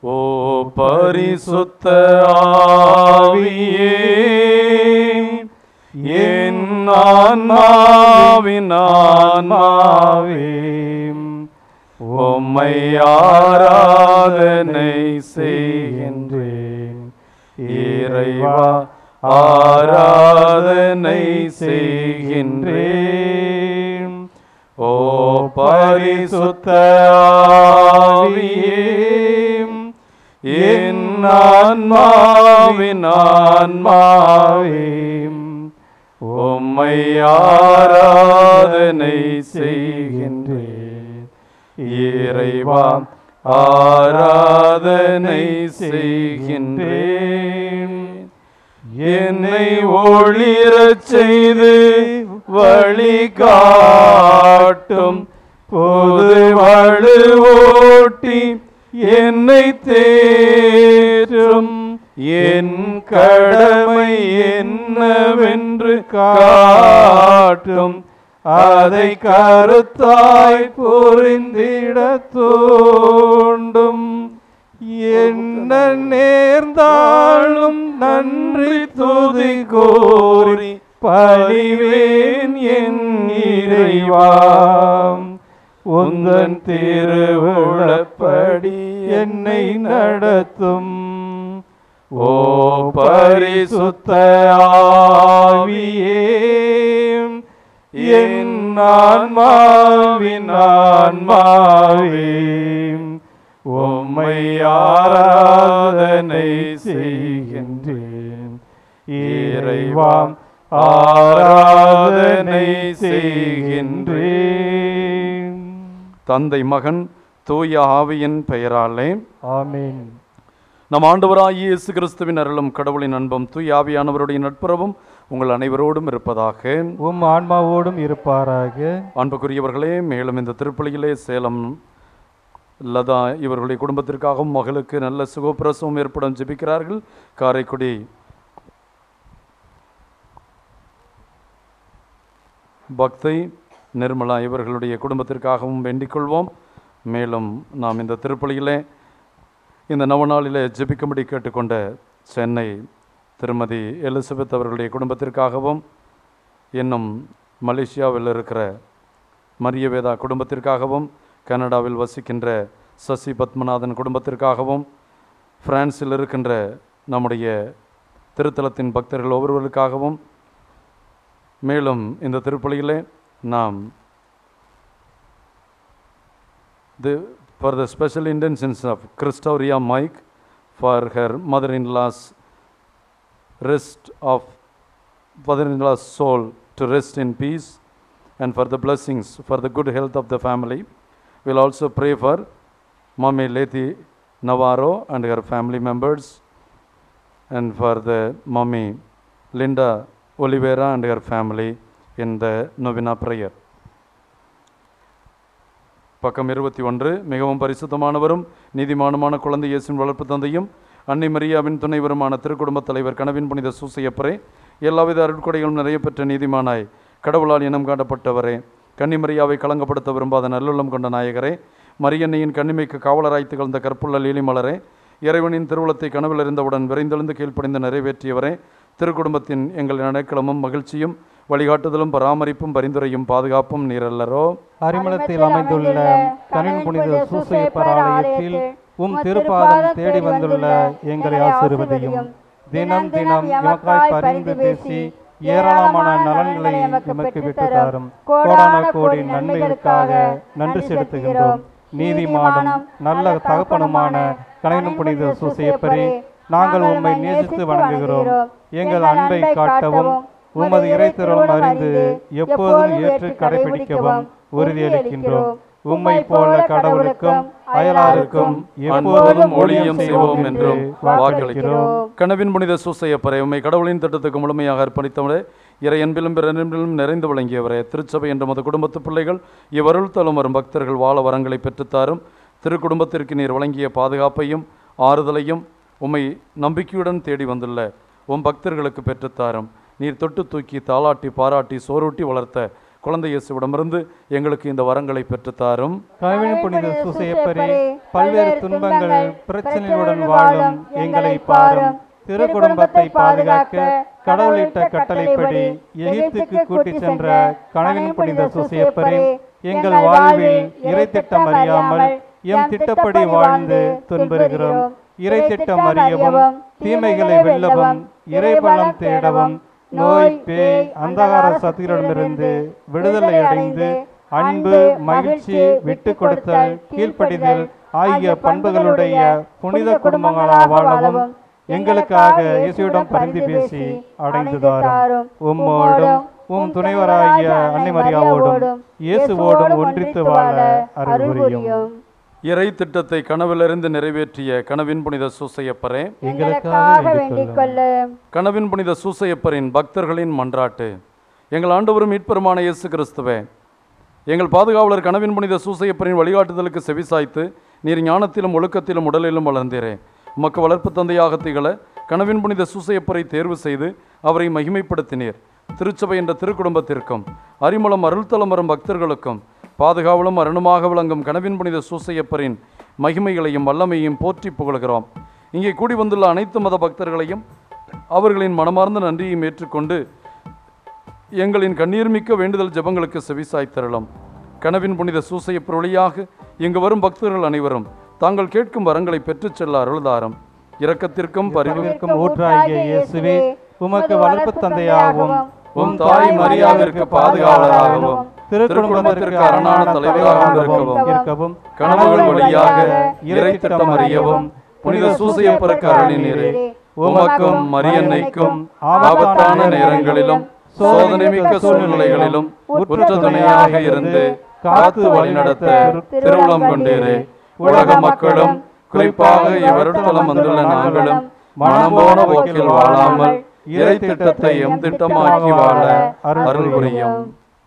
ஓ பரிசுத்த ஆவியே என் ஆன்மாவின் ஆன்மாவே உம்மை ஆராதனை செய்கின்றேன் இறைவா ஆராதனை செய்கின்றேன் ஓ பரிசுத்த ஆவியே என் ஆன்மாவின் ஆன்மாவே உம்மை ஆராதனை செய்கின்றேன் இறைவா ஆராதனை செய்கின்றேன் என்னை ஒளிரச் செய்து வழி காட்டும் பொது வலுவோட்டி என்னை தேற்றும் என் கடமை என்னவென்று காட்டும் அதை கருத்தாய் புரிந்திட தோண்டும் என்ன நேர்ந்தாலும் நன்றி துதி கோரி பணிவேன் என் இறைவாம் உந்தன் திருவுளப்படி என்னை நடத்தும் ஓ பரிசுத்த ஆவியே என் ஆன்மாவின் ஆன்மாவே உம்மை ஆராதனை செய்கின்றேன் இறைவாம் ஆராதனை செய்கின்றேன் தந்தை மகன் தூய ஆவியின் பெயராலே ஆமென் நம் ஆண்டவராகிய இயேசு கிறிஸ்துவின் அருளும் கடவுளின் அன்பும் தூய ஆவியானவருடைய நட்புறவும் உங்கள் அனைவரோடும் இருப்பதாக உம் ஆன்மாவோடும் இருப்பாராக அன்புக்குரியவர்களே மேலும் இந்த திருப்பலியிலே சேலம் லதா இவர்களுடைய குடும்பத்திற்காகவும் மகளுக்கு நல்ல சுகப்பிரசவம் ஏற்படும் ஜெபிக்கிறார்கள் காரைக்குடி பக்தை நிர்மலா இவர்களுடைய குடும்பத்திற்காகவும் வேண்டிக் கொள்வோம் மேலும் நாம் இந்த திருப்பலியிலே இந்த நவநாளிலே ஜெபிக்கும்படி கேட்டுக்கொண்ட சென்னை திருமதி எலிசபெத் அவர்களுடைய குடும்பத்திற்காகவும் இன்னும் மலேசியாவில் இருக்கிற மரியவேதா குடும்பத்திற்காகவும் கனடாவில் வசிக்கின்ற சசி பத்மநாதன் குடும்பத்திற்காகவும் பிரான்சில் இருக்கின்ற நம்முடைய திருத்தலத்தின் பக்தர்கள் ஒவ்வொருவருக்காகவும் மேலும் இந்த திருப்பலியிலே நாம் the for the special intentions of Christoria Mike for her mother-in-law's rest of mother-in-law's soul to rest in peace and for the blessings for the good health of the family. We'll also pray for Mami Lethi Navarro and her family members and for the Mummy Linda Oliveira and her family in the novena prayer. பக்கம் இருபத்தி ஒன்று மிகவும் பரிசுத்தமானவரும் நீதிமானுமான குழந்தை இயேசுவின் வளர்ப்பு தந்தையும் அன்னை மரியாவின் துணைவருமான திருக்குடும்பத் தலைவர் கனவின் புனித சூசையப்பரே எல்லாவித அருட்கொடைகளும் நிறைய பெற்ற நீதிமானாய் கடவுளால் இனம் காட்டப்பட்டவரே கன்னிமரியாவை களங்கப்படுத்த விரும்பாத நல்லுள்ளம் கொண்ட நாயகரே மரியன்னையின் கண்ணிமைக்கு காவலராய் திகழ்ந்த கற்புள்ள லீலிமலரே இறைவனின் திருவுளத்தை கனவில் இருந்தவுடன் விரைந்தெழுந்து கீழ்ப்படிந்து நிறைவேற்றியவரே திருக்குடும்பத்தின் எங்கள் அடைக்கலமும் மகிழ்ச்சியும் வழிகாட்டுதலும் பராமரிப்பும் பரிந்துரையும் பாதுகாப்பும் நீரல்லரோ அரிமளத்தில் அமைந்துள்ள கனின் புனித சூசையப்பர் ஆலயத்தில் உம் திருப்பாதம் தேடி வந்துள்ள எங்களை ஆசீர்வதியும் தினம் தினம் எமக்காய் பரிந்து பேசி ஏராளமான நலன்களை எமக்கு விட்டு தாரும் கோடான கோடி நன்மைகளுக்காக நன்றி செலுத்துகின்றோம் நீதிமானும் நல்ல தகப்பனுமான கலைஞன் புனித சூசையப்பரே நாங்கள் உம்மை நேசித்து வணங்குகிறோம் எங்கள் அன்பை காட்டவும் உமது இறைத்திறலும் அறிந்து எப்போதும் ஏற்று கடைபிடிக்கவும் உறுதியளிக்கின்றோம் உம்மை போல கடவுளுக்கும் அயலாருக்கும் எப்போதும் ஒளியம் செய்வோம் என்று வாக்களிக்கிறோம் கனவின் புனித சூசையப்பரே உம்மை கடவுளின் திட்டத்துக்கு முழுமையாக அர்ப்பணித்தவரே இறை அன்பிலும் பிறன்பிலும் நிறைந்து விளங்கியவரே திருச்சபை என்ற மது குடும்பத்து பிள்ளைகள் இவ்வருள் தலும் வரும் பக்தர்கள் வாழ வரங்களை பெற்றுத்தாரும் திருக்குடும்பத்திற்கு நீர் வழங்கிய பாதுகாப்பையும் ஆறுதலையும் உம்மை நம்பிக்கையுடன் தேடி வந்துள்ள உம் பக்தர்களுக்கு பெற்றுத்தாரும் நீர் தொட்டு தூக்கி தாளாட்டி பாராட்டி சோறூட்டி வளர்த்த குழந்தை இயேசுவிடமிருந்து எங்களுக்கு இந்த வரங்களை பெற்றுத்தாரும் கவின் புனித சூசையப்பரே பல்வேறு துன்பங்கள் பிரச்சனைகளுடன் வாழும் எங்களை பாரும் திரு குடும்பத்தை பாதுகாக்க கடவுளிட்ட கட்டளைப்படி எகிப்துக்கு கூட்டிச் சென்ற கனவின் புனித சூசையப்பரே எங்கள் வாழ்வில் இறை திட்டம் அறியாமல் எம் திட்டப்படி வாழ்ந்து துன்புறுகிறோம் இறை திட்டம் அறியவும் தீமைகளை வெல்லவும் இறைபலம் தேடவும் நோய் பேய் அந்தகார சக்திகளிடமிருந்து விடுதலை அடைந்து அன்பு மகிழ்ச்சி விட்டு கொடுத்தல் கீழ்ப்படிதல் ஆகிய பண்புகளுடைய புனித குடும்பங்களாக வாழவும் எங்களுக்காக இயேசுவிடம் பரிந்து பேசி அடைந்துதாரும் உம்மோடும் உம் துணைவராகிய அன்னை மரியாவோடும் இயேசுவோடும் ஒன்றித்து வாழ அருள் புரியும் இறை திட்டத்தை கனவிலிருந்து நிறைவேற்றிய கனவின் புனித சூசையப்பரே எங்களுக்காக வேண்டிக் கொள்ளும் கனவின் புனித சூசையப்பரின் பக்தர்களின் மன்றாட்டு எங்கள் ஆண்டவரும் மீட்பெருமான இயேசு கிறிஸ்துவே எங்கள் பாதுகாவலர் கனவின் புனித சூசையப்பரின் வழிகாட்டுதலுக்கு செவிசாய்த்து நீர் ஞானத்திலும் ஒழுக்கத்திலும் உடலிலும் வளர்ந்தீரே உமக்கு வளர்ப்பு தந்தையாக திகழ கனவின் புனித சூசையப்பரை தேர்வு செய்து அவரை மகிமைப்படுத்தினீர் திருச்சபை என்ற திருக்குடும்பத்திற்கும் அரிமளம் அருள்தலம் வரும் பக்தர்களுக்கும் பாதுகாவலும் அருணுமாக விளங்கும் கனவின் புனித சூசையப்பரின் மகிமைகளையும் வல்லமையையும் போற்றி புகழ்கிறோம் இங்கே கூடி வந்துள்ள அனைத்து மத பக்தர்களையும் அவர்களின் மனமார்ந்த நன்றியையும் ஏற்றுக்கொண்டு எங்களின் கண்ணீர்மிக்க வேண்டுதல் ஜெபங்களுக்கு செவிசாய்த்தரலாம் கனவின் புனித சூசையப்பர் வழியாக இங்கு வரும் பக்தர்கள் அனைவரும் தாங்கள் கேட்கும் வரங்களை பெற்றுச் செல்ல அருள்தாரம் இரக்கத்திற்கும் பரிவு இருக்கும் ஊற்றாகிய இயேசுவே உமக்கு வளர்ப்பு தந்தையாகவும் உம் தாய் மரியாவிற்கு பாதுகாவலராகவும் திருக்குடும்பத்திற்கு அரணான தலைவராகவும் இருக்கவும் இருக்கவும் கனவுகள் வழியாக இறை திட்டம் அறியவும் புனித சூசையப்பருக்கு அருளினீரே உமக்கும் மரியன்னைக்கும் ஆபத்தான நேரங்களிலும் சோதனை மிக்க சூழ்நிலைகளிலும் உற்ற துணையாக இருந்து காத்து வழிநடத்த திருவுளம் கொண்டீரே உலக மக்களும் குறிப்பாக இவருத்தலம் வந்துள்ள நாங்களும் மனம் போன போக்கில் வாழாமல் இறை திட்டத்தை எம் திட்டமாக்கி வாழ அருள் புரியும்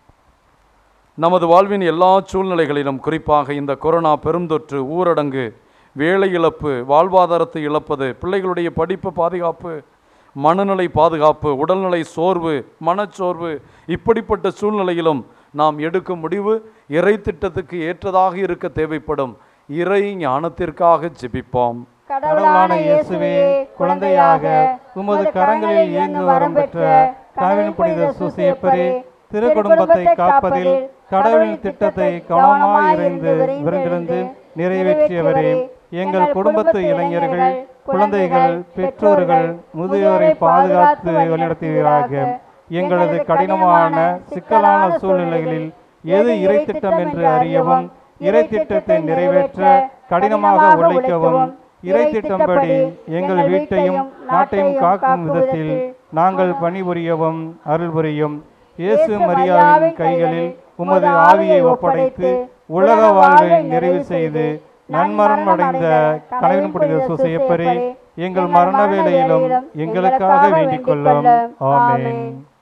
நமது வாழ்வின் எல்லா சூழ்நிலைகளிலும் குறிப்பாக இந்த கொரோனா பெருந்தொற்று ஊரடங்கு வேலை இழப்பு வாழ்வாதாரத்தை இழப்பது பிள்ளைகளுடைய படிப்பு பாதுகாப்பு மனநிலை பாதுகாப்பு உடல்நிலை சோர்வு மனச்சோர்வு இப்படிப்பட்ட சூழ்நிலையிலும் நாம் எடுக்கும் முடிவு இறை திட்டத்துக்கு ஏற்றதாக இருக்க தேவைப்படும் இறை ஞானத்திற்காக ஜெபிப்போம் கடவுளான இயேசுவே குழந்தையாக உமது கரங்களில் இயங்கு வரம் பெற்ற கனவின் புனித சூசியப்பரே திருக்குடும்பத்தை காப்பதில் கடவுளின் திட்டத்தை கவனமாய் இறைந்து விருந்திருந்து நிறைவேற்றியவரே எங்கள் குடும்பத்து இளைஞர்கள் குழந்தைகள் பெற்றோர்கள் முதியோரை பாதுகாத்து வழிநடத்துவீராக எங்களது கடினமான சிக்கலான சூழ்நிலைகளில் எது இறை திட்டம் என்று அறியவும் இறை திட்டத்தை நிறைவேற்ற கடினமாக உழைக்கவும் இறை திட்டம்படி எங்கள் வீட்டையும் நாட்டையும் காக்கும் விதத்தில் நாங்கள் பணிபுரியவும் அருள் புரியும் இயேசு மரியாவின் கைகளில் உமது ஆவியை ஒப்படைத்து உலக வாழ்வை நிறைவு செய்து நன்மரணம் அடைந்த கனவின் புனித சூசையப்பரே எங்கள் மரண வேளையிலும் எங்களுக்காக வேண்டிக் கொள்ளும் ஆமென்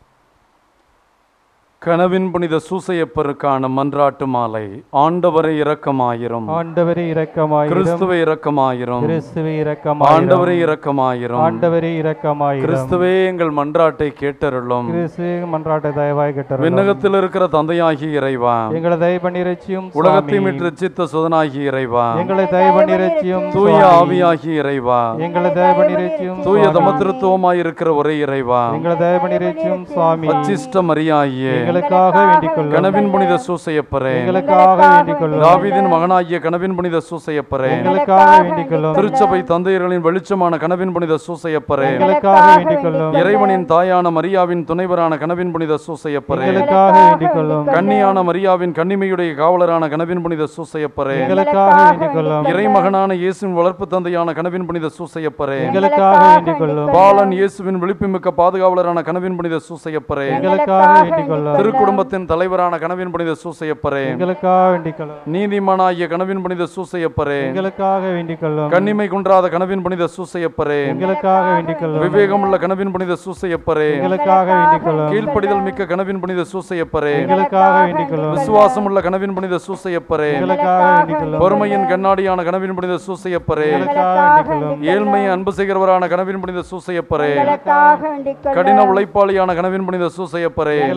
கனவின் புனித சூசையப்பருக்கான மன்றாட்டு மாலை ஆண்டவரை இரக்கமாயிரும் ஆண்டவரே இரக்கமாயிரும் கிறிஸ்துவை இரக்கமாயிரும் கிறிஸ்துவே இரக்கமாயிரும் ஆண்டவரை இரக்கமாயிரும் ஆண்டவரே இரக்கமாயிரும் கிறிஸ்துவே எங்கள் மன்றாட்டை கேட்டருளும் கிறிஸ்து மன்றாட்டை தயவாய் கேட்டருளும் விண்ணகத்தில் இருக்கிற தந்தையாகிய இறைவா எங்களை தயபண்ணிரட்சியும் உலகத்தை மீட்டு ரட்சித்த சுதனாகிய இறைவா எங்களை தயபண்ணிரட்சியும் தூய ஆவியாகிய இறைவா எங்களை தயபண்ணிரட்சியும் தூய தமத்திருத்துவமாய் இருக்கிற ஒரே இறைவா எங்களை தயபண்ணிரட்சியும் சுவாமி அச்சிஷ்ட மரியாயே எங்களுக்காக வேண்டிக் கொள்ளும் கனவின் புனித சூசையப்பரே எங்களுக்காக வேண்டிக் கொள்ளும் தாவீதின் மகனாகிய கனவின் புனித சூசையப்பரே எங்களுக்காக வேண்டிக் கொள்ளும் திருச்சபை தந்தையர்களின் வெளிச்சமான கனவின் புனித சூசையப்பரே எங்களுக்காக வேண்டிக் கொள்ளும் இறைவனின் தாயான மரியாவின் துணைவரான கனவின் புனித சூசையப்பரே எங்களுக்காக வேண்டிக் கொள்ளும் கன்னியான மரியாவின் கன்னிமையுடைய காவலரான கனவின் புனித சூசையப்பரே எங்களுக்காக வேண்டிக் கொள்ளும் இறைமகனான இயேசுவின் வளர்ப்பு தந்தையான கனவின் புனித சூசையப்பரே எங்களுக்காக வேண்டிக் கொள்ளும் பாலன் இயேசுவின் விழிப்புமிக்க பாதுகாவலரான கனவின் புனித சூசையப்பரே எங்களுக்காக வேண்டிக் கொள்ளும் திருக்குடும்பத்தின் தலைவரான கனவின் புனித சூசையப்பரே எங்களுக்காக வேண்டிக் கொள்ளும் நீதிமானாகிய கனவின் புனித சூசையப்பரே எங்களுக்காக வேண்டிக் கொள்ளும் கன்னிமை குன்றாத கனவின் புனித சூசையப்பரே எங்களுக்காக வேண்டிக் கொள்ளும் விவேகமுள்ள கனவின் புனித சூசையப்பரே எங்களுக்காக வேண்டிக் கொள்ளும் கீழ்ப்படிதல் மிக்க கனவின் புனித சூசையப்பரே எங்களுக்காக வேண்டிக் கொள்ளும் விசுவாசமுள்ள கனவின் புனித சூசையப்பரே எங்களுக்காக வேண்டிக் கொள்ளும் பொறுமையின் கண்ணாடியான கனவின் புனித சூசையப்பரே எங்களுக்காக வேண்டிக் கொள்ளும் ஏழ்மையை அன்பு செய்கிறவரான கனவின் புனித சூசையப்பரே எங்களுக்காக வேண்டிக் கொள்ளும் கடின உழைப்பாளியான கனவின் புனித சூசையப்பரே எங்களுக்காக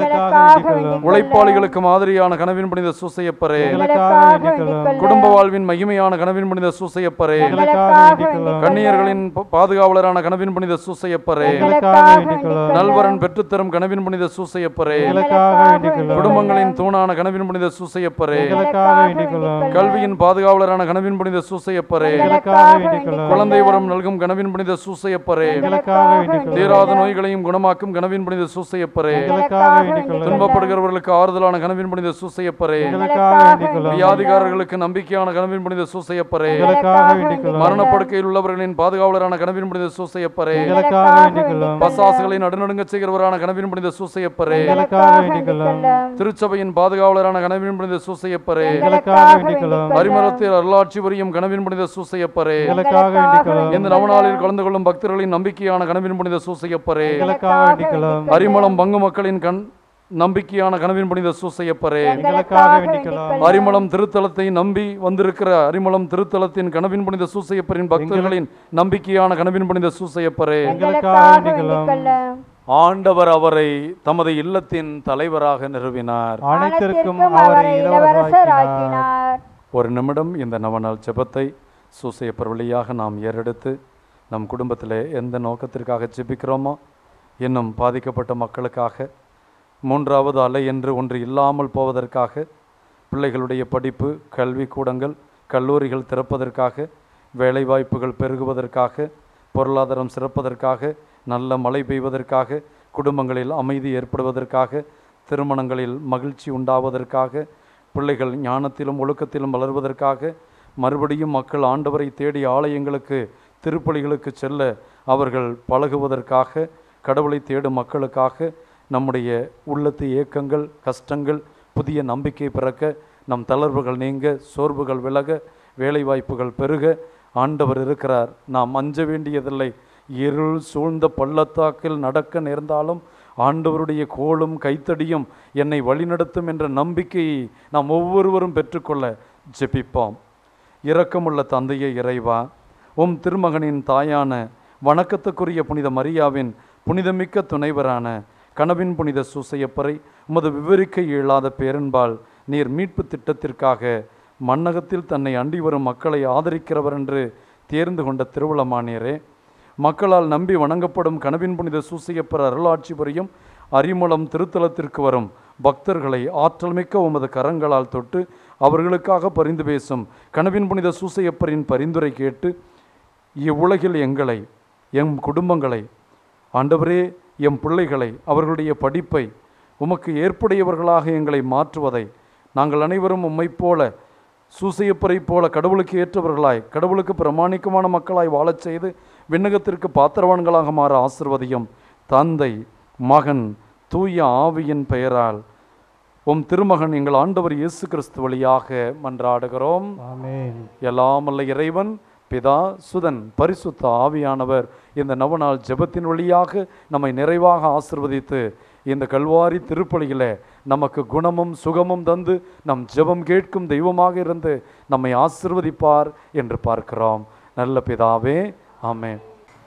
வேண்டிக் கொள்ளும் உழைப்பாளிகளுக்கு மாதிரியான கனவின் புனித சூசையப்பரே எங்களுக்காக வேண்டிக் கொள்ளும் குடும்ப வாழ்வின் மகிமையான கனவின் புனித சூசையப்பரே எங்களுக்காக வேண்டிக் கொள்ளும் கன்னியர்களின் ப- பாதுகாவலரான கனவின் புனித சூசையப்பரே எங்களுக்காக வேண்டிக் கொள்ளும் நல்வரன் பெற்றுத்தரும் கனவின் புனித சூசையப்பரே எங்களுக்காக வேண்டிக் கொள்ளும் குடும்பங்களின் தூணான கனவின் புனித சூசையப்பரே எங்களுக்காக வேண்டிக் கொள்ளும் கல்வியின் பாதுகாவலரான கனவின் புனித சூசையப்பரே எங்களுக்காக வேண்டிக் கொள்ளும் குழந்தை வரம் நல்கும் கனவின் புனித சூசையப்பரே எங்களுக்காக வேண்டிக் கொள்ளும் தீராத நோய்களையும் குணமாக்கும் கனவின் புனித சூசையப்பரே எங்களுக்காக வேண்டிக் கொள்ளும் துன்பப்படுகிறவர்களுக்கு ஆறுதலான கனவின் புனித சூசையப்பரே எங்களுக்காக வேண்டிக் கொள்ளும் வியாதிகாரர்களுக்கு நம்பிக்கையான கனவின் புனித சூசையப்பரே எங்களுக்காக வேண்டிக் கொள்ளும் மரணப்படுக்கையில் உள்ளவர்களின் பாதுகாவலரான கனவின் புனித சூசையப்பரே எங்களுக்காக வேண்டிக் கொள்ளும் பசாசுகளை நடுநடுங்க செய்கிறவரான கனவின் புனித சூசையப்பரே எங்களுக்காக வேண்டிக் கொள்ளும் திருச்சபையின் பாதுகாவலரான கனவின் புனித சூசையப்பரே எங்களுக்காக வேண்டிக் கொள்ளும் பரிமளத்தில் அருளாட்சி புரியும் கனவின் புனித சூசையப்பரே எங்களுக்காக வேண்டிக் கொள்ளும் இந்த நவநாளில் கலந்து கொள்ளும் பக்தர்களின் நம்பிக்கையான கனவின் புனித சூசையப்பரே எங்களுக்காக வேண்டிக் கொள்ளும் அரிமளம் பங்கு மக்களின் கண் நம்பிக்கையான கனவின் புனித சூசையப்பரே எங்களுக்காக வேண்டிக் கொள்ளும் அரிமளம் திருத்தலத்தை நம்பி வந்திருக்கிற அரிமளம் திருத்தலத்தின் கனவின் புனித சூசையப்பரின் பக்தர்களின் நம்பிக்கையான கனவின் புனித சூசையப்பரே எங்களுக்காக வேண்டிக் கொள்ளும் ஆண்டவர் அவரை தமது இல்லத்தின் தலைவராக நிறுவினார் அனைத்திற்கும் அவரை இளவரசராக்கினார் ஒரு நிமிடம் இந்த நவநாள் ஜெபத்தை சூசையப்பர் வழியாக நாம் ஏறெடுத்து நம் குடும்பத்தில் எந்த நோக்கத்திற்காக ஜெபிக்கிறோமோ இன்னும் பாதிக்கப்பட்ட மக்களுக்காக மூன்றாவது அலை என்று ஒன்று இல்லாமல் போவதற்காக பிள்ளைகளுடைய படிப்பு கல்வி கூடங்கள் கல்லூரிகள் திறப்பதற்காக வேலைவாய்ப்புகள் பெருகுவதற்காக பொருளாதாரம் சிறப்பதற்காக நல்ல மழை பெய்வதற்காக குடும்பங்களில் அமைதி ஏற்படுவதற்காக திருமணங்களில் மகிழ்ச்சி உண்டாவதற்காக பிள்ளைகள் ஞானத்திலும் ஒழுக்கத்திலும் வளர்வதற்காக மறுபடியும் மக்கள் ஆண்டவரை தேடி ஆலயங்களுக்கு திருப்பலிகளுக்கு செல்ல அவர்கள் பழகுவதற்காக கடவுளை தேடும் மக்களுக்காக நம்முடைய உள்ளத்து ஏக்கங்கள் கஷ்டங்கள் புதிய நம்பிக்கை பிறக்க நம் தளர்வுகள் நீங்க சோர்வுகள் விலக வேலைவாய்ப்புகள் பெருக ஆண்டவர் இருக்கிறார் நாம் அஞ்ச வேண்டியதில்லை இருள் சூழ்ந்த பள்ளத்தாக்கில் நடக்க நேர்ந்தாலும் ஆண்டவருடைய கோலும் கைத்தடியும் என்னை வழிநடத்தும் என்ற நம்பிக்கையை நாம் ஒவ்வொருவரும் பெற்றுக்கொள்ள ஜெபிப்போம் இரக்கமுள்ள தந்தையே இறைவா உம் திருமகனின் தாயான வணக்கத்துக்குரிய புனித மரியாவின் புனிதமிக்க துணைவரான கனவின் புனித சூசையப்பரை உமது விவரிக்க இயலாத பேரன்பால் நீர் மீட்பு திட்டத்திற்காக மன்னகத்தில் தன்னை அண்டி வரும் மக்களை ஆதரிக்கிறவர் என்று தேர்ந்து கொண்ட திருவுளமானீரே மக்களால் நம்பி வணங்கப்படும் கனவின் புனித சூசையப்பர் அருளாட்சி புரியும் அரிமளம் திருத்தலத்திற்கு வரும் பக்தர்களை ஆற்றல்மிக்க உமது கரங்களால் தொட்டு அவர்களுக்காக பரிந்து பேசும் கனவின் புனித சூசையப்பரின் பரிந்துரை கேட்டு இவ்வுலகில் எங்களை எம் குடும்பங்களை ஆண்டவரே எம் பிள்ளைகளை அவர்களுடைய படிப்பை உமக்கு ஏற்புடையவர்களாக எங்களை மாற்றுவதை நாங்கள் அனைவரும் உம்மைப் போல சூசையப்பரைப் போல கடவுளுக்கு ஏற்றவர்களாய் கடவுளுக்கு பிரமாணிக்கமான மக்களாய் வாழச் செய்து விண்ணகத்திற்கு பாத்திரவான்களாக மாற ஆசிர்வதியும் தந்தை மகன் தூய ஆவியின் பெயரால் உம் திருமகன் எங்கள் ஆண்டவர் இயேசு கிறிஸ்து வழியாக மன்றாடுகிறோம் ஆமென் எல்லாமல்ல இறைவன் பிதா சுதன் பரிசுத்த ஆவியானவர் இந்த நவநாள் ஜெபத்தின் வழியாக நம்மை நிறைவாக ஆசிர்வதித்து இந்த கல்வாரி திருப்பலியிலே நமக்கு குணமும் சுகமும் தந்து நம் ஜெபம் கேட்கும் தெய்வமாக இருந்து நம்மை ஆசிர்வதிப்பார் என்று பார்க்கிறோம் நல்ல பிதாவே ஆமென்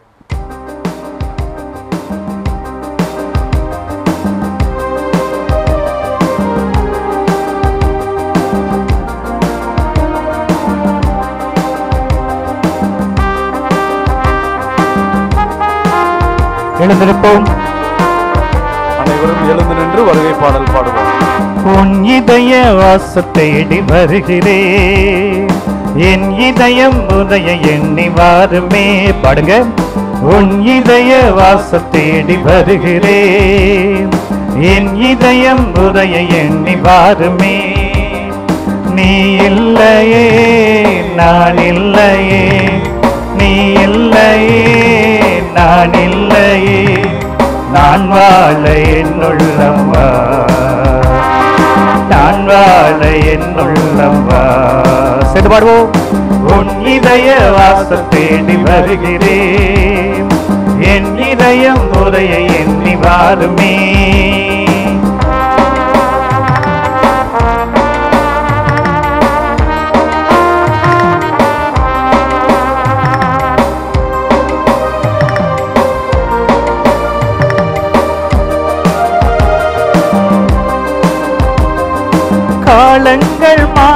எழுந்திருப்போம் அனைவரும் எழுந்து நின்று வருகை பாடல் பாடுவோம் உன் இதய வாச தேடி வருகிறேன் என் இதயம் உதய எண்ணி வாருமே பாடுங்க உன் இதய வாச தேடி வருகிறேன் என் இதயம் உதய எண்ணி வாருமே நீ இல்லையே நான் இல்லையே நீ இல்லையே நான் இல்லையே நான் வாழ என்னுள்ளம் வா நான் வாழ என்னுள்ளம் வா சேர்ந்து பாடுவோம் உன் இதய வாசல் தேடி வருகிறேன் என் இதயம் உதய எண்ணி வாருமே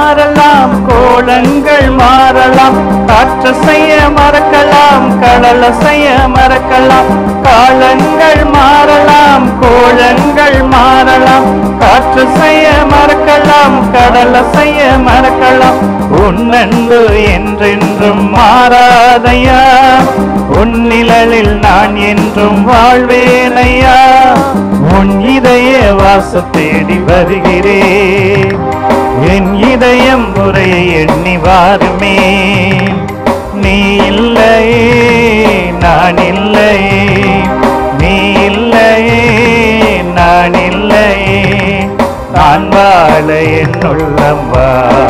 மாறலாம் கோலங்கள் மாறலாம் காற்று செய்ய மறக்கலாம் கடல செய்ய மறக்கலாம் காலங்கள் மாறலாம் கோலங்கள் மாறலாம் காற்று செய்ய மறக்கலாம் கடல செய்ய மறக்கலாம் உன்னன்பு என்றென்றும் மாறாதையா உன்னிழலில் நான் என்றும் வாழ்வேனையா உன் இதய வாச தேடி வருகிறேன் என் இதயம் முறையை எண்ணி வாருமே நீ இல்லையே நான் இல்லையே நீ இல்லையே நான் இல்லையே நான் வாழ என்னுள்ளம் வா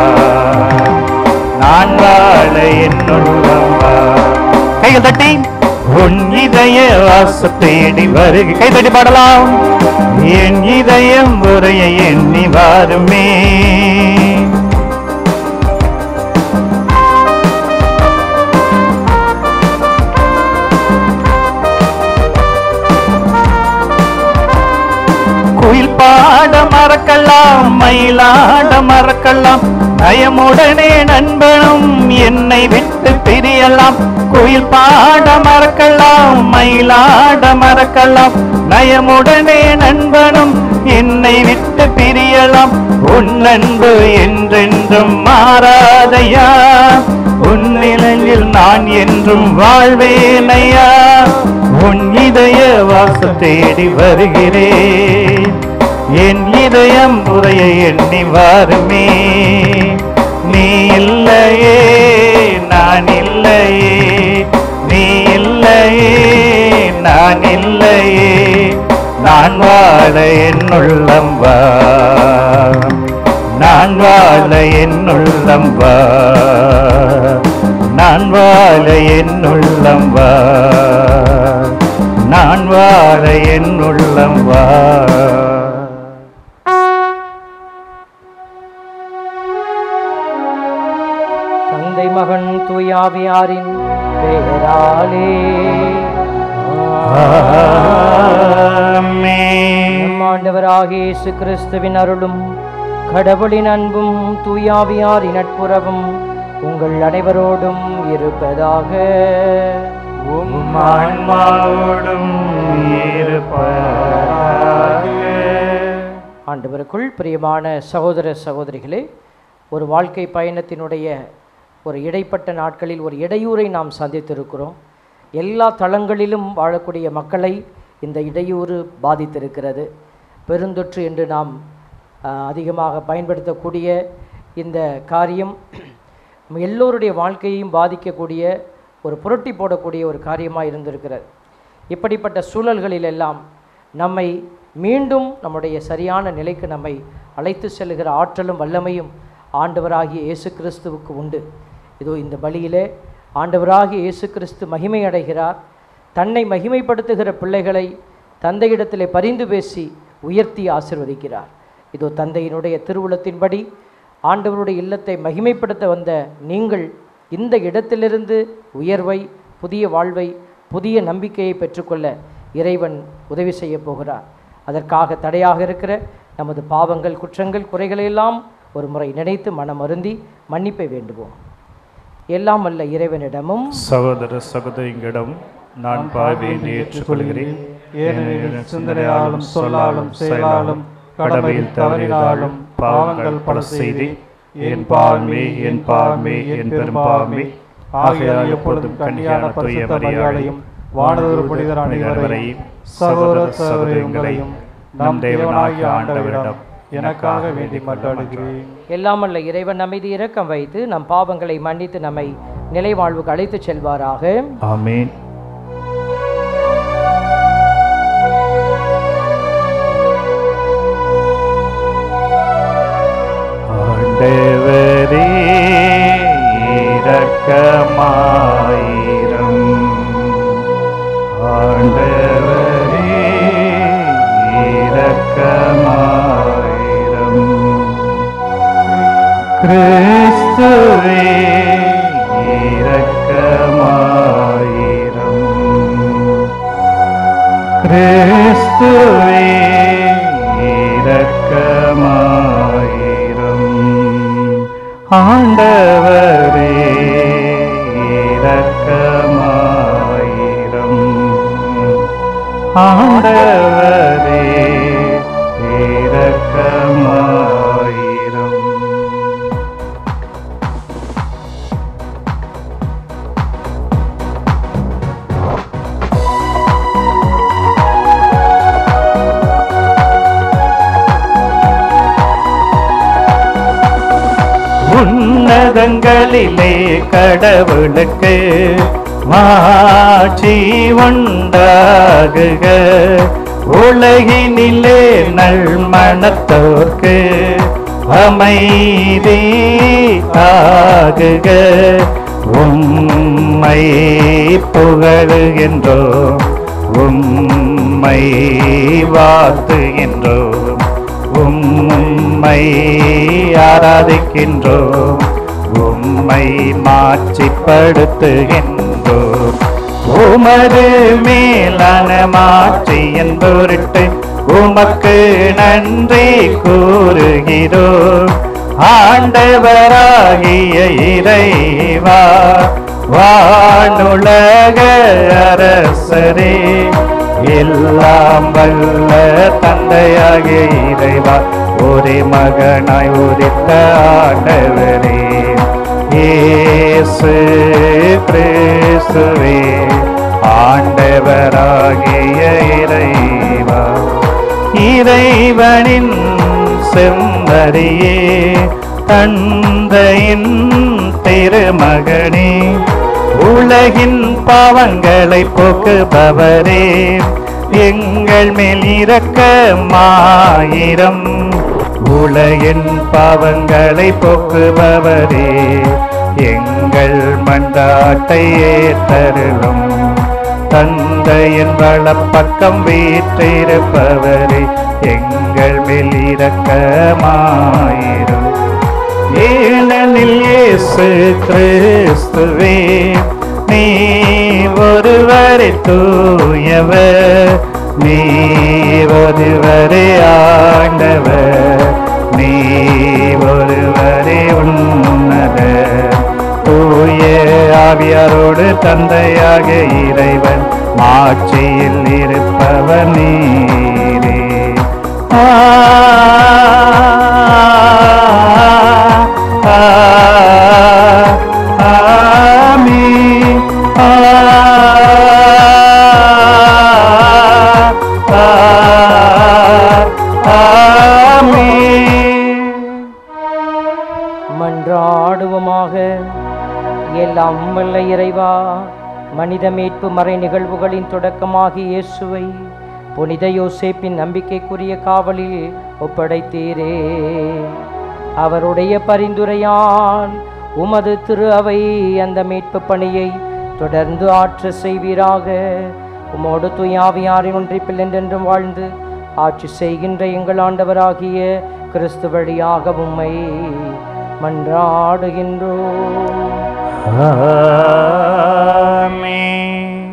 நான் வாழ என்னுள்ளம் வா கைகள் தட்டி உன் இதய வாச தேடி வருக கை தட்டி பாடலாம் என் இதயம் முறையை எண்ணி வாருமே குயில் பாட மறக்கலாம் மயிலாட மறக்கலாம் நயமுடனே நண்பனும் என்னை விட்டு பிரியலாம் குயில் பாட மறக்கலாம் மயிலாட மறக்கலாம் நயமுடனே நண்பனும் என்னை விட்டு பிரியலாம் உன் அன்பு என்றென்றும் மாறாதையா உன் நிலையில் நான் என்றும் வாழ்வேனையா உன் இதய வாச தேடி வருகிறேன் என் இதயம் முறையை எண்ணி வாருமே நீ இல்லையே நான் இல்லையே நீ இல்லையே நான் இல்லையே நான் வாழ என்னுள்ளம் வா நான் வாழ என்னுள்ளம் வா நான் வாழ என்னுள்ளம் வா நான் வாழ என்னுள்ளம் வா தந்தை மகன் தூயாவியாரின் பெயராலே ஆமென். நம் ஆண்டவராகிய இயேசு கிறிஸ்துவின் அருளும் கடவுளின் அன்பும் தூயாவியாரின் நட்புறவும் உங்கள் அனைவரோடும் இருப்பதாக உம் ஆன்மாவோடும் இருப்பாராக. ஆண்டவருக்குள் பிரியமான சகோதர சகோதரிகளே ஒரு வாழ்க்கை பயணத்தினுடைய ஒரு இடைப்பட்ட நாட்களில் ஒரு இடையூறை நாம் சந்தித்திருக்கிறோம் எல்லா தளங்களிலும் வாழக்கூடிய மக்களை இந்த இடையூறு பாதித்திருக்கிறது பெருந்தொற்று என்று நாம் ஆஹ், அதிகமாக பயன்படுத்தக்கூடிய இந்த காரியம் நம்ம எல்லோருடைய வாழ்க்கையையும் பாதிக்கக்கூடிய ஒரு புரட்டி போடக்கூடிய ஒரு காரியமாக இருந்திருக்கிறது இப்படிப்பட்ட சூழல்களில் எல்லாம் நம்மை மீண்டும் நம்முடைய சரியான நிலைக்கு நம்மை அழைத்து செல்லுகிற ஆற்றலும் வல்லமையும் ஆண்டவராகிய இயேசு கிறிஸ்துவுக்கு உண்டு இதோ இந்த பலியிலே ஆண்டவராகிய இயேசு கிறிஸ்து மகிமை அடைகிறார் தன்னை மகிமைப்படுத்துகிற பிள்ளைகளை தந்தையிடத்திலே பரிந்து பேசி உயர்த்தி ஆசிர்வதிக்கிறார் இதோ தந்தையினுடைய திருவுளத்தின்படி ஆண்டவருடைய இல்லத்தை மகிமைப்படுத்த வந்த நீங்கள் இந்த இடத்திலிருந்து உயர்வை புதிய வாழ்வை புதிய நம்பிக்கையை பெற்றுக்கொள்ள இறைவன் உதவி செய்ய போகிறார் அதற்காக தடையாக இருக்கிற நமது பாவங்கள் குற்றங்கள் குறைகளையெல்லாம் ஒரு முறை நினைத்து மனம் அருந்தி மன்னிப்பை வேண்டுவோம் எல்லாம் வல்ல இறைவனிடமும் சகோதர சகோதரிகளிடம் நான் பாவியை ஏற்றுக்கொள்கிறேன் ஏனெனில் சிந்தனையாலும் சொல்லாலும் செயலாலும் கடமையில் தவறினாலும் பாவங்கள் பல செய்தி என் பாவமே என் பாவமே என் பெரும்பாவமே ஆகையால் எப்பொழுதும் கன்னியான பரிசுத்த மரியாதையும் வானதொரு புனிதர் அனைவரையும் சகோதர சகோதரி உங்களையும் நம் தேவனாகிய ஆண்டவரிடம் எனக்காக வேண்டி மன்றாடுகிறேன் எல்லாம் வல்ல இறைவன் அமைதி இரக்கம் வைத்து நம் பாவங்களை மன்னித்து நம்மை நிலை வாழ்வுக்கு அழைத்துச் செல்வாராக ஆமென் ஆண்டவரே இரக்கமாயிரம் ஆண்டவரே இரக்கமாயிரம் கிறிஸ்துவே இரக்கமாயிரம் கிறிஸ்துவே இரக்கமாயிரம் இரக்கமாயிரம் ஆண்டவரே இரக்கமாயிரம் உன்னதங்களிலே கடவுளுக்கு மாட்சி உண்டாகுக உலகினிலே நல்மணத்தோர்க்கு அமைதி ஆகுக உம்மை புகழுகின்றோம் உம்மை வாழ்த்துகின்றோம் உம்மை ஆராதிக்கின்றோம் உம்மை மாட்சிப்படுத்துகின்றோம் உமது மேலான மாட்சியின் பொருட்டு உமக்கு நன்றி கூறுகிறோம் ஆண்டவராகிய இறைவா வானுலக அரசரே எல்லாம் வல்ல தந்தையாகிய இறைவா ஒரே மகனாய் உதித்த ஆண்டவரே இயேசு கிறிஸ்துவே ஆண்டவராகிய இறைவா இறைவனின் செம்மறியே தந்தையின் திருமகனே உலகின் பாவங்களை போக்குபவரே எங்கள் மேல் இரக்கமாயிரம் உலகின் பாவங்களை போக்குபவரே எங்கள் மன்றாட்டை ஏற்றருளும் தந்தையின் வலப்பக்கம் வீற்றிருப்பவரே எங்கள் மேல் இரக்கமாயிரும் ஏனெனில் இயேசு கிறிஸ்துவே நீ ஒருவரை தூயவர் நீ ஒருவரே ஆண்டவர் நீ ஒருவரே உன்னத தூய ஆவியாரோடு தந்தையாக இறைவன் மாட்சியில் இருப்பவர் நீரே ஆ ஆ ஆமீன். ஆ ஆமீன். மன்றாடுவோமாக எல்லாம் வல்ல இறைவா மனித மீட்பு மறை நிகழ்வுகளின் தொடக்கமாகி இயேசுவை புனித யோசேப்பின் நம்பிக்கைக்குரிய காவலில் ஒப்படைத்தீரே அவருடைய பரிந்துரையால் உமது திரு அவை அந்த மீட்பு பணியை தொடர்ந்து ஆற்ற செய்வீராக உமோடு துயாவியாரின் ஒன்றிப்பில் என்றென்றும் வாழ்ந்து ஆட்சி செய்கின்ற எங்கள் ஆண்டவராகிய கிறிஸ்து வழியாக உம்மை மன்றாடுகின்றோம் ஆமென்.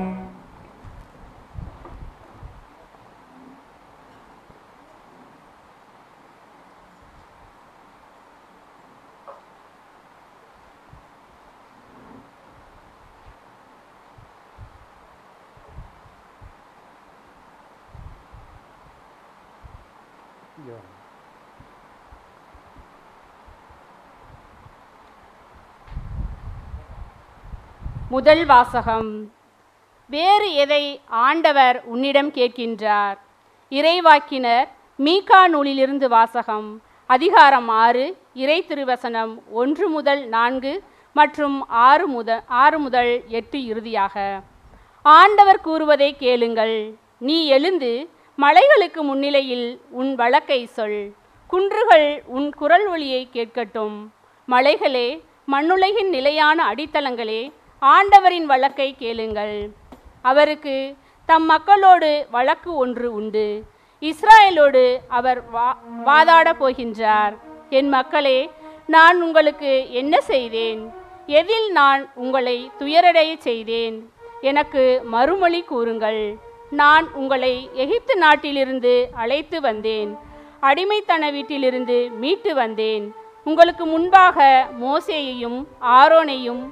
முதல் வாசகம் வேறு எதை ஆண்டவர் உன்னிடம் கேட்கின்றார் இறைவாக்கினர் மீகா நூலிலிருந்து வாசகம் அதிகாரம் ஆறு இறை திருவசனம் ஒன்று முதல் நான்கு மற்றும் ஆறு முதல் ஆறு முதல் எட்டு இறுதியாக ஆண்டவர் கூறுவதை கேளுங்கள் நீ எழுந்து மலைகளுக்கு முன்னிலையில் உன் வழக்கை சொல் குன்றுகள் உன் குரல் ஒலியை கேட்கட்டும் மலைகளே மண்ணுலகின் நிலையான அடித்தளங்களே ஆண்டவரின் வழக்கை கேளுங்கள் அவருக்கு தம் மக்களோடு வழக்கு ஒன்று உண்டு இஸ்ராயலோடு அவர் வா வாதாடப் போகின்றார் என் மக்களே நான் உங்களுக்கு என்ன செய்தேன் எதில் நான் உங்களை துயரடையச் செய்தேன் எனக்கு மறுமொழி கூறுங்கள் நான் உங்களை எகிப்து நாட்டிலிருந்து அழைத்து வந்தேன் அடிமைத்தன வீட்டிலிருந்து மீட்டு வந்தேன் உங்களுக்கு முன்பாக மோசேயையும் ஆரோனையும்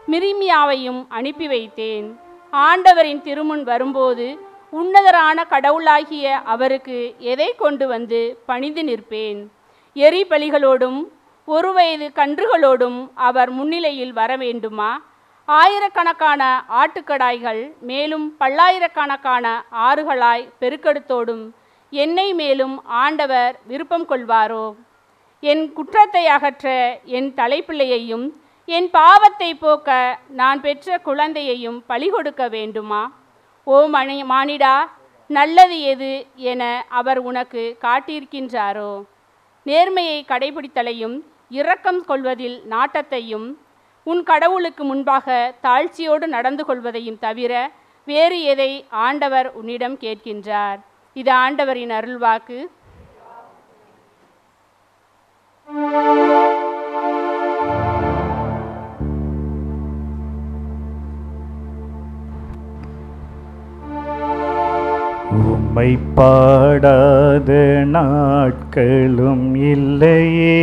மிரிமியாவையும் அனுப்பி வைத்தேன் ஆண்டவரின் திருமுன் வரும்போது உன்னதரான கடவுளாகிய அவருக்கு எதை கொண்டு வந்து பணிந்து நிற்பேன் எரி பலிகளோடும் ஒரு வயது கன்றுகளோடும் அவர் முன்னிலையில் வர வேண்டுமா ஆயிரக்கணக்கான ஆட்டுக்கடாய்கள் மேலும் பல்லாயிரக்கணக்கான ஆறுகளாய் பெருக்கெடுத்தோடும் என்னை மேலும் ஆண்டவர் விருப்பம் கொள்வாரோ என் குற்றத்தை அகற்ற என் தலைப்பிள்ளையையும் என் பாவத்தை போக்க நான் பெற்ற குழந்தையையும் பலி கொடுக்க வேண்டுமா ஓ மணி மானிடா நல்லது எது என அவர் உனக்கு காட்டியிருக்கின்றாரோ நேர்மையை கடைபிடித்தலையும் இரக்கம் கொள்வதில் நாட்டத்தையும் உன் கடவுளுக்கு முன்பாக தாழ்ச்சியோடு நடந்து கொள்வதையும் தவிர வேறு எதை ஆண்டவர் உன்னிடம் கேட்கின்றார் இது ஆண்டவரின் அருள்வாக்கு உம்மை பாடாத நாட்களும் இல்லையே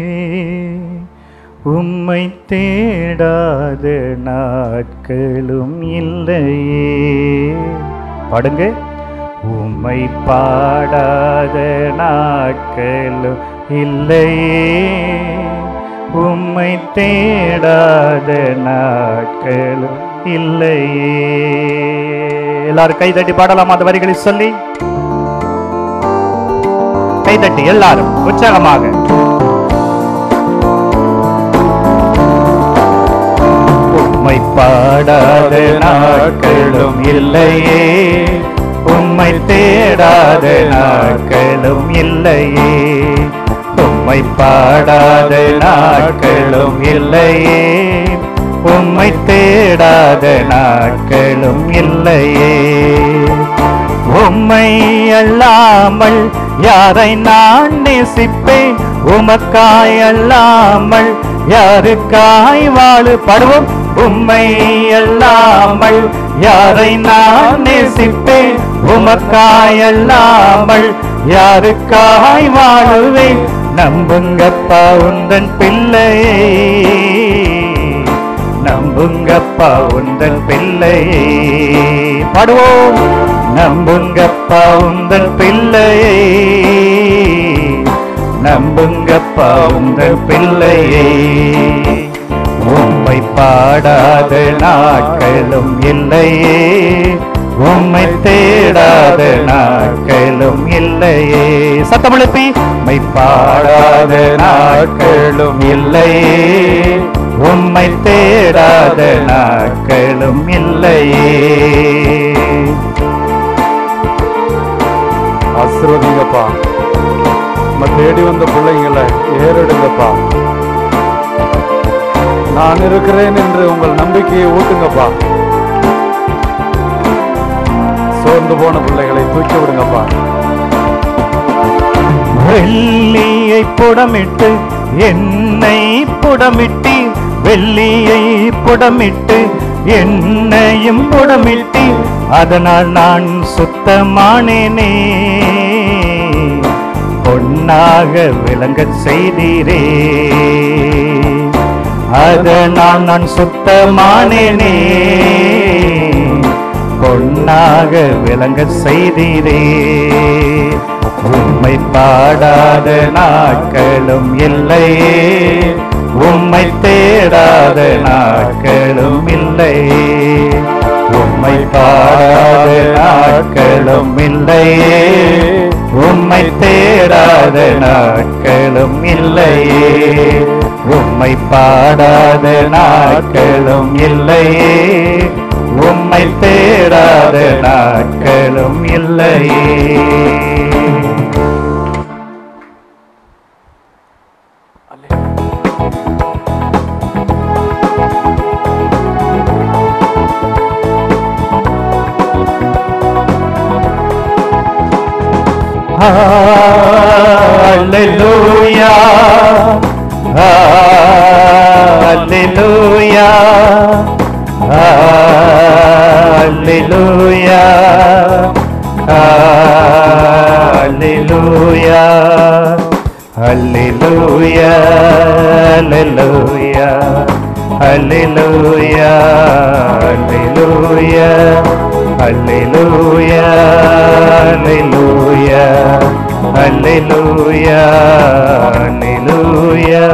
உம்மை தேடாத நாட்களும் இல்லையே பாடுங்க உம்மை பாடாத நாட்களும் இல்லையே உம்மை தேடாத நாட்களும் இல்லையே எல்லாரும் கை தட்டி பாடலாம் அந்த வரிகளை சொல்லி கை தட்டி எல்லாரும் உற்சாகமாக உம்மை பாடாத நாட்களும் இல்லையே உம்மை தேடாத நாட்களும் இல்லையே உம்மை பாடாத நாட்களும் இல்லையே உம்மை தேடாத நாட்களும் இல்லையே உம்மை அல்லாமல் யாரை நான் நேசிப்பேன் உமக்காய் அல்லாமல் யாருக்காய் வாழு படுவோம் உம்மை அல்லாமல் யாரை நான் நேசிப்பேன் உமக்காய் அல்லாமல் யாருக்காய் வாழுவேன் நம்புங்கப்பா உந்தன் பிள்ளையை நம்புங்கப்பா உந்தன் பிள்ளையை பாடுவோம் நம்புங்கப்பா உந்தன் பிள்ளையை நம்புங்கப்பா உந்தன் பிள்ளையை உம்மை பாடாத நாட்களும் இல்லையே உம்மை தேடாத நாட்களும் இல்லையே சத்தம் எழுப்பி உம்மை பாடாத நாட்களும் இல்லையே உம்மை தேடாத நாட்களும் இல்லையே ஆசீர்வதிங்கப்பா நம்ம தேடி வந்த பிள்ளைங்களை ஏறெடுங்கப்பா நான் இருக்கிறேன் என்று உங்கள் நம்பிக்கையை ஊட்டுங்கப்பா சோர்ந்து போன பிள்ளைகளை தூக்கி விடுங்கப்பா வெள்ளியை புடமிட்டு என்னை புடமிட்டு வெள்ளியை புடமிட்டு என்னையும் புடமிட்டு அதனால் நான் சுத்தமானேனே பொன்னாக விளங்கச் செய்தீரே அதனால் நான் சுத்தமானேனே பொன்னாக விளங்கச் செய்தீரே உம்மை பாடாத நாட்களும் இல்லையே உம்மை தேடாத நாட்களும் இல்லையே உம்மை பாடாத நாட்களும் இல்லையே உம்மை தேடாத நாட்களும் இல்லையே உம்மை பாடாத நாட்களும் இல்லையே உம்மை தேடாத நாட்களும் இல்லையே Hallelujah. Hallelujah. Hallelujah. Hallelujah. Hallelujah. Hallelujah. அல்லேலூயா அல்லேலூயா அல்லேலூயா அல்லேலூயா அல்லேலூயா அல்லேலூயா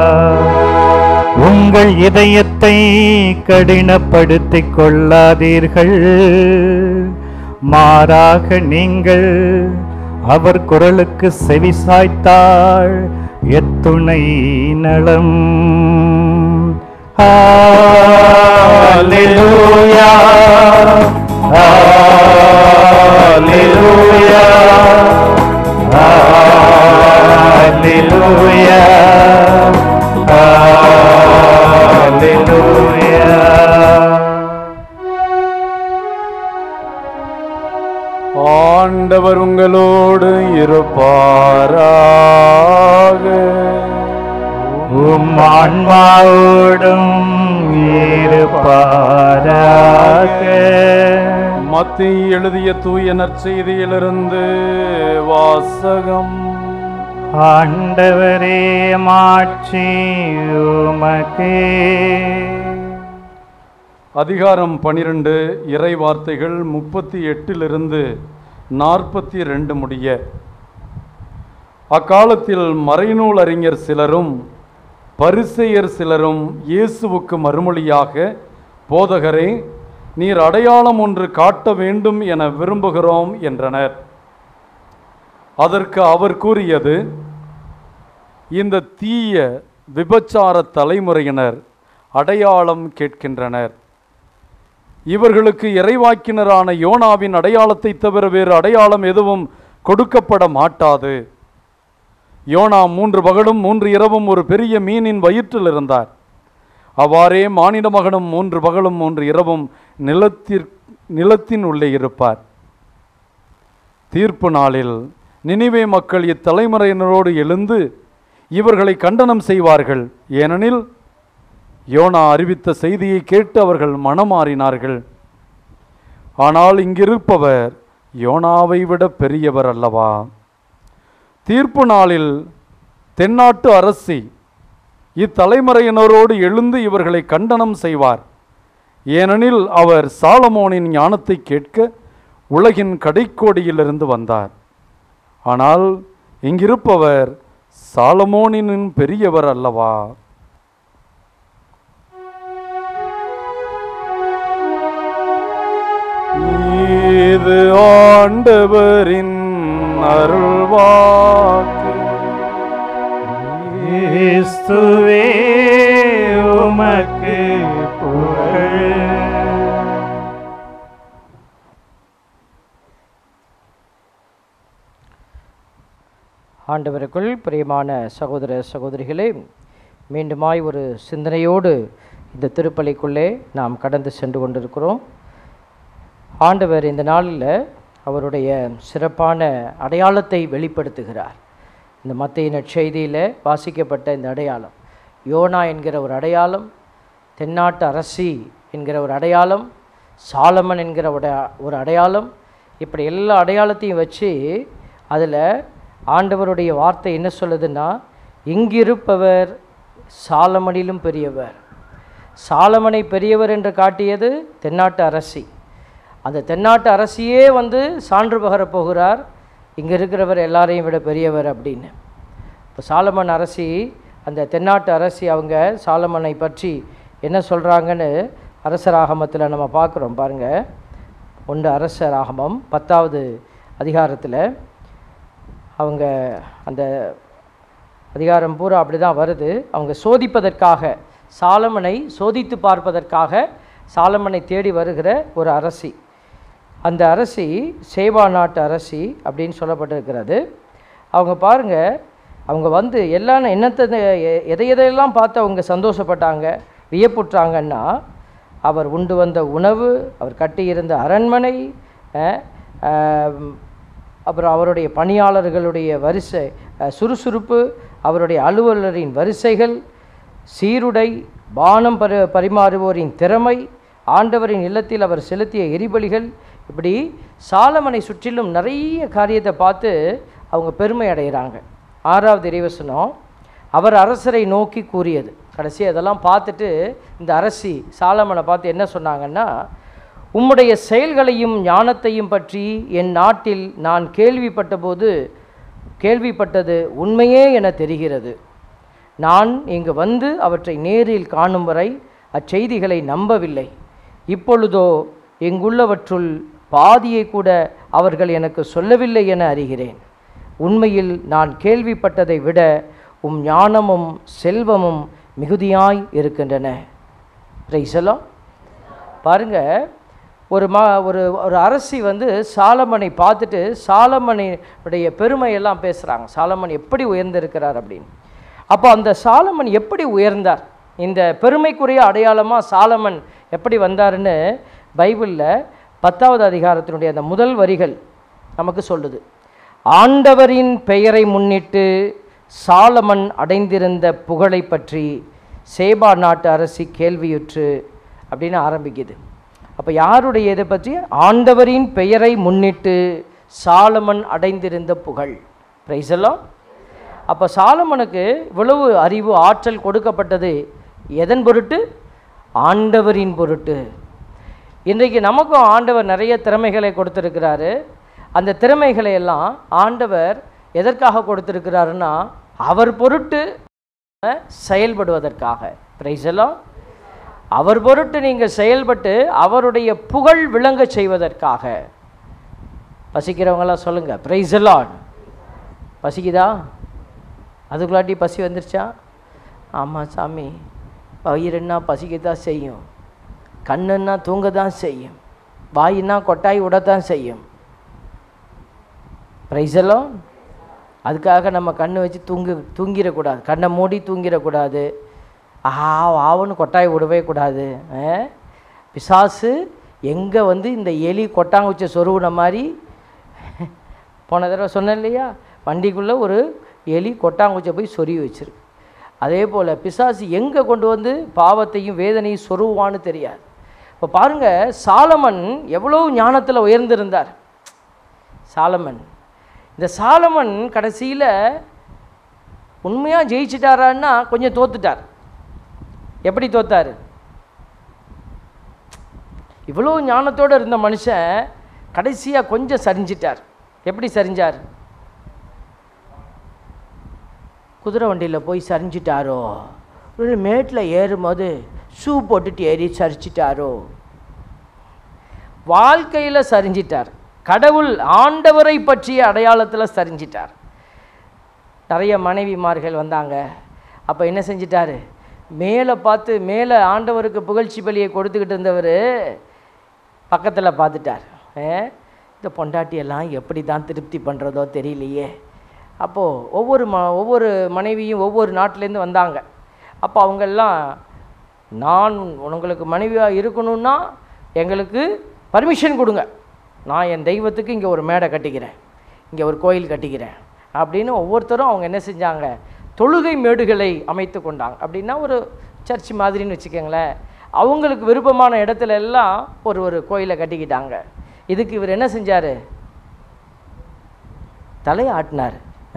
உங்கள் இதயத்தை கடினப்படுத்திக் கொள்ளாதீர்கள் மாறாக நீங்கள் அவர் குரலுக்கு செவிசாய்த்தாள் எத்துணை நலம் ஹalleluya ஹalleluya ஹalleluya ஹalleluya ஆண்டவர் உங்களோடு இருப்பாராக உம் ஆன்மாவோடும் இருப்பாராக மத்திய எழுதிய தூய நற்செய்தியிலிருந்து வாசகம் ஆண்டவரே மாட்சி உமக்கே அதிகாரம் பனிரெண்டு இறை வார்த்தைகள் முப்பத்தி எட்டிலிருந்து நாற்பத்தி ரெண்டு முடிய அக்காலத்தில் மறைநூல் அறிஞர் சிலரும் பரிசெயர் சிலரும் இயேசுவுக்கு மறுமொழியாக போதகரே நீர் அடையாளம் ஒன்று காட்ட வேண்டும் என விரும்புகிறோம் என்றனர் அதற்கு அவர் கூறியது இந்த தீய விபச்சார தலைமுறையினர் அடையாளம் கேட்கின்றனர் இவர்களுக்கு இறைவாக்கினரான யோனாவின் அடையாளத்தை தவிர வேறு அடையாளம் எதுவும் கொடுக்கப்பட மாட்டாது யோனா மூன்று பகலும் மூன்று இரவும் ஒரு பெரிய மீனின் வயிற்றில் இருந்தார் அவ்வாறே மானிட மகனும் மூன்று பகலும் மூன்று இரவும் நிலத்திற் நிலத்தின் உள்ளே இருப்பார் தீர்ப்பு நாளில் நினிவே மக்கள் இத்தலைமுறையினரோடு எழுந்து இவர்களை கண்டனம் செய்வார்கள் ஏனெனில் யோனா அறிவித்த செய்தியை கேட்டு அவர்கள் மனமாறினார்கள் ஆனால் இங்கிருப்பவர் யோனாவை விட பெரியவர் அல்லவா தீர்ப்பு நாளில் தென்னாட்டு அரசி இத்தலைமுறையினரோடு எழுந்து இவர்களை கண்டனம் செய்வார் ஏனெனில் அவர் சாலமோனின் ஞானத்தை கேட்க உலகின் கடைக்கோடியிலிருந்து வந்தார் ஆனால் இங்கிருப்பவர் சாலமோனின் பெரியவர் அல்லவா இது ஆண்டவரின் அருள்வாக்கு கிறிஸ்துவே உமக்கு புகழ் ஆண்டவருக்குள் பிரியமான சகோதர சகோதரிகளே மீண்டுமாய் ஒரு சிந்தனையோடு இந்த திருப்பலிக்குள்ளே நாம் கடந்து சென்று கொண்டிருக்கிறோம் ஆண்டவர் இந்த நாளில் அவருடைய சிறப்பான அடையாளத்தை வெளிப்படுத்துகிறார் இந்த மத்திய நற்செய்தியில் வாசிக்கப்பட்ட இந்த அடையாளம் யோனா என்கிற ஒரு அடையாளம் தென்னாட்டு அரசி என்கிற ஒரு அடையாளம் சாலமன் என்கிற ஒரு ஒரு அடையாளம் இப்படி எல்லா அடையாளத்தையும் வச்சு அதில் ஆண்டவருடைய வார்த்தை என்ன சொல்லுதுன்னா இங்கிருப்பவர் சாலமனிலும் பெரியவர் சாலமனை பெரியவர் என்று காட்டியது தென்னாட்டு அரசி அந்த தென்னாட்டு அரசியே வந்து சான்று பகரப் போகிறார் இங்கே இருக்கிறவர் எல்லாரையும் விட பெரியவர் அப்படின்னு இப்போ சாலமன் அரசி அந்த தென்னாட்டு அரசி அவங்க சாலமனை பற்றி என்ன சொல்கிறாங்கன்னு அரசராகமத்தில் நம்ம பார்க்குறோம் பாருங்கள் ஒன்று அரசராகமம் பத்தாவது அதிகாரத்தில் அவங்க அந்த அதிகாரம் பூரா அப்படி தான் வருது அவங்க சோதிப்பதற்காக சாலமனை சோதித்து பார்ப்பதற்காக சாலமனை தேடி வருகிற ஒரு அரசி அந்த அரசி சேவா நாட்டு அரசி அப்படின்னு சொல்லப்பட்டிருக்கிறது அவங்க பாருங்க அவங்க வந்து எல்லாம் என்னத்தை எ- எதை எதையெல்லாம் பார்த்து அவங்க சந்தோஷப்பட்டாங்க வியப்புற்றாங்கன்னா அவர் உண்டு வந்த உணவு அவர் கட்டியிருந்த அரண்மனை அஹ், ஆம், அப்புறம் அவருடைய பணியாளர்களுடைய வரிசை அஹ், சுறுசுறுப்பு அவருடைய அலுவலரின் வரிசைகள் சீருடை பானம் பரி பரிமாறுவோரின் திறமை ஆண்டவரின் இல்லத்தில் அவர் செலுத்திய எரிபலிகள் இப்படி சாலமனை சுற்றிலும் நிறைய காரியத்தை பார்த்து அவங்க பெருமை அடைகிறாங்க ஆறாவது இறைவசனம் அவர் அரசரை நோக்கி கூறியது கடைசி அதெல்லாம் பார்த்துட்டு இந்த அரசி சாலமனை பார்த்து என்ன சொன்னாங்கன்னா உம்முடைய செயல்களையும் ஞானத்தையும் பற்றி என் நாட்டில் நான் கேள்விப்பட்டபோது கேள்விப்பட்டது உண்மையே என தெரிகிறது நான் இங்கு வந்து அவற்றை நேரில் காணும் வரை அச்செய்திகளை நம்பவில்லை இப்பொழுதோ இங்குள்ளவற்றுள் பாதியை கூட அவர்கள் எனக்கு சொல்லவில்லை என அறிகிறேன் உண்மையில் நான் கேள்விப்பட்டதை விட உம் ஞானமும் செல்வமும் மிகுதியாய் இருக்கின்றன பிரைசலோ பாருங்க ஒரு மா ஒரு ஒரு அரசி வந்து சாலமனை பார்த்துட்டு சாலமனுடைய பெருமையெல்லாம் பேசுகிறாங்க சாலமன் எப்படி உயர்ந்திருக்கிறார் அப்படின்னு அப்போ அந்த சாலமன் எப்படி உயர்ந்தார் இந்த பெருமைக்குரிய அடையாளமாக சாலமன் எப்படி வந்தாருன்னு பைபிளில் பத்தாவது அதிகாரத்தினுடைய அந்த முதல் வரிகள் நமக்கு சொல்லுது ஆண்டவரின் பெயரை முன்னிட்டு சாலமன் அடைந்திருந்த புகழை பற்றி சேபா நாட்டு அரசி கேள்வியுற்று அப்படின்னு ஆரம்பிக்குது அப்போ யாருடைய இதை பற்றி ஆண்டவரின் பெயரை முன்னிட்டு சாலமன் அடைந்திருந்த புகழ் பிரைசெல்லாம் அப்போ சாலமனுக்கு இவ்வளவு அறிவு ஆற்றல் கொடுக்கப்பட்டது எதன் பொருட்டு ஆண்டவரின் பொருட்டு இன்றைக்கு நமக்கும் ஆண்டவர் நிறைய திறமைகளை கொடுத்துருக்கிறாரு அந்த திறமைகளை எல்லாம் ஆண்டவர் எதற்காக கொடுத்துருக்கிறாருன்னா அவர் பொருட்டு செயல்படுவதற்காக பிரைசெல்லாம் அவர் பொருட்டு நீங்கள் செயல்பட்டு அவருடைய புகழ் விளங்க செய்வதற்காக பசிக்கிறவங்களாம் சொல்லுங்கள் பிரைசெல்லாம் பசிக்குதா அதுக்குள்ளாட்டி பசி வந்துருச்சா ஆமாம் சாமி வயிறுன்னா பசிக்க தான் செய்யும் கண்ணுன்னா தூங்க தான் செய்யும் வாயின்னா கொட்டாய் விடத்தான் செய்யும் ப்ரைஸெல்லாம் அதுக்காக நம்ம கண்ணை வச்சு தூங்கு தூங்கிடக்கூடாது கண்ணை மூடி தூங்கிடக்கூடாது ஆ ஆவுன்னு கொட்டாய் விடவே கூடாது ஆ? பிசாசு எங்கே வந்து இந்த எலி கொட்டாங்குச்சை சொருவின மாதிரி போன தடவை சொன்னேன் இல்லையா வண்டிக்குள்ளே ஒரு எலி கொட்டாங்குச்சை போய் சொருவி வச்சிருக்கு அதே போல் பிசாசு எங்கே கொண்டு வந்து பாவத்தையும் வேதனையும் சொருவான்னு தெரியாது இப்போ பாருங்கள் சாலமன் எவ்வளோ ஞானத்தில் உயர்ந்திருந்தார் சாலமன் இந்த சாலமன் கடைசியில் உண்மையாக ஜெயிச்சிட்டாரான்னா கொஞ்சம் தோத்துட்டார் எப்படி தோத்தார் இவ்வளோ ஞானத்தோடு இருந்த மனுஷன் கடைசியாக கொஞ்சம் சரிஞ்சிட்டார் எப்படி சரிஞ்சார் குதிரை வண்டியில் போய் சரிஞ்சிட்டாரோ ஒரு மேட்டில் ஏறும்போது ஷூ போட்டுட்டு ஏறி சரிச்சிட்டாரோ வாழ்க்கையில் சரிஞ்சிட்டார் கடவுள் ஆண்டவரை பற்றிய அடையாளத்தில் சரிஞ்சிட்டார் நிறைய மனைவிமார்கள் வந்தாங்க அப்போ என்ன செஞ்சிட்டாரு மேலே பார்த்து மேலே ஆண்டவருக்கு புகழ்ச்சி பலியை கொடுத்துக்கிட்டு இருந்தவர் பக்கத்தில் பார்த்துட்டார் ஏ, இந்த பொண்டாட்டியெல்லாம் எப்படி தான் திருப்தி பண்ணுறதோ தெரியலையே அப்போது ஒவ்வொரு ம ஒவ்வொரு மனைவியும் ஒவ்வொரு நாட்டிலேருந்து வந்தாங்க அப்போ அவங்கெல்லாம் நான் உங்களுக்கு மனைவியாக இருக்கணும்னா எங்களுக்கு பர்மிஷன் கொடுங்க நான் என் தெய்வத்துக்கு இங்கே ஒரு மேடை கட்டிக்கிறேன் இங்கே ஒரு கோயில் கட்டிக்கிறேன் அப்படின்னு ஒவ்வொருத்தரும் அவங்க என்ன செஞ்சாங்க தொழுகை மேடுகளை அமைத்து கொண்டாங்க அப்படின்னா ஒரு சர்ச் மாதிரின்னு வச்சுக்கோங்களேன் அவங்களுக்கு விருப்பமான இடத்துல எல்லாம் ஒரு ஒரு கோயிலை கட்டிக்கிட்டாங்க இதுக்கு இவர் என்ன செஞ்சார் தலையாட்டினார்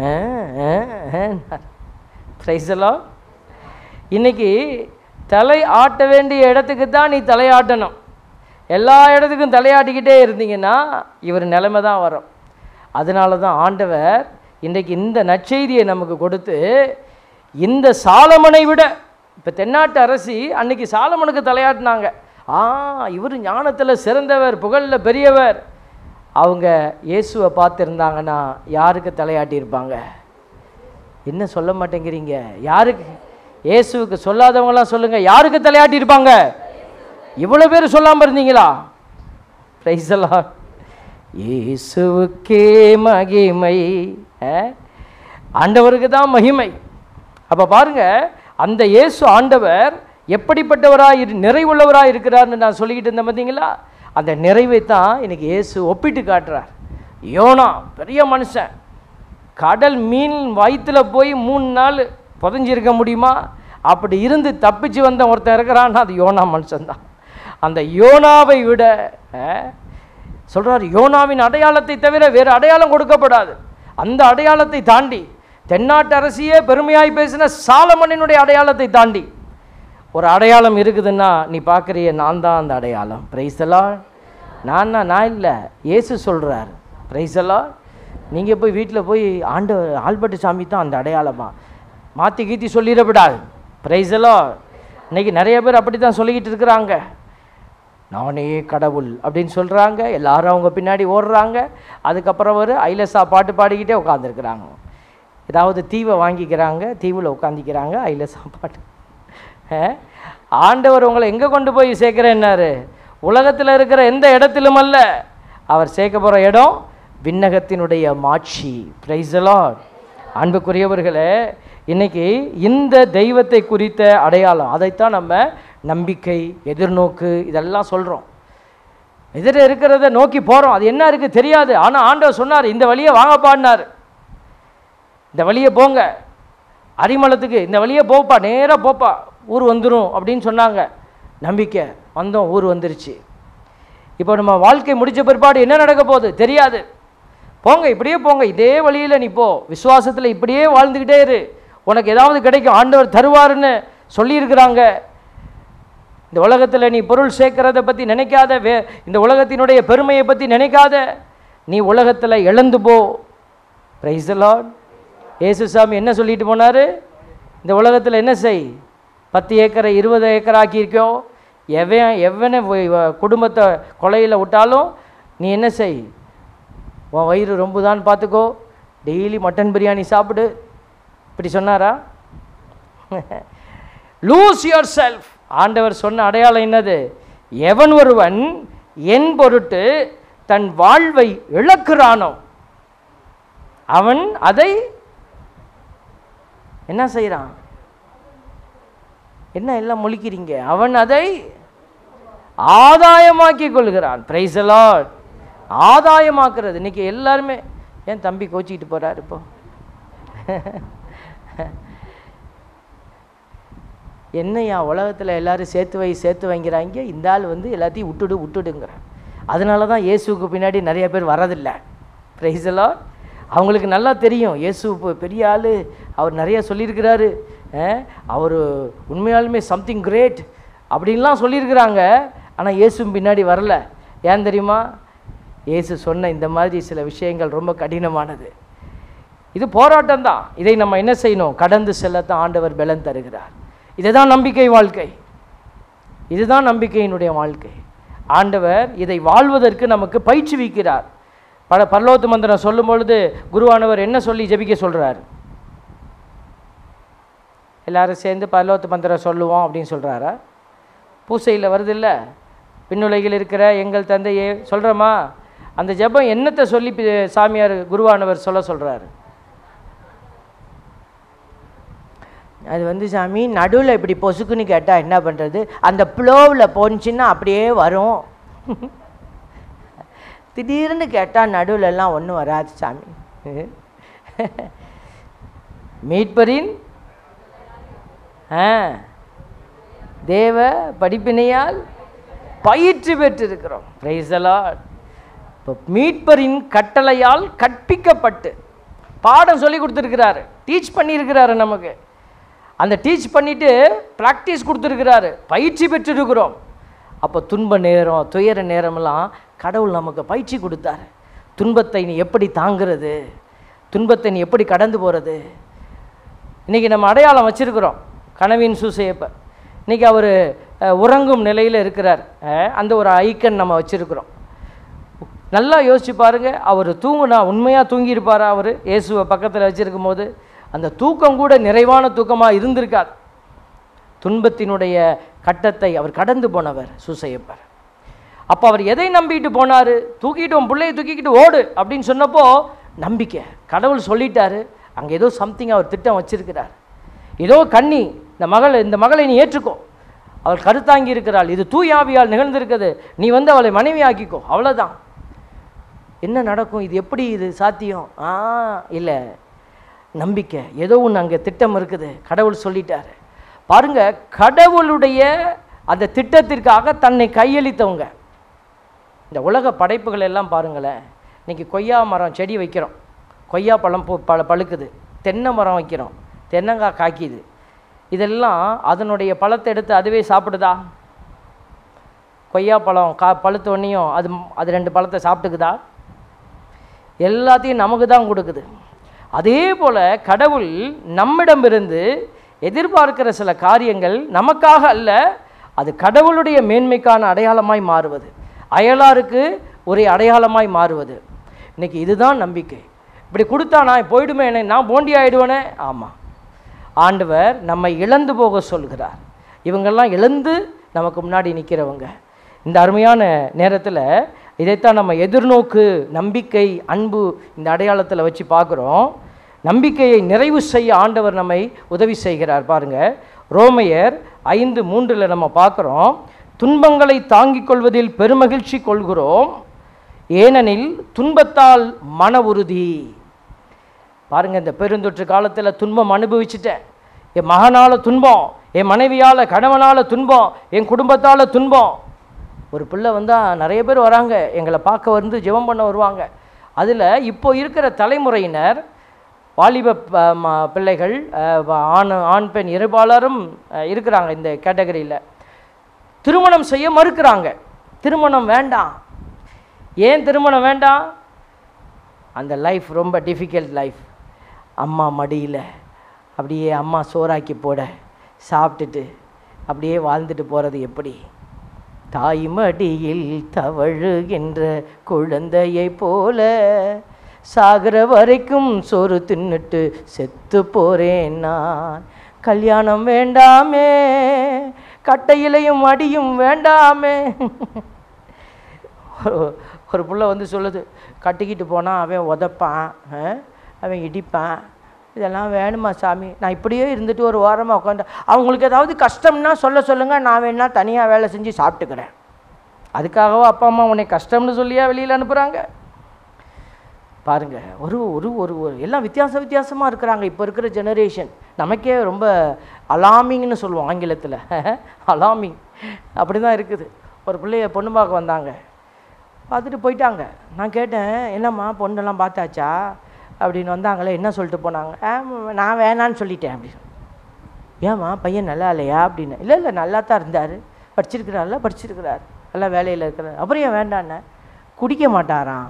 ப்ரைஸெல்லாம் இன்னைக்கு தலை ஆட்ட வேண்டிய இடத்துக்கு தான் நீ தலையாட்டணும் எல்லா இடத்துக்கும் தலையாட்டிக்கிட்டே இருந்தீங்கன்னா இவர் நிலைமை தான் வரும் அதனால தான் ஆண்டவர் இன்றைக்கு இந்த நற்செய்தியை நமக்கு கொடுத்து இந்த சாலமனை விட இப்போ தென்னாட்டு அரசி அன்னைக்கு சாலமனுக்கு தலையாட்டினாங்க ஆ இவர் ஞானத்தில் சிறந்தவர் புகழில் பெரியவர் அவங்க இயேசுவை பார்த்துருந்தாங்கன்னா யாருக்கு தலையாட்டியிருப்பாங்க என்ன சொல்ல மாட்டேங்கிறீங்க யாருக்கு இயேசுவுக்கு சொல்லாதவங்களாம் சொல்லுங்கள் யாருக்கு தலையாட்டியிருப்பாங்க இவ்வளோ பேர் சொல்லாமல் இருந்தீங்களா பிரைஸலா இயேசுவுக்கே மகிமை அஹ்? ஆண்டவருக்கு தான் மகிமை அப்போ பாருங்க அந்த இயேசு ஆண்டவர் எப்படிப்பட்டவராக இரு நிறைவுள்ளவராக இருக்கிறார்னு நான் சொல்லிக்கிட்டு இருந்தேன் பார்த்தீங்களா அந்த நிறைவை தான் இன்னைக்கு இயேசு ஒப்பிட்டு காட்டுறார் யோனா பெரிய மனுஷன் கடல் மீன் வயிற்றுல போய் மூணு நாள் புதஞ்சிருக்க முடியுமா அப்படி இருந்து தப்பிச்சு வந்த ஒருத்தன் இருக்கிறான்னா அது யோனா மனுஷன்தான் அந்த யோனாவை விட அஹ், சொல்றார் யோனாவின் அடையாளத்தை தவிர வேறு அடையாளம் கொடுக்கப்படாது அந்த அடையாளத்தை தாண்டி தென்னாட்டு அரசியே பெருமையாய் பேசின சாலமனினுடைய அடையாளத்தை தாண்டி ஒரு அடையாளம் இருக்குதுன்னா நீ பார்க்குறிய நான் தான் அந்த அடையாளம் பிரைஸெல்லாம் நான் தான் நான் இல்லை இயேசு சொல்கிறார் பிரைஸெல்லாம் நீங்கள் போய் வீட்டில் போய் ஆண்டு ஆல்பர்ட் சாமி தான் அந்த அடையாளமா மாற்றி கீத்தி சொல்லிடக்கூடாது பிரைஸெல்லாம் இன்னைக்கு நிறைய பேர் அப்படி தான் சொல்லிக்கிட்டு இருக்கிறாங்க நானே கடவுள் அப்படின்னு சொல்கிறாங்க எல்லாரும் அவங்க பின்னாடி ஓடுறாங்க அதுக்கப்புறம் ஒரு ஐலசா பாட்டு பாடிக்கிட்டே உட்காந்துருக்குறாங்க ஏதாவது தீவை வாங்கிக்கிறாங்க தீவில் உட்காந்திக்கிறாங்க ஐலசா பாட்டு அஹ், ஆண்டவர் உங்களை எங்கே கொண்டு போய் சேர்க்கிறேன்னாரு உலகத்தில் இருக்கிற எந்த இடத்திலும் அல்ல அவர் சேர்க்க போகிற இடம் விண்ணகத்தினுடைய மாட்சி பிரைசலாட் அன்புக்குரியவர்களே இன்னைக்கு இந்த தெய்வத்தை குறித்த அடையாளம் அதைத்தான் நம்ம நம்பிக்கை எதிர்நோக்கு இதெல்லாம் சொல்கிறோம் எதிர இருக்கிறத நோக்கி போகிறோம் அது என்ன இருக்குது தெரியாது ஆனால் ஆண்டவர் சொன்னார் இந்த வழியை வாங்கப்பாடினார் இந்த வழியை போங்க அரிமளத்துக்கு இந்த வழியே போப்பா நேராக போப்பா ஊர் வந்துடும் அப்படின்னு சொன்னாங்க நம்பிக்கை வந்தோம் ஊர் வந்துருச்சு இப்போ நம்ம வாழ்க்கை முடிச்ச பிற்பாடு என்ன நடக்க போகுது தெரியாது போங்க இப்படியே போங்க இதே வழியில் நீ போ விசுவாசத்தில் இப்படியே வாழ்ந்துக்கிட்டே இரு உனக்கு ஏதாவது கிடைக்கும் ஆண்டவர் தருவாருன்னு சொல்லியிருக்கிறாங்க இந்த உலகத்தில் நீ பொருள் சேர்க்கறத பற்றி நினைக்காத வே இந்த உலகத்தினுடைய பெருமையை பற்றி நினைக்காத நீ உலகத்தில் இழந்து போ பிரைஸ் லார்ட் ஏசுசாமி என்ன சொல்லிட்டு போனார் இந்த உலகத்தில் என்ன செய் பத்து ஏக்கரை இருபது ஏக்கர் ஆக்கியிருக்கோ எவன் எவனை வை- வ- குடும்பத்தை கொலையில் விட்டாலும் நீ என்ன செய் உன் வயிறு ரொம்புதான்னு பார்த்துக்கோ டெய்லி மட்டன் பிரியாணி சாப்பிடு இப்படி சொன்னாரா லூஸ் யுவர் செல்ஃப் ஆண்டவர் சொன்ன அடையாளம் என்னது எவன் ஒருவன் என் பொருட்டு தன் வாழ்வை இழக்கிறானோ அவன் அதை என்ன செய்கிறான் என்ன எல்லாம் முழிக்கிறீங்க அவன் அதை ஆதாயமாக்கி கொள்கிறான் பிரைஸ் லார்ட் ஆதாயமாக்குறது இன்னைக்கு எல்லாருமே ஏன் தம்பி கோச்சிக்கிட்டு போறாரு இப்போ என்னையா உலகத்தில் எல்லாரும் சேர்த்து வை சேர்த்து வைங்கிறாங்க இந்த ஆள் வந்து எல்லாத்தையும் விட்டுடு விட்டுடுங்கிறான் அதனால தான் இயேசுவுக்கு பின்னாடி நிறைய பேர் வரதில்லை பிரைஸெல்லாம் அவங்களுக்கு நல்லா தெரியும் இயேசு இப்போ பெரிய ஆள் அவர் நிறைய சொல்லியிருக்கிறாரு அவர் உண்மையாலுமே சம்திங் கிரேட் அப்படின்லாம் சொல்லியிருக்கிறாங்க ஆனால் இயேசு பின்னாடி வரல ஏன் தெரியுமா இயேசு சொன்ன இந்த மாதிரி சில விஷயங்கள் ரொம்ப கடினமானது இது போராட்டம் தான் இதை நம்ம என்ன செய்யணும் கடந்து செல்லத்தான் ஆண்டவர் பலன் தருகிறார் இதுதான் நம்பிக்கை வாழ்க்கை இதுதான் நம்பிக்கையினுடைய வாழ்க்கை ஆண்டவர் இதை வாழ்வதற்கு நமக்கு பயிற்றுவிக்கிறார் பல பரலோத்து மந்திரம் சொல்லும் பொழுது குருவானவர் என்ன சொல்லி ஜெபிக்க சொல்றார் எல்லாரும் சேர்ந்து பரலோத்து மந்திரம் சொல்லுவோம் அப்படின்னு சொல்றாரா பூசையில் வருதில்ல பின்னுலகில் இருக்கிற எங்கள் தந்தையே சொல்கிறோமா அந்த ஜெபம் என்னத்தை சொல்லி பி- சாமியார் குருவானவர் சொல்ல சொல்றாரு அது வந்து சாமி நடுவில் இப்படி பொசுக்குன்னு கேட்டால் என்ன பண்ணுறது அந்த ப்ளோவில் போனுச்சுன்னா அப்படியே வரும் திடீர்னு கேட்டால் நடுவுலலாம் ஒன்றும் வராது சாமி மீட்பரின் ஆ தேவ படிப்பினையால் பயிற்சி பெற்றிருக்கிறோம் பிரைசலாட் இப்போ மீட்பரின் கட்டளையால் கற்பிக்கப்பட்டு பாடம் சொல்லி கொடுத்துருக்கிறாரு டீச் பண்ணியிருக்கிறாரு நமக்கு அந்த டீச் பண்ணிட்டு ப்ராக்டிஸ் கொடுத்துருக்கிறாரு பயிற்சி பெற்றிருக்கிறோம் அப்போ துன்ப நேரம் துயர நேரமெல்லாம் கடவுள் நமக்கு பயிற்சி கொடுத்தாரு துன்பத்தை நீ எப்படி தாங்குறது துன்பத்தை நீ எப்படி கடந்து போகிறது இன்றைக்கி நம்ம அடையாளம் வச்சுருக்கிறோம் கனவின் சூசையப்பர் இன்றைக்கி அவர் உறங்கும் நிலையில் இருக்கிறார் அஹ், அந்த ஒரு ஐக்கன் நம்ம வச்சுருக்கிறோம் நல்லா யோசிச்சு பாருங்க அவர் தூங்குனா உண்மையாக தூங்கியிருப்பாரா அவர் இயேசுவை பக்கத்தில் வச்சிருக்கும் போது அந்த தூக்கம் கூட நிறைவான தூக்கமாக இருந்திருக்காது துன்பத்தினுடைய கட்டத்தை அவர் கடந்து போனவர் சூசையப்பர் அப்போ அவர் எதை நம்பிட்டு போனார் தூக்கிட்டு உன் பிள்ளையை தூக்கிக்கிட்டு ஓடு அப்படின்னு சொன்னப்போ நம்பிக்கை கடவுள் சொல்லிட்டாரு அங்கே ஏதோ சம்திங் அவர் திட்டம் வச்சிருக்கிறார் ஏதோ கண்ணி இந்த மகளை இந்த மகளை நீ ஏற்றுக்கோ அவள் கருத்தாங்கி இருக்கிறாள் இது தூயாவியால் நிகழ்ந்திருக்குது நீ வந்து அவளை மனைவியாக்கிக்கோ அவ்வளோதான் என்ன நடக்கும் இது எப்படி இது சாத்தியம் ஆ இல்லை நம்பிக்கை ஏதோ ஒன்று அங்கே திட்டம் இருக்குது கடவுள் சொல்லிட்டாரு பாருங்க கடவுளுடைய அந்த திட்டத்திற்காக தன்னை கையளித்தவங்க இந்த உலக படைப்புகள் எல்லாம் பாருங்களேன் இன்னைக்கு கொய்யா மரம் செடி வைக்கிறோம் கொய்யா பழம் பூ பழ பழுக்குது தென்னை மரம் வைக்கிறோம் தென்னங்காய் காய்க்குது இதெல்லாம் அதனுடைய பழத்தை எடுத்து அதுவே சாப்பிடுதா கொய்யாப்பழம் கா பழுத்த உடனேயும் அது அது ரெண்டு பழத்தை சாப்பிட்டுக்குதா எல்லாத்தையும் நமக்கு தான் கொடுக்குது அதே போல் கடவுள் நம்மிடமிருந்து எதிர்பார்க்கிற சில காரியங்கள் நமக்காக அல்ல அது கடவுளுடைய மேன்மைக்கான அடையாளமாய் மாறுவது அயலாருக்கு ஒரு அடையாளமாய் மாறுவது இன்னைக்கு இதுதான் நம்பிக்கை இப்படி கொடுத்தா நான் போயிடுமே என்ன நான் போண்டி ஆயிடுவேனே ஆமாம் ஆண்டவர் நம்மை இழந்து போக சொல்கிறார் இவங்கெல்லாம் இழந்து நமக்கு முன்னாடி நிற்கிறவங்க இந்த அருமையான நேரத்தில் இதைத்தான் நம்ம எதிர்நோக்கு நம்பிக்கை அன்பு இந்த அடையாளத்தில் வச்சு பார்க்குறோம் நம்பிக்கையை நிறைவு செய்ய ஆண்டவர் நம்மை உதவி செய்கிறார் பாருங்க ரோமையர் ஐந்து மூன்றில் நம்ம பார்க்குறோம் துன்பங்களை தாங்கிக் கொள்வதில் பெருமகிழ்ச்சி கொள்கிறோம் ஏனெனில் துன்பத்தால் மன உறுதி பாருங்க இந்த பெருந்தொற்று காலத்தில் துன்பம் அனுபவிச்சுட்டேன் என் மகனால துன்பம் என் மனைவியால் கணவனால் துன்பம் என் குடும்பத்தால் துன்பம் ஒரு பிள்ளை வந்தால் நிறைய பேர் வராங்க எங்களை பார்க்க வந்து ஜெபம் பண்ண வருவாங்க அதில் இப்போ இருக்கிற தலைமுறையினர் வாலிப ப- ம- பிள்ளைகள் அஹ், வ- ஆண் ஆண் பெண் இருபாலரும் அஹ், இருக்கிறாங்க இந்த கேட்டகரியில் திருமணம் செய்ய மறுக்கிறாங்க திருமணம் வேண்டாம் ஏன் திருமணம் வேண்டாம் அந்த லைஃப் ரொம்ப டிஃபிகல்ட் லைஃப் அம்மா மடியில் அப்படியே அம்மா சோறாக்கி போட சாப்பிட்டுட்டு அப்படியே வாழ்ந்துட்டு போகிறது எப்படி தாய் மடியில் தவழுகின்ற குழந்தையைப் போல சாகிற வரைக்கும் சோறு தின்னுட்டு செத்து போறேன் நான் கல்யாணம் வேண்டாமே கட்டையிலையும் அடியும் வேண்டாமே ஒரு- ஒரு புள்ள வந்து சொல்லுது கட்டிக்கிட்டு போனால் அவன் உதைப்பான் ஆ? அவன் இடிப்பான் இதெல்லாம் வேணுமா சாமி நான் இப்படியே இருந்துட்டு ஒரு வாரமாக உட்காந்து அவங்களுக்கு ஏதாவது கஷ்டம்னா சொல்ல சொல்லுங்கள் நான் வேணா தனியாக வேலை செஞ்சு சாப்பிட்டுக்கிறேன் அதுக்காகவா அப்பா அம்மா உன்னை கஷ்டம்னு சொல்லியா வெளியில் அனுப்புகிறாங்க பாருங்க ஒரு ஒரு ஒரு ஒரு எல்லாம் வித்தியாச வித்தியாசமாக இருக்கிறாங்க இப்போ இருக்கிற ஜெனரேஷன் நமக்கே ரொம்ப அலாமிங்னு சொல்லுவோம் ஆங்கிலத்தில் அலாமிங் அப்படி தான் இருக்குது ஒரு பிள்ளைய பொண்ணு பார்க்க வந்தாங்க பார்த்துட்டு போயிட்டாங்க நான் கேட்டேன் என்னம்மா பொண்ணெல்லாம் பார்த்தாச்சா அப்படின்னு வந்தாங்களே என்ன சொல்லிட்டு போனாங்க "ஆ, நான் வேணான்னு சொல்லிட்டேன் அப்படின்னு ஏம்மா பையன் நல்லா இல்லையா அப்படின்னு இல்லை இல்லை நல்லா தான் இருந்தார் படிச்சிருக்கிறார்ல படிச்சிருக்கிறார் நல்லா வேலையில் இருக்கிறார் அப்புறம் ஏன் வேண்டான்னு குடிக்க மாட்டாராம்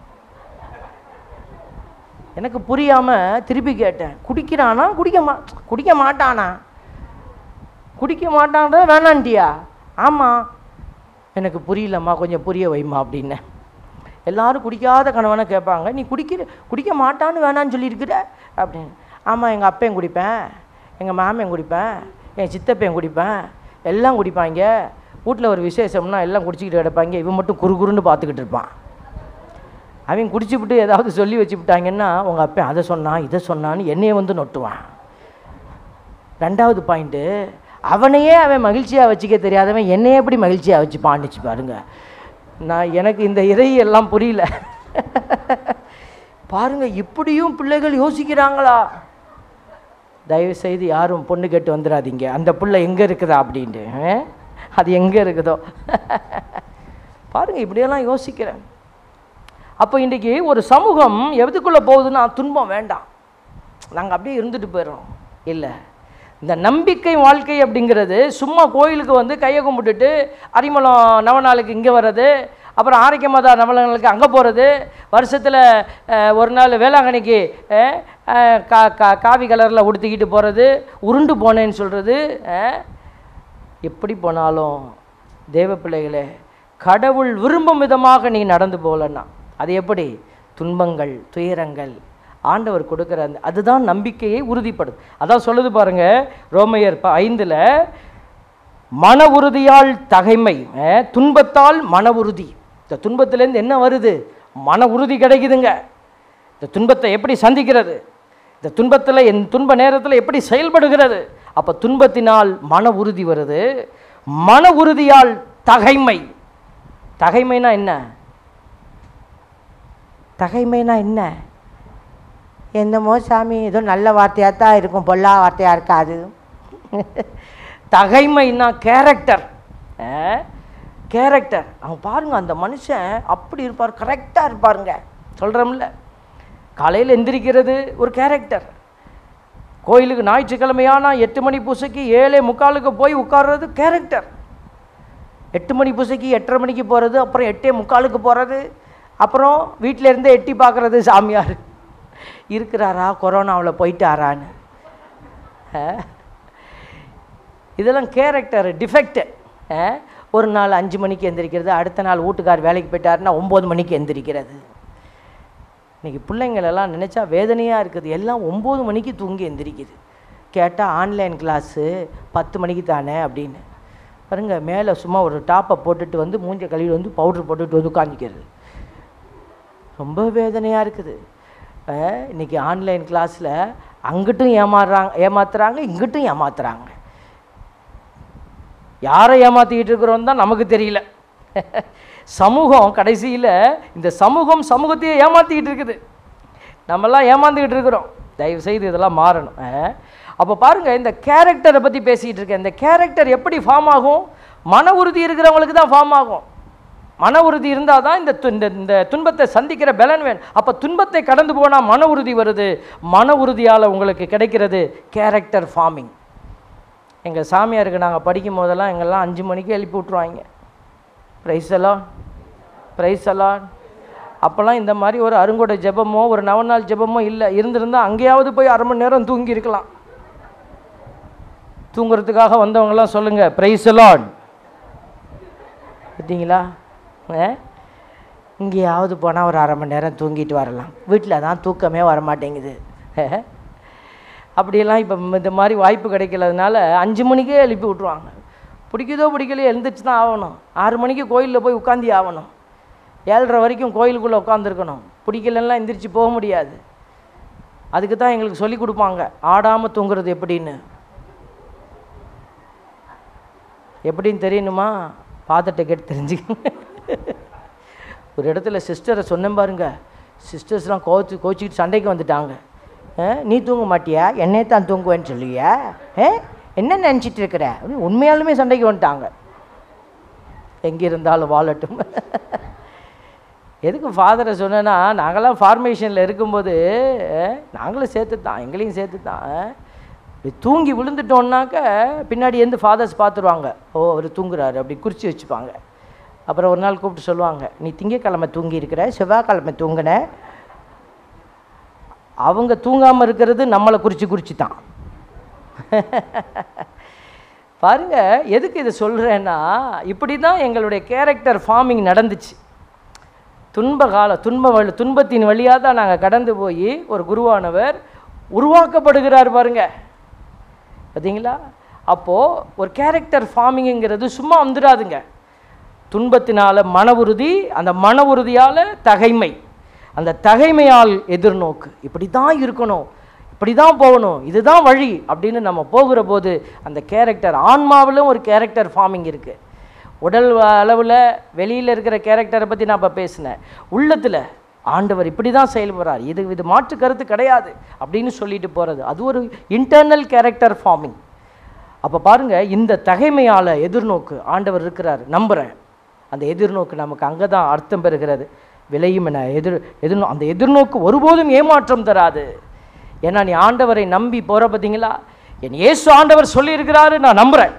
எனக்கு புரியாமல் திருப்பி கேட்டேன் குடிக்கிறானா குடிக்க மா குடிக்க மாட்டானா குடிக்க மாட்டான்றத வேணான்ட்டியா ஆமாம் எனக்கு புரியலம்மா கொஞ்சம் புரிய வைம்மா அப்படின்னேன் எல்லாரும் குடிக்காத கணவனை கேட்பாங்க நீ குடிக்கிற குடிக்க மாட்டான்னு வேணான்னு சொல்லியிருக்கிற அப்படின்னு ஆமாம் எங்கள் அப்பையும் குடிப்பேன் எங்கள் மாமையும் குடிப்பேன் என் சித்தப்பையும் குடிப்பேன் எல்லாம் குடிப்பாங்க வீட்டில் ஒரு விசேஷம்னா எல்லாம் குடிச்சிக்கிட்டு கிடப்பாங்க இவன் மட்டும் குறுகுறுன்னு பார்த்துக்கிட்டு இருப்பான் அவன் குடிச்சுவிட்டு ஏதாவது சொல்லி வச்சுவிட்டாங்கன்னா உங்கள் அப்பன் அதை சொன்னான் இதை சொன்னான்னு என்னைய வந்து நொட்டுவான் ரெண்டாவது பாயிண்ட்டு அவனையே அவன் மகிழ்ச்சியாக வச்சுக்க தெரியாதவன் என்னையே எப்படி மகிழ்ச்சியாக வச்சுப்பான்னுச்சு பாருங்க நான் எனக்கு இந்த இறை எல்லாம் புரியல பாருங்க இப்படியும் பிள்ளைகள் யோசிக்கிறாங்களா தயவு செய்து யாரும் பொண்ணு கேட்டு வந்துடாதீங்க அந்த பிள்ளை எங்கே இருக்குதா அப்படின்ட்டு ஆ? அது எங்கே இருக்குதோ பாருங்க இப்படியெல்லாம் யோசிக்கிறேன் அப்போ இன்றைக்கி ஒரு சமூகம் எதுக்குள்ளே போகுதுன்னா துன்பம் வேண்டாம் நாங்கள் அப்படியே இருந்துட்டு போயிடுறோம் இல்லை இந்த நம்பிக்கை வாழ்க்கை அப்படிங்கிறது சும்மா கோயிலுக்கு வந்து கையை கும்பிட்டுட்டு அரிமளம் நவநாளுக்கு இங்கே வர்றது அப்புறம் ஆரோக்கிய மாதா நவநாளுக்கு அங்கே போகிறது வருஷத்தில் ஒரு நாள் வேளாங்கண்ணிக்கு அஹ், அஹ், கா கா காவி கலரில் உடுத்திக்கிட்டு போகிறது உருண்டு போனேன்னு சொல்கிறது எப்படி போனாலும் தேவ பிள்ளைகளே கடவுள் விரும்பும் விதமாக நீ நடந்து போகலன்னா அது எப்படி துன்பங்கள் துயரங்கள் ஆண்டவர் கொடுக்குற அந்த அதுதான் நம்பிக்கையை உறுதிப்படுது அதான் சொல்லுது பாருங்க ரோமையர் ப ஐந்தில் மன உறுதியால் தகைமை அஹ், துன்பத்தால் மன உறுதி இந்த துன்பத்திலேருந்து என்ன வருது மன உறுதி கிடைக்குதுங்க இந்த துன்பத்தை எப்படி சந்திக்கிறது இந்த துன்பத்தில் என் துன்ப நேரத்தில் எப்படி செயல்படுகிறது அப்போ துன்பத்தினால் மன உறுதி வருது மன உறுதியால் தகைமை தகைமைனா என்ன தகைமைனா என்ன என்னமோ சாமி ஏதோ நல்ல வார்த்தையாக தான் இருக்கும் பொல்லா வார்த்தையாக இருக்காது தகைமைனா கேரக்டர் கேரக்டர் அவன் பாருங்க அந்த மனுஷன் அப்படி இருப்பார் கரெக்டாக இருப்பாருங்க சொல்கிறோம்ல காலையில் எந்திரிக்கிறது ஒரு கேரக்டர் கோயிலுக்கு ஞாயிற்றுக்கிழமையானா எட்டு மணி பூசைக்கு ஏழே முக்காலுக்கு போய் உட்கார்றது கேரக்டர் எட்டு மணி பூசைக்கு எட்டரை மணிக்கு போகிறது அப்புறம் எட்டே முக்காலுக்கு போகிறது அப்புறம் வீட்டில் இருந்தே எட்டி பார்க்குறது சாமியார் இருக்கிறாரா கொரோனாவில் போயிட்டாரான்னு அஹ். இதெல்லாம் கேரக்டர் டிஃபெக்ட் ஒரு நாள் அஞ்சு மணிக்கு எந்திரிக்கிறது அடுத்த நாள் வீட்டுக்கார் வேலைக்கு போயிட்டாருன்னா ஒம்பது மணிக்கு எந்திரிக்கிறது இன்றைக்கி பிள்ளைங்களெல்லாம் நினச்சா வேதனையாக இருக்குது எல்லாம் ஒம்பது மணிக்கு தூங்கி எந்திரிக்குது கேட்டால் ஆன்லைன் கிளாஸு பத்து மணிக்கு தானே அப்படின்னு பாருங்க மேலே சும்மா ஒரு டாப்பை போட்டுட்டு வந்து மூஞ்ச கழுவி வந்து பவுடர் போட்டுட்டு வந்து உட்காந்துக்கிறது ரொம்ப வேதனையாக இருக்குது அஹ், இன்னைக்கு ஆன்லைன் கிளாஸில் அங்கிட்டும் ஏமாறுறாங்க ஏமாத்துறாங்க இங்கிட்டும் ஏமாத்துறாங்க யாரை ஏமாற்றிக்கிட்டு இருக்கிறோம் தான் நமக்கு தெரியல சமூகம் கடைசியில் இந்த சமூகம் சமூகத்தையே ஏமாற்றிக்கிட்டு இருக்குது நம்மெல்லாம் ஏமாந்துக்கிட்டு இருக்கிறோம் தயவு செய்து இதெல்லாம் மாறணும் அப்போ பாருங்கள் இந்த கேரக்டரை பற்றி பேசிகிட்டு இருக்கேன் இந்த கேரக்டர் எப்படி ஃபார்ம் ஆகும் மன உறுதி இருக்கிறவங்களுக்கு தான் ஃபார்ம் ஆகும் மன உறுதி இருந்தால் தான் இந்த து- இந்த- இந்த துன்பத்தை சந்திக்கிற பலன் வேணும் அப்போ துன்பத்தை கடந்து போனால் மன உறுதி வருது மன உறுதியால் உங்களுக்கு கிடைக்கிறது கேரக்டர் ஃபார்மிங் எங்கள் சாமியாருக்கு நாங்கள் படிக்கும் போதெல்லாம் எங்கெல்லாம் அஞ்சு மணிக்கு எழுப்பி விட்ருவாங்க ப்ரைஸ் எல்லாம் ப்ரைஸ் எல்லாம் அப்போல்லாம் இந்த மாதிரி ஒரு அருங்கொடை ஜெபமோ ஒரு நவநாள் ஜெபமோ இல்லை இருந்திருந்தா அங்கேயாவது போய் அரை மணி நேரம் தூங்கி இருக்கலாம் தூங்குறதுக்காக வந்தவங்கலாம் சொல்லுங்கள் ப்ரைஸ் எல்லாம் பார்த்தீங்களா ஆ? இங்கேயாவது போனால் ஒரு அரை மணி நேரம் தூங்கிட்டு வரலாம் வீட்டில் தான் தூக்கமே வர மாட்டேங்குது அப்படியெல்லாம் இப்போ இந்த மாதிரி வாய்ப்பு கிடைக்கலதுனால அஞ்சு மணிக்கே எழுப்பி விட்ருவாங்க பிடிக்குதோ பிடிக்கலையோ எழுந்திரிச்சு தான் ஆகணும் ஆறு மணிக்கு கோயிலில் போய் உட்காந்து ஆகணும் ஏழரை வரைக்கும் கோயிலுக்குள்ளே உட்காந்துருக்கணும் பிடிக்கலன்னா எந்திரிச்சு போக முடியாது அதுக்கு தான் எங்களுக்கு சொல்லி கொடுப்பாங்க ஆடாமல் தூங்குறது எப்படின்னு எப்படின்னு தெரியணுமா பார்த்துட்டு கேட்டு தெரிஞ்சுக்கங்க ஒரு இடத்துல சிஸ்டரை சொன்னேன் பாருங்க சிஸ்டர்ஸ்லாம் கோச்சு கோச்சிக்கிட்டு சண்டைக்கு வந்துட்டாங்க ஆ, நீ தூங்க மாட்டியா என்னையே தான் தூங்குவேன்னு சொல்லுவியா ஏ என்ன நினச்சிட்டு இருக்கிற அப்படின்னு உண்மையாலுமே சண்டைக்கு வந்துட்டாங்க எங்கே இருந்தாலும் வாழட்டும் எதுக்கு ஃபாதரை சொன்னேன்னா நாங்களாம் ஃபார்மேஷனில் இருக்கும்போது அஹ், நாங்களும் சேர்த்து தான் எங்களையும் சேர்த்து தான் அஹ், இப்படி தூங்கி விழுந்துட்டோன்னாக்க பின்னாடி இருந்து ஃபாதர்ஸ் பார்த்துருவாங்க ஓ அவர் தூங்குறாரு அப்படி குறித்து வச்சுப்பாங்க அப்புறம் ஒரு நாள் கூப்பிட்டு சொல்லுவாங்க நீ திங்கக்கிழமை தூங்கி இருக்கிற செவ்வாய்க்கிழமை தூங்கின அவங்க தூங்காமல் இருக்கிறது நம்மளை குறித்து குறித்து தான் பாருங்க எதுக்கு இதை சொல்கிறேன்னா இப்படி தான் எங்களுடைய கேரக்டர் ஃபார்மிங் நடந்துச்சு துன்ப கால துன்ப வழி துன்பத்தின் வழியாக தான் நாங்கள் கடந்து போய் ஒரு குருவானவர் உருவாக்கப்படுகிறார் பாருங்க பார்த்தீங்களா அப்போது ஒரு கேரக்டர் ஃபார்மிங்கிறது சும்மா வந்துடாதுங்க துன்பத்தினால மன உறுதி அந்த மன உறுதியால் தகைமை அந்த தகைமையால் எதிர்நோக்கு இப்படி தான் இருக்கணும் இப்படி தான் போகணும் இதுதான் வழி அப்படின்னு நம்ம போகிற போது அந்த கேரக்டர் ஆன்மாவிலும் ஒரு கேரக்டர் ஃபார்மிங் இருக்குது உடல் அளவில் வெளியில் இருக்கிற கேரக்டரை பற்றி நான் இப்போ பேசினேன் உள்ளத்தில் ஆண்டவர் இப்படி தான் செயல்படுறார் இது இது மாற்று கருத்து கிடையாது அப்படின்னு சொல்லிட்டு போகிறது அது ஒரு இன்டர்னல் கேரக்டர் ஃபார்மிங் அப்போ பாருங்கள் இந்த தகைமையால் எதிர்நோக்கு ஆண்டவர் இருக்கிறார் நம்புகிறேன் அந்த எதிர்நோக்கு நமக்கு அங்கே தான் அர்த்தம் பெறுகிறது விளையும் என எதிர் எதிர்நோ அந்த எதிர்நோக்கு ஒருபோதும் ஏமாற்றம் தராது ஏன்னா நீ ஆண்டவரை நம்பி போகிற பார்த்தீங்களா என் இயேசு ஆண்டவர் சொல்லியிருக்கிறாரு நான் நம்புகிறேன்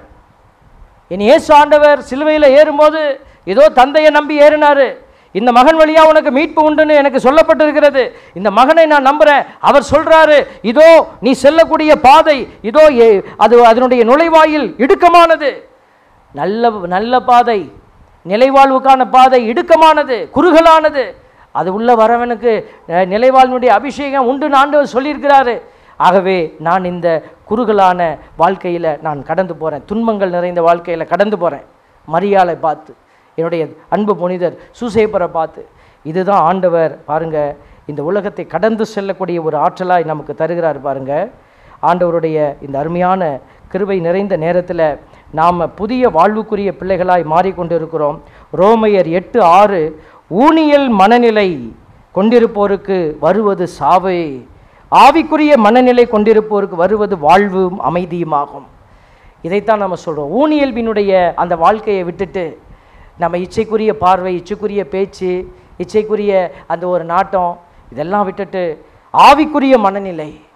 என் இயேசு ஆண்டவர் சிலுவையில் ஏறும்போது ஏதோ தந்தையை நம்பி ஏறினாரு இந்த மகன் வழியா உனக்கு மீட்பு உண்டுன்னு எனக்கு சொல்லப்பட்டிருக்கிறது இந்த மகனை நான் நம்புறேன் அவர் சொல்றாரு இதோ நீ செல்லக்கூடிய பாதை இதோ ஏ- அது அதனுடைய நுழைவாயில் இடுக்கமானது நல்ல நல்ல பாதை நிலைவாழ்வுக்கான பாதை இடுக்கமானது குறுகலானது அது உள்ள வரவனுக்கு அஹ், நிலைவாழ்வினுடைய அபிஷேகம் உண்டுன்னு ஆண்டவர் சொல்லியிருக்கிறாரு ஆகவே நான் இந்த குறுகலான வாழ்க்கையில் நான் கடந்து போகிறேன் துன்பங்கள் நிறைந்த வாழ்க்கையில் கடந்து போகிறேன் மரியாதை பார்த்து என்னுடைய அன்பு புனிதர் சூசேப்பரை பார்த்து இதுதான் ஆண்டவர் பாருங்க இந்த உலகத்தை கடந்து செல்லக்கூடிய ஒரு ஆற்றலாய் நமக்கு தருகிறார் பாருங்க ஆண்டவருடைய இந்த அருமையான கிருபை நிறைந்த நேரத்தில் நாம் புதிய வாழ்வுக்குரிய பிள்ளைகளாய் மாறிக்கொண்டிருக்கிறோம் ரோமையர் எட்டு ஆறு ஊனியல் மனநிலை கொண்டிருப்போருக்கு வருவது சாவே ஆவிக்குரிய மனநிலை கொண்டிருப்போருக்கு வருவது வாழ்வும் அமைதியுமாகும் இதைத்தான் நம்ம சொல்கிறோம் ஊனியல்பினுடைய அந்த வாழ்க்கையை விட்டுட்டு நம்ம இச்சைக்குரிய பார்வை இச்சைக்குரிய பேச்சு இச்சைக்குரிய அந்த ஒரு நாட்டம் இதெல்லாம் விட்டுட்டு ஆவிக்குரிய மனநிலை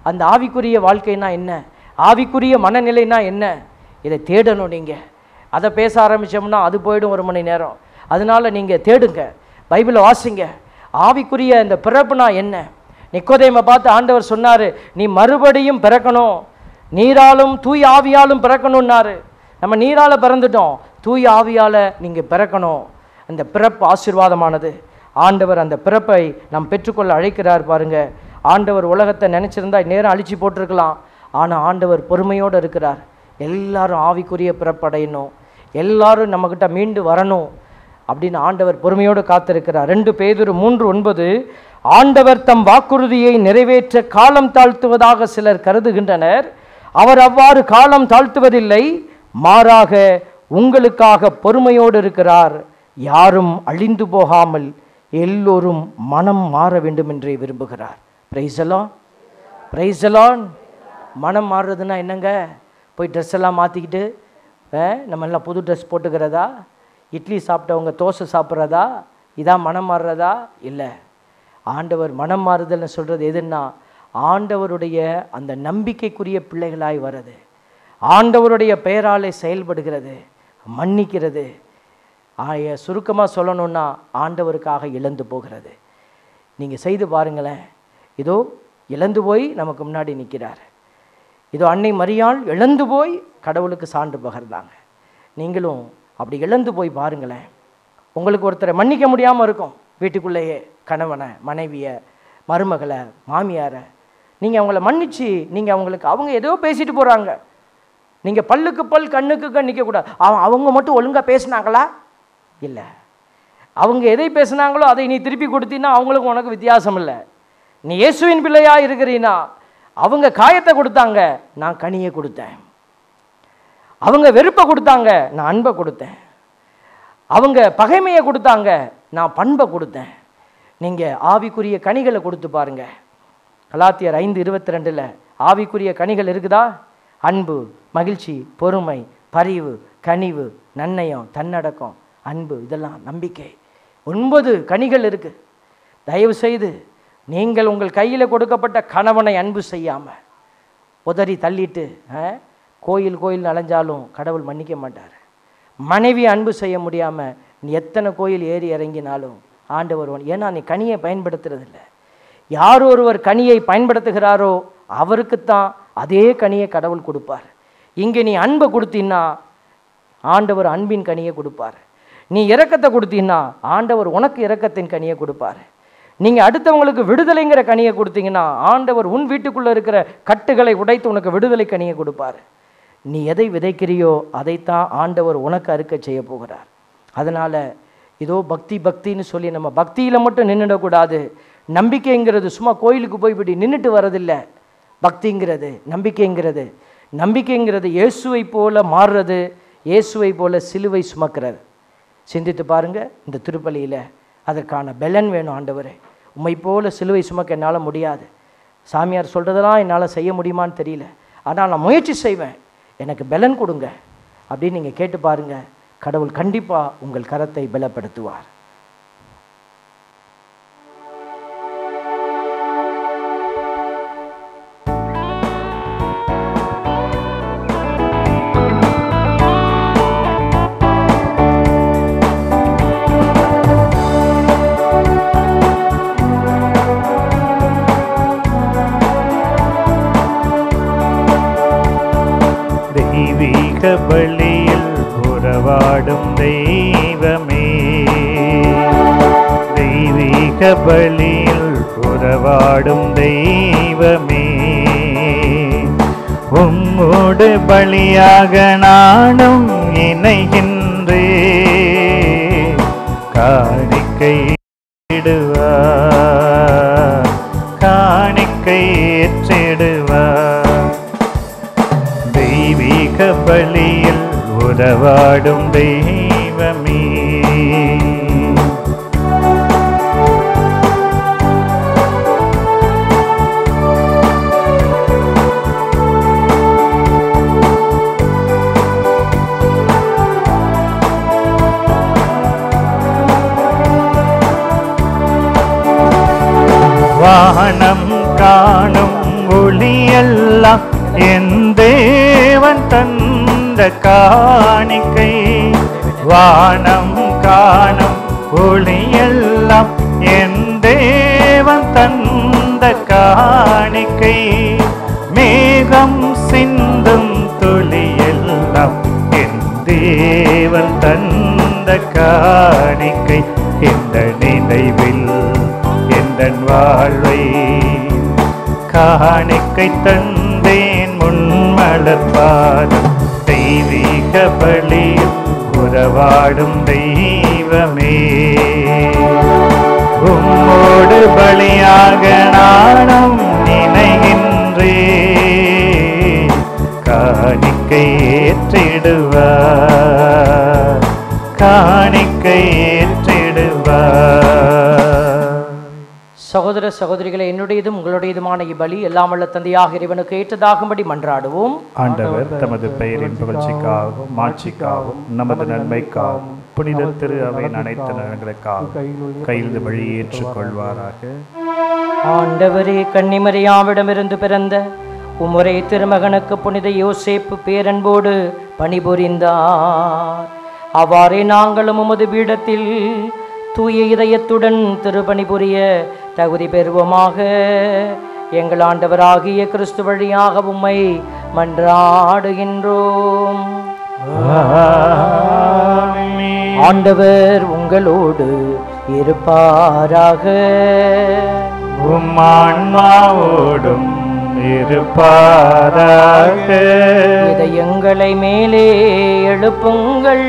அந்த ஆவிக்குரிய வாழ்க்கைனா என்ன ஆவிக்குரிய மனநிலைனா என்ன இதை தேடணும் நீங்கள் அதை பேச ஆரம்பித்தோம்னா அது போயிடும் ஒரு மணி நேரம் அதனால நீங்கள் தேடுங்க பைபிளை வாசிங்க ஆவிக்குரிய இந்த பிறப்புனா என்ன நிக்கோதேமை பார்த்து ஆண்டவர் சொன்னார் நீ மறுபடியும் பிறக்கணும் நீராலும் தூய் ஆவியாலும் பிறக்கணும்னாரு நம்ம நீரால பிறந்துட்டோம் தூய் ஆவியால நீங்கள் பிறக்கணும் அந்த பிறப்பு ஆசீர்வாதமானது ஆண்டவர் அந்த பிறப்பை நாம் பெற்றுக்கொள்ள அழைக்கிறார் பாருங்க ஆண்டவர் உலகத்தை நினச்சிருந்தா நேரம் அழிச்சு போட்டிருக்கலாம் ஆனால் ஆண்டவர் பொறுமையோடு இருக்கிறார் எல்லாரும் ஆவிக்குரிய பிறப்படையணும் எல்லாரும் நம்மக்கிட்ட மீண்டு வரணும் அப்படின்னு ஆண்டவர் பொறுமையோடு காத்திருக்கிறார் ரெண்டு பேதுரு மூன்று ஒன்பது ஆண்டவர் தம் வாக்குறுதியை நிறைவேற்ற காலம் தாழ்த்துவதாக சிலர் கருதுகின்றனர் அவர் அவ்வாறு காலம் தாழ்த்துவதில்லை மாறாக உங்களுக்காக பொறுமையோடு இருக்கிறார் யாரும் அழிந்து போகாமல் எல்லோரும் மனம் மாற வேண்டும் என்றே விரும்புகிறார் பிரைசலான் பிரைசலான் மனம் மாறுறதுன்னா என்னங்க போய் ட்ரெஸ் எல்லாம் மாற்றிக்கிட்டு நம்ம எல்லாம் புது ட்ரெஸ் போட்டுக்கிறதா இட்லி சாப்பிட்டவங்க தோசை சாப்பிட்றதா இதான் மனம் மாறுறதா இல்லை ஆண்டவர் மனம் மாறுதல்னு சொல்கிறது எதுன்னா ஆண்டவருடைய அந்த நம்பிக்கைக்குரிய பிள்ளைகளாய் வர்றது ஆண்டவருடைய பெயராலே செயல்படுகிறது மன்னிக்கிறது சுருக்கமாக சொல்லணும்னா ஆண்டவருக்காக இழந்து போகிறது நீங்கள் செய்து பாருங்களேன் இதோ இழந்து போய் நமக்கு முன்னாடி நிற்கிறார் இதோ அன்னை மரியாள் இழந்து போய் கடவுளுக்கு சான்று பகர்ந்தாங்க நீங்களும் அப்படி இழந்து போய் பாருங்களேன் உங்களுக்கு ஒருத்தரை மன்னிக்க முடியாமல் இருக்கும் வீட்டுக்குள்ளேயே கணவனை மனைவியை மருமகளை மாமியாரை நீங்கள் அவங்கள மன்னிச்சு நீங்கள் அவங்களுக்கு அவங்க ஏதோ பேசிட்டு போகிறாங்க நீங்கள் பல்லுக்கு பல் கண்ணுக்கு கண் நிற்கக்கூடாது அவன் அவங்க மட்டும் ஒழுங்காக பேசுனாங்களா இல்லை அவங்க எதை பேசுனாங்களோ அதை நீ திருப்பி கொடுத்தீன்னா அவங்களுக்கும் உனக்கு வித்தியாசம் இல்லை நீ இயேசுவின் பிள்ளையா இருக்கிறீனா அவங்க காயத்தை கொடுத்தாங்க நான் கனியை கொடுத்தேன் அவங்க வெறுப்பை கொடுத்தாங்க நான் அன்பை கொடுத்தேன் அவங்க பகைமையை கொடுத்தாங்க நான் பண்பை கொடுத்தேன் நீங்கள் ஆவிக்குரிய கனிகளை கொடுத்து பாருங்க கலாத்தியர் ஐந்து இருபத்தி ரெண்டில் ஆவிக்குரிய கனிகள் இருக்குதா அன்பு மகிழ்ச்சி பொறுமை பரிவு கனிவு நன்னயம் தன்னடக்கம் அன்பு இதெல்லாம் நம்பிக்கை ஒன்பது கனிகள் இருக்குது தயவு செய்து நீங்கள் உங்கள் கையில் கொடுக்கப்பட்ட கணவனை அன்பு செய்யாமல் உதறி தள்ளிட்டு ஆ, கோயில் கோயில் அலைஞ்சாலும் கடவுள் மன்னிக்க மாட்டார் மனைவி அன்பு செய்ய முடியாமல் நீ எத்தனை கோயில் ஏறி இறங்கினாலும் ஆண்டவர் உன்- ஏன்னா நீ கனியை பயன்படுத்துறதில்ல யார் ஒருவர் கனியை பயன்படுத்துகிறாரோ அவருக்குத்தான் அதே கனியை கடவுள் கொடுப்பார் இங்கே நீ அன்பை கொடுத்தீன்னா ஆண்டவர் அன்பின் கனியை கொடுப்பார் நீ இரக்கத்தை கொடுத்தீன்னா ஆண்டவர் உனக்கு இரக்கத்தின் கனியை கொடுப்பார் நீங்கள் அடுத்தவங்களுக்கு விடுதலைங்கிற கனியை கொடுத்தீங்கன்னா ஆண்டவர் உன் வீட்டுக்குள்ளே இருக்கிற கட்டுகளை உடைத்து உனக்கு விடுதலை கனியை கொடுப்பார் நீ எதை விதைக்கிறியோ அதைத்தான் ஆண்டவர் உனக்கு அறுக்க செய்ய போகிறார் அதனால் இதோ பக்தி பக்தின்னு சொல்லி நம்ம பக்தியில் மட்டும் நின்றுடக்கூடாது நம்பிக்கைங்கிறது சும்மா கோயிலுக்கு போய் இப்படி நின்றுட்டு வரதில்லை பக்திங்கிறது நம்பிக்கைங்கிறது நம்பிக்கைங்கிறது இயேசுவை போல மாறுறது இயேசுவை போல சிலுவை சுமக்கிறது சிந்தித்து பாருங்க இந்த திருப்பலியில் அதற்கான பெலன் வேணும் ஆண்டவரே உம்மை போல சிலுவை சுமக்க என்னால் முடியாது சாமியார் சொல்கிறதெல்லாம் என்னால் செய்ய முடியுமான்னு தெரியல ஆனால் நான் முயற்சி செய்வேன் எனக்கு பெலன் கொடுங்க அப்படின்னு நீங்கள் கேட்டு பாருங்க கடவுள் கண்டிப்பாக உங்கள் கரத்தை பலப்படுத்துவார் தெய்வீக பலியில் உறவாடும் தெய்வமே தெய்வீக பலியில் உறவாடும் தெய்வமே உம்மோடு பலியாக நானும் இணைகின்றே காணிக்கை இடுவார் காணிக்கை ஏற்றிடுவார் தெய்வீக பலியில் உறவாடும் தெய்வமே வானம் காணும் ஒளி என் தேவன் தந்த காணிக்கை வானம் காணும் ஒளியெல்லாம் என் தேவன் தந்த காணிக்கை மேகம் சிந்தும் துளியெல்லாம் என் தேவன் தந்த காணிக்கை இந்த நினைவில் எந்த வாழ்வை காணிக்கை தந்தேன் முன்மலர்பாதம் தெய்வீக பலி உறவாடும் தெய்வமே உம்மோடு பலியாக நானும் நினைகின்றே காணிக்கை ஏற்றிடுவார் காணிக்கை ஏற்றிடுவார் சகோதர சகோதரிகளை என்னுடையதும் உங்களுடையதுமான இப்பலி எல்லாம் வல்ல தந்தையாக இறைவனுக்கு ஏற்றதாகும்படி மன்றாடுவோம் ஆண்டவர் தமது பெயரின் புகழ்ச்சிக்காகவும் மாட்சிக்காகவும் நமது நன்மைக்காகவும் புனித திரு அவையின் அனைத்து நலன்களுக்காகவும் கையில் வழி ஏற்றுக்கொள்வாராக ஆண்டவரே கன்னிமரியாவிடமிருந்து பிறந்த உம்முறை திருமகனுக்கு புனித யோசேப்பு பேரன்போடு பணிபுரிந்தார் அவ்வாறே நாங்களும் உமது பீடத்தில் தூய இதயத்துடன் திருப்பணி புரிய தகுதி பெறுவோமாக எங்கள் ஆண்டவராகிய கிறிஸ்து வழியாக உம்மை மன்றாடுகின்றோம் ஆண்டவர் உங்களோடு இருப்பாராக உம் ஆன்மாவோடும் இருப்பாராக இதயங்களை மேலே எழுப்புங்கள்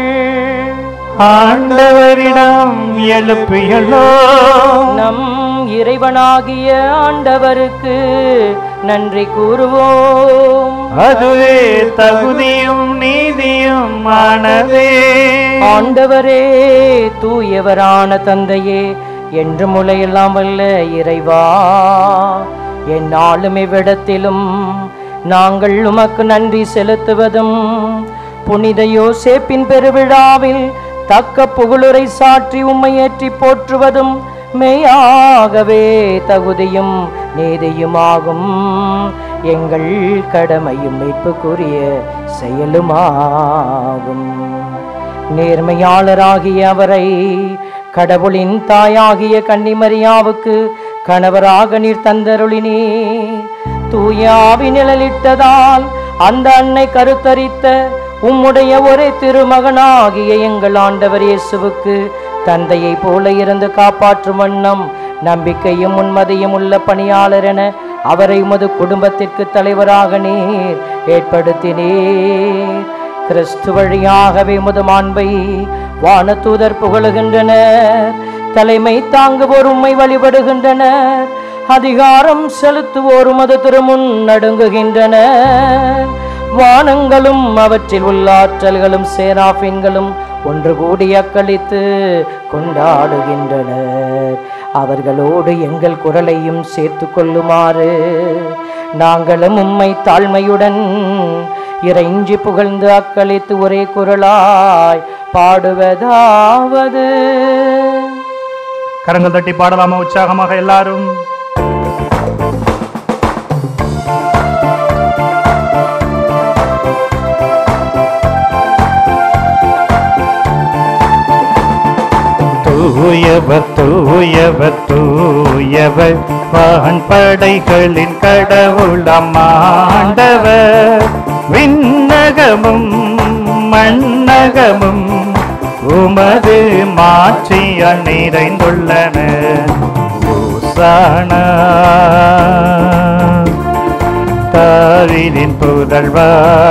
ஆண்டவரிடம் எழுப்பியலோ நம் இறைவனாகிய ஆண்டவருக்கு நன்றி கூறுவோம் அதுவே தகுதியும் நீதியும் ஆனதே ஆண்டவரே தூயவரான தந்தையே என்று முளையெல்லாம் வல்ல இறைவா என்னாலும் இவ்விடத்திலும் நாங்கள் உமக்கு நன்றி செலுத்துவதும் புனித யோசேப்பின் பெருவிழாவில் தக்க புகழுரை சாற்றி உம்மை ஏற்றி போற்றுவதும் மெய்யாகவே தகுதியும் நீதியுமாகும் எங்கள் கடமையும் மீட்புக்குரிய செயலுமாகும் நேர்மையாளராகிய அவரை கடவுளின் தாயாகிய கன்னிமரியாவுக்கு கணவராக நீர் தந்தருளினே தூயாவி நிழலிட்டதால் அந்த அன்னை கருத்தரித்த உம்முடைய ஒரே திருமகனாகிய எங்கள் ஆண்டவர் இயேசுவுக்கு தந்தையை போல இருந்து காப்பாற்றும் வண்ணம் நம்பிக்கையும் உண்மதியும் உள்ள பணியாளர் என அவரை உமது குடும்பத்திற்கு தலைவராக நீர் ஏற்படுத்தினீர் கிறிஸ்து வழியாகவே உமது மாண்பை வானதூதர் புகழுகின்றனர் தலைமை தாங்குவோர் உம்மை வழிபடுகின்றனர் அதிகாரம் செலுத்துவோர் உமது திருமுன் நடுங்குகின்றனர் வானங்களும் அவற்றில் உள்ள ஆற்றல்களும் சேராபின்களும் ஒன்று கூடி அக்களித்து கொண்டாடுகின்றனர் அவர்களோடு எங்கள் குரலையும் சேர்த்து கொள்ளுமாறு நாங்களும் உம்மை தாழ்மையுடன் இறைஞ்சி புகழ்ந்து அக்களித்து ஒரே குரலாய் பாடுவதாவது கரங்கள் தட்டி பாடலாமா உற்சாகமாக எல்லாரும் தூயவர் தூயவர் தூயவர் வான் படைகளின் கடவுளம் ஆண்டவர் விண்ணகமும் மண்ணகமும் உமது மாட்சியால் நிறைந்துள்ளன ஓசானா தாவிதின் புதல்வா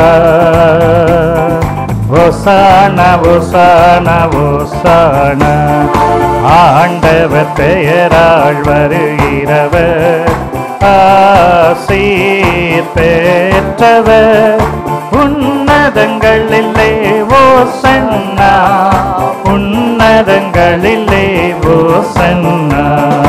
ஓசானா ஓசானா ஓசானா ஆண்டவர் பெயரால் வருகிறவர் ஆசீர் பெற்றவர் உன்னதங்களிலே ஓசன்னா உன்னதங்களிலே ஓசன்னா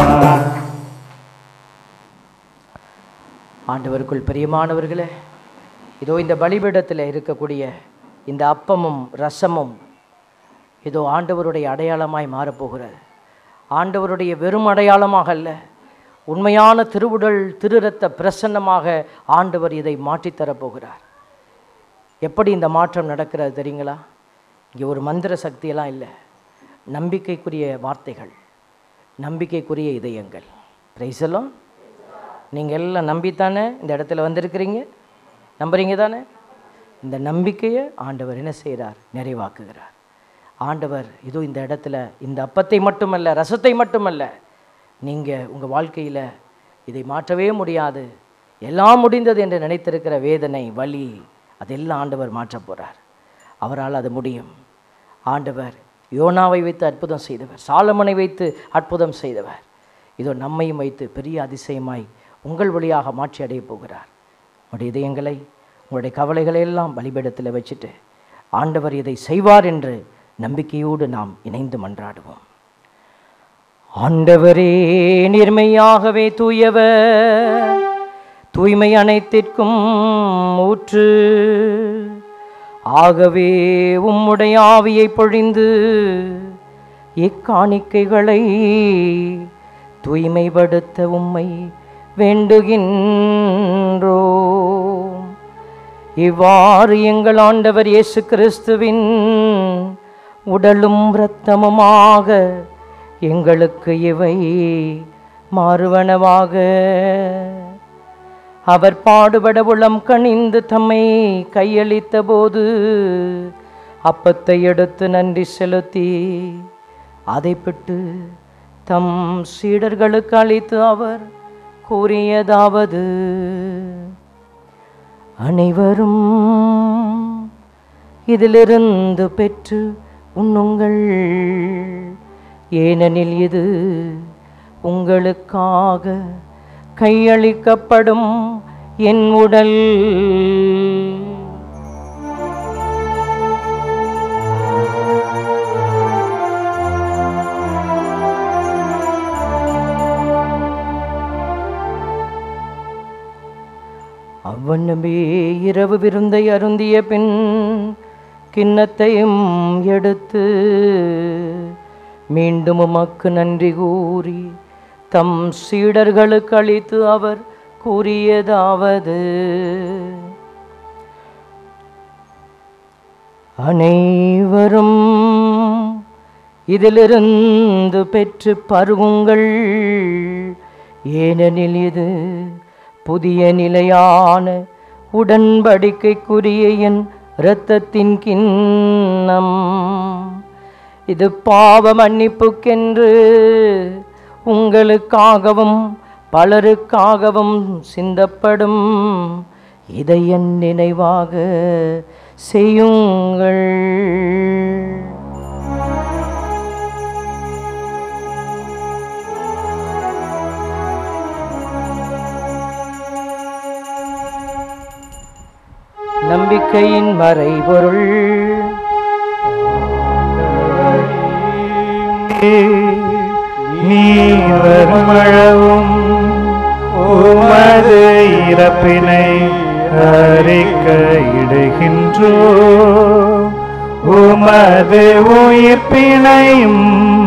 ஆண்டவருக்குள் பிரியமானவர்களே இதோ இந்த பலிபீடத்தில் இருக்கக்கூடிய இந்த அப்பமும் ரசமும் இதோ ஆண்டவருடைய அடையாளமாய் மாறப்போகிறது ஆண்டவருடைய வெறும் அடையாளமாக அல்ல உண்மையான திருவுடல் திருரத்த பிரசன்னமாக ஆண்டவர் இதை மாற்றித்தரப் போகிறார் எப்படி இந்த மாற்றம் நடக்கிறது தெரியுங்களா இங்கே ஒரு மந்திர சக்தியெல்லாம் இல்லை நம்பிக்கைக்குரிய வார்த்தைகள் நம்பிக்கைக்குரிய இதயங்கள் பிரைசெல்லாம் நீங்கள் எல்லாம் நம்பித்தானே இந்த இடத்துல வந்திருக்கிறீங்க நம்புறீங்க தானே இந்த நம்பிக்கையை ஆண்டவர் என்ன செய்கிறார் நிறைவாக்குகிறார் ஆண்டவர் இதோ இந்த இடத்துல இந்த அப்பத்தை மட்டுமல்ல ரசத்தை மட்டுமல்ல நீங்கள் உங்கள் வாழ்க்கையில் இதை மாற்றவே முடியாது எல்லாம் முடிந்தது என்று நினைத்திருக்கிற வேதனை வலி அதெல்லாம் ஆண்டவர் மாற்றப் போகிறார் அவரால் அது முடியும் ஆண்டவர் யோனாவை வைத்து அற்புதம் செய்தவர் சாலமனை வைத்து அற்புதம் செய்தவர் இதோ நம்மையும் வைத்து பெரிய அதிசயமாய் உங்கள் வழியாக மாற்றி அடையப் போகிறார் உங்களுடைய இதயங்களை உங்களுடைய கவலைகளை எல்லாம் பலிபீடத்தில் வச்சுட்டு ஆண்டவர் இதை செய்வார் என்று நம்பிக்கையோடு நாம் இணைந்து மன்றாடுவோம் ஆண்டவரே நேர்மையாகவே தூயவர் தூய்மை அனைத்திற்கும் ஊற்று ஆகவே உம்முடைய ஆவியை பொழிந்து இக்காணிக்கைகளை தூய்மைப்படுத்த உம்மை வேண்டுகின்றோம் இவ்வாறு எங்கள் ஆண்டவர் இயேசு கிறிஸ்துவின் உடலும் இரத்தமுமாக எங்களுக்கு இவை மாறுவனவாக அவர் பாடுபட உளம் கனிந்து தம்மை கையளித்த போது அப்பத்தை எடுத்து நன்றி செலுத்தி அதை பிட்டு தம் சீடர்களுக்கு அளித்து அவர் கூறியதாவது அனைவரும் இதிலிருந்து பெற்று உண்ணுங்கள் ஏனெனில் இது உங்களுக்காக கையளிக்கப்படும் என் உடல் அவ்வண்ணமே இரவு விருந்தை அருந்திய பின் கிண்ணத்தையும் எடுத்து மீண்டும் உமக்கு நன்றி கூறி தம் சீடர்களுக்கு அளித்து அவர் கூறியதாவது அனைவரும் இதிலிருந்து பெற்று பருகுங்கள் ஏனெனில் இது புதிய நிலையான உடன்படிக்கைக்குரிய என் இரத்தத்தின் கிண்ணம் இது பாவ மன்னிப்புக்கென்று உங்களுக்காகவும் பலருக்காகவும் சிந்தப்படும் இதை என் நினைவாக செய்யுங்கள் நம்பிக்கையின் மறைபொருள் நீ வருமளவும் உமது இறப்பினை அறிக்கையிடுகின்றோ உமது உயிர்ப்பினையும்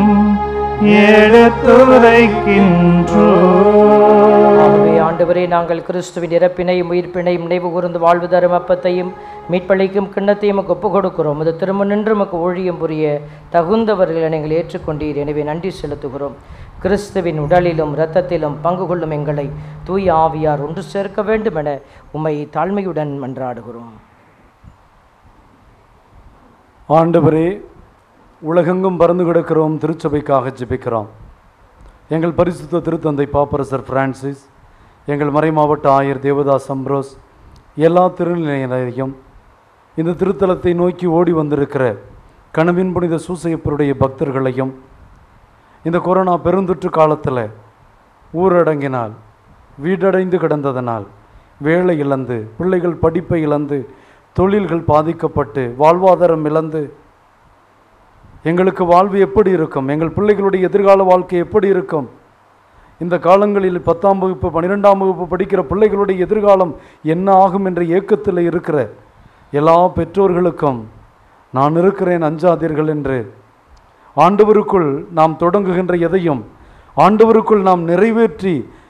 எடுத்துரைக்கின்றோ ஆகவே ஆண்டவரே நாங்கள் கிறிஸ்துவின் இறப்பினையும் உயிர்ப்பினையும் நினைவு கூர்ந்து வாழ்வு தரும் அப்பத்தையும் மீட்பளிக்கும் கிண்ணத்தையும் உமக்கு ஒப்புக் கொடுக்கிறோம் அது திரும்ப நின்று உமக்கு ஊழியம் புரிய தகுந்தவர்களை நீங்கள் ஏற்றுக்கொண்டீர் எனவே நன்றி செலுத்துகிறோம் கிறிஸ்துவின் உடலிலும் இரத்தத்திலும் பங்கு கொள்ளும் எங்களை தூய ஆவியார் ஒன்று சேர்க்க வேண்டும் என உம்மை தாழ்மையுடன் மன்றாடுகிறோம் ஆண்டவரே உலகெங்கும் பறந்து கிடக்கிறோம் திருச்சபைக்காக ஜெபிக்கிறோம் எங்கள் பரிசுத்த திருத்தந்தை பாப்பரசர் பிரான்சிஸ் எங்கள் மறைமாவட்ட ஆயர் தேவதாஸ் அம்ப்ரோஸ் எல்லா திருநிலையினரையும் இந்த திருத்தலத்தை நோக்கி ஓடி வந்திருக்கிற கனவின் புனித சூசையப்பருடைய பக்தர்களையும் இந்த கொரோனா பெருந்தொற்று காலத்தில் ஊரடங்கினால் வீடடைந்து கிடந்ததனால் வேலை இழந்து பிள்ளைகள் படிப்பை இழந்து தொழில்கள் பாதிக்கப்பட்டு வாழ்வாதாரம் இழந்து எங்களுக்கு வாழ்வு எப்படி இருக்கும் எங்கள் பிள்ளைகளுடைய எதிர்கால வாழ்க்கை எப்படி இருக்கும் இந்த காலங்களில் பத்தாம் வகுப்பு பன்னிரெண்டாம் வகுப்பு படிக்கிற பிள்ளைகளுடைய எதிர்காலம் என்ன ஆகும் என்ற ஏக்கத்தில் இருக்கிற எல்லா பெற்றோர்களுக்கும் நான் இருக்கிறேன் அஞ்சாதீர்கள் என்று ஆண்டவருக்குள் நாம் தொடங்குகின்ற எதையும் ஆண்டவருக்குள் நாம் நிறைவேற்றி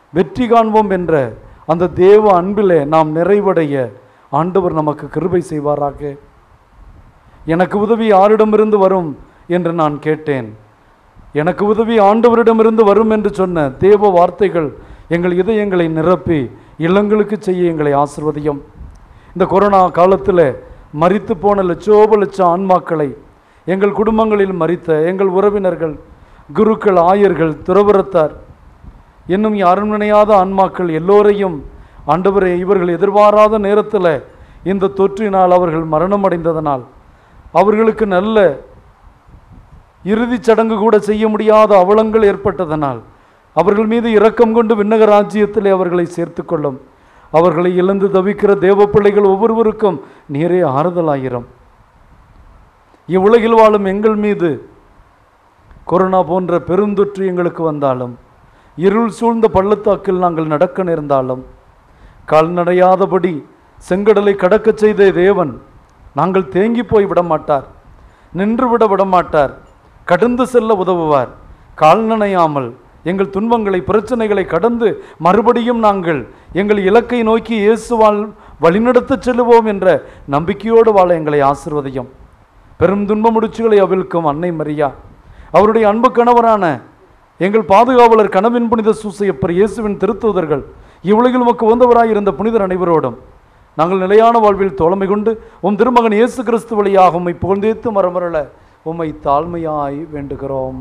வெற்றி காண்போம் என்ற அந்த தேவ அன்பிலே நாம் நிறைவடைய ஆண்டவர் நமக்கு கிருபை செய்வாராக எனக்கு உதவி யாரிடமிருந்து வரும் என்று நான் கேட்டேன் எனக்கு உதவி ஆண்டவரிடமிருந்து வரும் என்று சொன்ன தேவ வார்த்தைகள் எங்கள் இதயங்களை நிரப்பி இல்லங்களுக்கு செய்ய எங்களை ஆசிர்வதியும் இந்த கொரோனா காலத்தில் மரித்து போன லட்சோப லட்ச ஆன்மாக்களை எங்கள் குடும்பங்களில் மரித்த எங்கள் உறவினர்கள் குருக்கள் ஆயர்கள் துறவரத்தார் இன்னும் யாரும் நினையாத ஆன்மாக்கள் எல்லோரையும் ஆண்டவரே இவர்கள் எதிர்பாராத நேரத்தில் இந்த தொற்றினால் அவர்கள் மரணம் அடைந்ததனால் அவர்களுக்கு நல்ல இறுதிச் சடங்கு கூட செய்ய முடியாத அவலங்கள் ஏற்பட்டதனால் அவர்கள் மீது இரக்கம் கொண்டு விண்ணக ராஜ்யத்திலே அவர்களை சேர்த்துக் கொள்ளும் அவர்களை இழந்து தவிக்கிற தேவ பிள்ளைகள் ஒவ்வொருவருக்கும் நீரே ஆறுதலாயிரம் இவ்வுலகில் வாழும் எங்கள் மீது கொரோனா போன்ற பெருந்தொற்று எங்களுக்கு வந்தாலும் இருள் சூழ்ந்த பள்ளத்தாக்கில் நாங்கள் நடக்க நேர்ந்தாலும் கால்நடையாதபடி செங்கடலை கடக்கச் செய்த தேவன் நாங்கள் தேங்கி போய் விட மாட்டார் நின்று விட விட மாட்டார் கடந்து செல்ல உதவுவார் கால் நனையாமல் எங்கள் துன்பங்களை பிரச்சனைகளை கடந்து மறுபடியும் நாங்கள் எங்கள் இலக்கை நோக்கி இயேசுவால் வழிநடத்தச் செல்லுவோம் என்ற நம்பிக்கையோடு வாழ எங்களை ஆசிர்வதியும் பெரும் துன்ப முடிச்சுகளை அவிழ்க்கும் அன்னை மரியா அவருடைய அன்பு கணவரான எங்கள் பாதுகாவலர் கனவின் புனித சூசையப்பர் இயேசுவின் திருத்துவதர்கள் இவ்வுலகில் உமக்கு வந்தவராய் இருந்த புனிதர் அனைவரோடும் நாங்கள் நிலையான வாழ்வில் தோழமை கொண்டு உம் திருமகன் இயேசு கிறிஸ்து வழியாக உம்மை புகழ்ந்தேத்து மரமரள உம்மை தாழ்மையாய் வேண்டுகிறோம்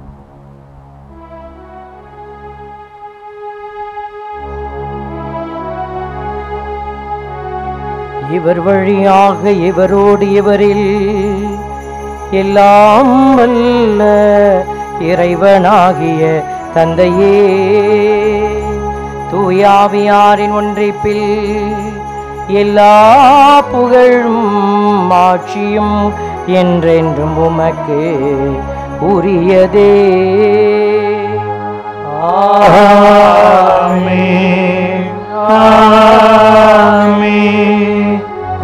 இவர் வழியாக இவரோடு இவரில் எல்லாம் வல்ல இறைவனாகிய தந்தையே தூயாவியாரின் ஒன்றிப்பில் எல்லா புகழும் ஆட்சியும் என்றென்றும் உமக்கு உரியதே ஆமென். ஆமென்.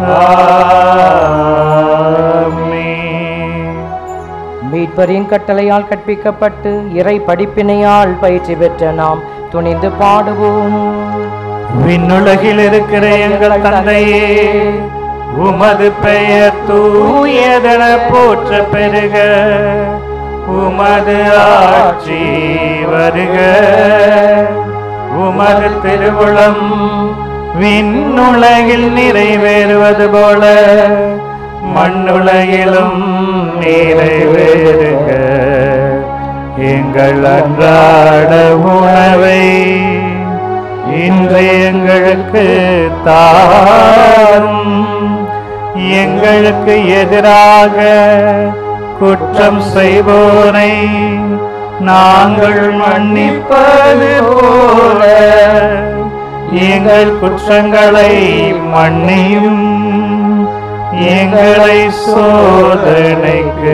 ஆமென். மீட்பரின் கட்டளையால் கற்பிக்கப்பட்டு இறை படிப்பினையால் பயிற்சி பெற்ற நாம் துணிந்து பாடுவோம் விண்ணுலகில் இருக்கிற எங்கள் தந்தையே உமது பெயர் தூயதென போற்ற பெருக உமது ஆட்சி வருக உமது திருவுளம் விண்ணுலகில் நிறைவேறுவது போல மண்ணுலகிலும் நிறைவேறுக எங்கள் அன்றாட உணவை இன்று எங்களுக்கு தாரும் எங்களுக்கு எதிராக குற்றம் செய்வோரை நாங்கள் மன்னிப்பது போல எங்கள் குற்றங்களை மன்னியும் எங்களை சோதனைக்கு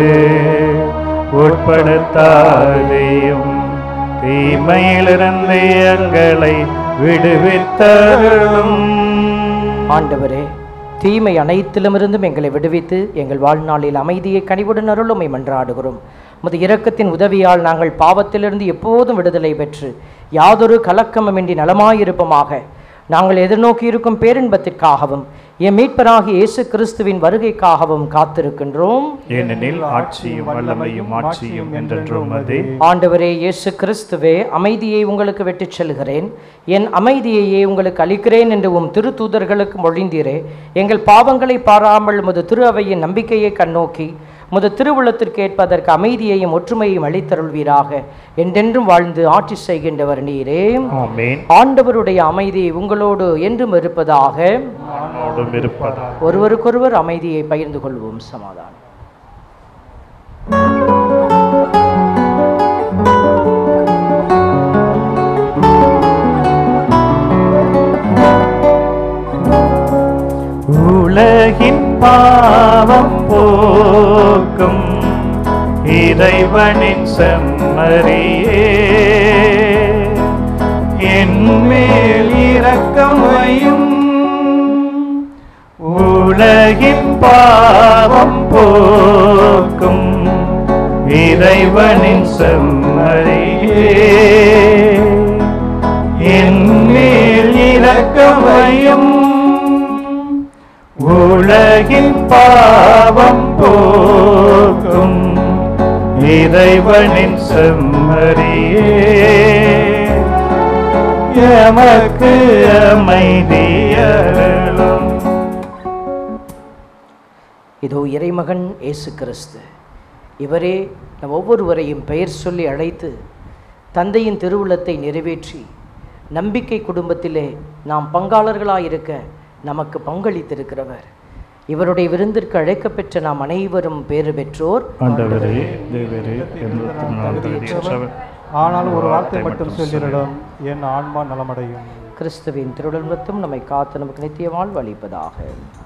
உட்படுத்தாதையும் தீமையிலிருந்து எங்களை விடுவித்தருளும் ஆண்டவரே தீமை அனைத்திலுமிருந்தும் எங்களை விடுவித்து எங்கள் வாழ்நாளில் அமைதியை கனிவுடன் அருளுமை மன்றாடுகிறோம் முது இரக்கத்தின் உதவியால் நாங்கள் பாவத்திலிருந்து எப்போதும் விடுதலை பெற்று யாதொரு கலக்கமுமின்றி நலமாயிருப்போமாக நாங்கள் எதிர்நோக்கி இருக்கும் பேரின்பத்திற்காகவும் என் மீட்பராகிய இயேசு கிறிஸ்துவின் வருகைக்காகவும் காத்திருக்கின்றோம் ஏனெனில் ஆட்சியும் வல்லமையும் ஆட்சியும் என்றென்றும் அதே ஆண்டவரே இயேசு கிறிஸ்துவே அமைதியை உங்களுக்கு விட்டுச் செல்கிறேன் என் அமைதியையே உங்களுக்கு அளிக்கிறேன் என்று உம் திருத்தூதர்களுக்கு மொழிந்தீரே எங்கள் பாவங்களை பாராமல் முது திரு அவையின் நம்பிக்கையை கண்ணோக்கி முது திருவுளத்திற்கு ஏற்பதற்கு அமைதியையும் ஒற்றுமையையும் அளித்தருள்வீராக என்றென்றும் வாழ்ந்து ஆட்சி செய்கின்றவர் நீரே ஆமென் ஆண்டவருடைய அமைதி உங்களோடு என்றும் இருப்பதாக நானோடும் இருப்பதா ஒருவருக்கொருவர் அமைதியை பகிர்ந்து கொள்வோம் சமாதானம் உலகின் பாவம் போக்கும் இறைவனின் செம்மறியே என் மேல் இரக்கம் வையும் உலகின் பாவம் போக்கும் இறைவனின் செம்மறியே அவனின் செம்மறியே எமக்கு அமைதியருளும் இதோ இறைமகன் இயேசு கிறிஸ்து இவரே நம் ஒவ்வொருவரையும் பெயர் சொல்லி அழைத்து தந்தையின் திருவுளத்தை நிறைவேற்றி நம்பிக்கை குடும்பத்திலே நாம் பங்காளர்களாயிருக்க நமக்கு பங்களித்திருக்கிறவர் இவருடைய விருந்திற்கு அழைக்கப்பெற்ற நாம் அனைவரும் பேறு பெற்றோர் ஆண்டவரே தேவரே என்பது நான் தகுதியற்றவன். ஆனால் ஒரு வார்த்தை மட்டும் சொல்லிடம் என் ஆன்மா நலமடையும் கிறிஸ்துவின் திருவுளத்தும் நம்மை காத்து நமக்கு நித்திய வாழ்வு அளிப்பதாக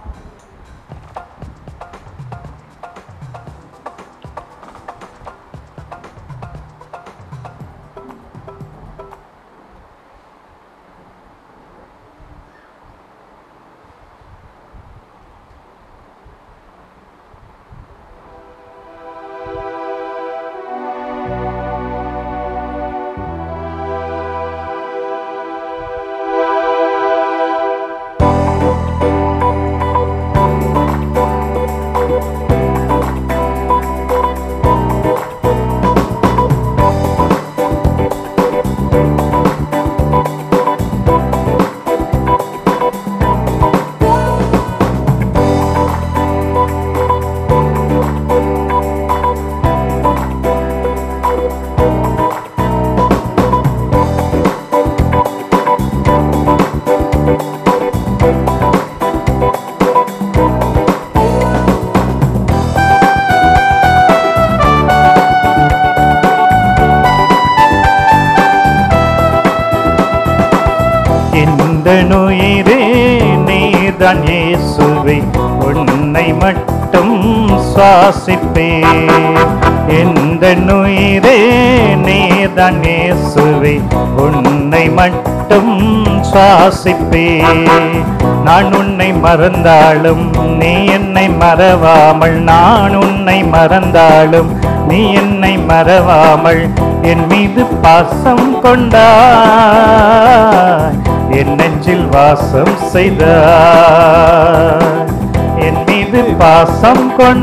இந்த நுயிரே நீதான் இயேசுவே உன்னை மட்டும் சுவாசிப்பேன் இந்த நுயிரே நீதான் இயேசுவே உன்னை மட்டும் சுவாசிப்பேன் நான் உன்னை மறந்தாலும் நீ என்னை மறவாமல் நான் உன்னை மறந்தாலும் நீ என்னை மறவாமல் என் மீது பாசம் கொண்டாய் என் நெஞ்சில் வாசம் செய்தாய் என் மீது பாசம்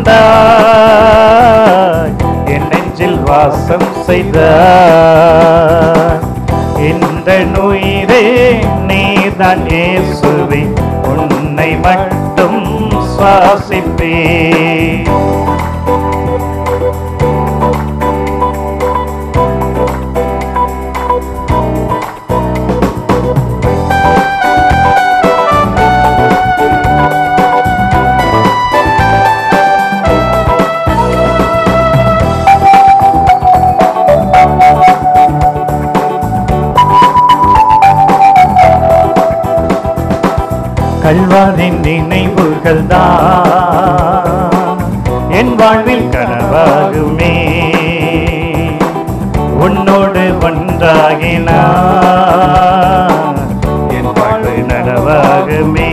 கொண்டாய் என் நெஞ்சில் வாசம் செய்தாய் இந்த நுயிரே நீதான் இயேசுவே உன்னை மட்டும் சுவாசிப்பேன் கல்வாரின் நினைவுகள் தான் என் வாழ்வில் கனவாகுமே உன்னோடு ஒன்றாகினா என் வாழ்வு நனவாகுமே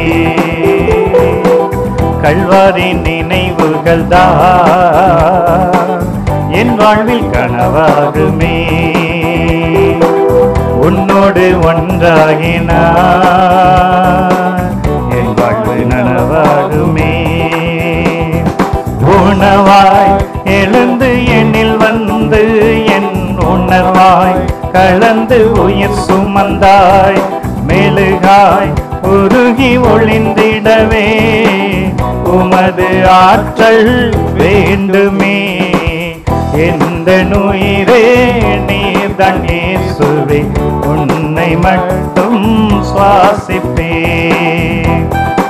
கல்வாரின் நினைவுகள் தான் என் வாழ்வில் கனவாகுமே உன்னோடு ஒன்றாகினா என் வாழ்வு நனவாகுமே உணவாய் எழுந்து என்னில் வந்து என் உணர்வாய் கலந்து உயிர் சுமந்தாய் மெழுகாய் உருகி ஒளிந்திடவே உமது ஆற்றல் வேண்டுமே எந்த நுயிரே நீர்தான் இயேசுவே உன்னை மட்டும் சுவாசிப்பேன்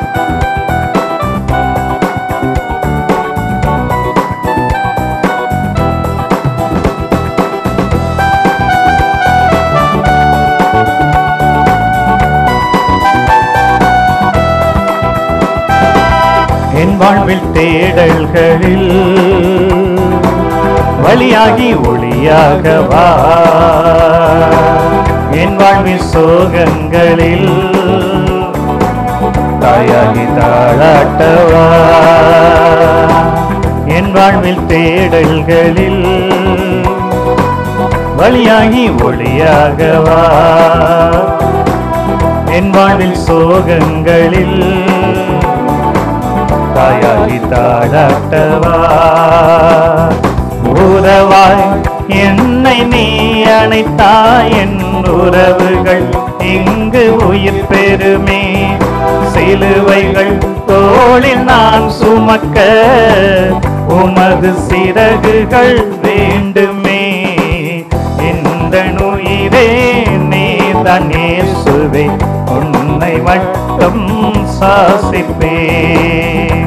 என் வாழ்வில் தேடல்களில் வழியாகி ஒளியாக வா என் வாழ்வில் சோகங்களில் தாயாகி தாளாட்டவா என் வாழ்வில் தேடல்களில் வழியாகி ஒளியாக வா என் வாழ்வில் சோகங்களில் தாயாகி தாளாட்டவா உறவாய் என்னை நீ அணைத்தாய் என் உறவுகள் இங்கு உயிர் பெறுமே சிலுவைகள் தோளில் நான் சுமக்க உமது சிறகுகள் வேண்டுமே இந்த உயிரே நீதான் இயேசுவே உன்னை மட்டும் சாசிப்பேன்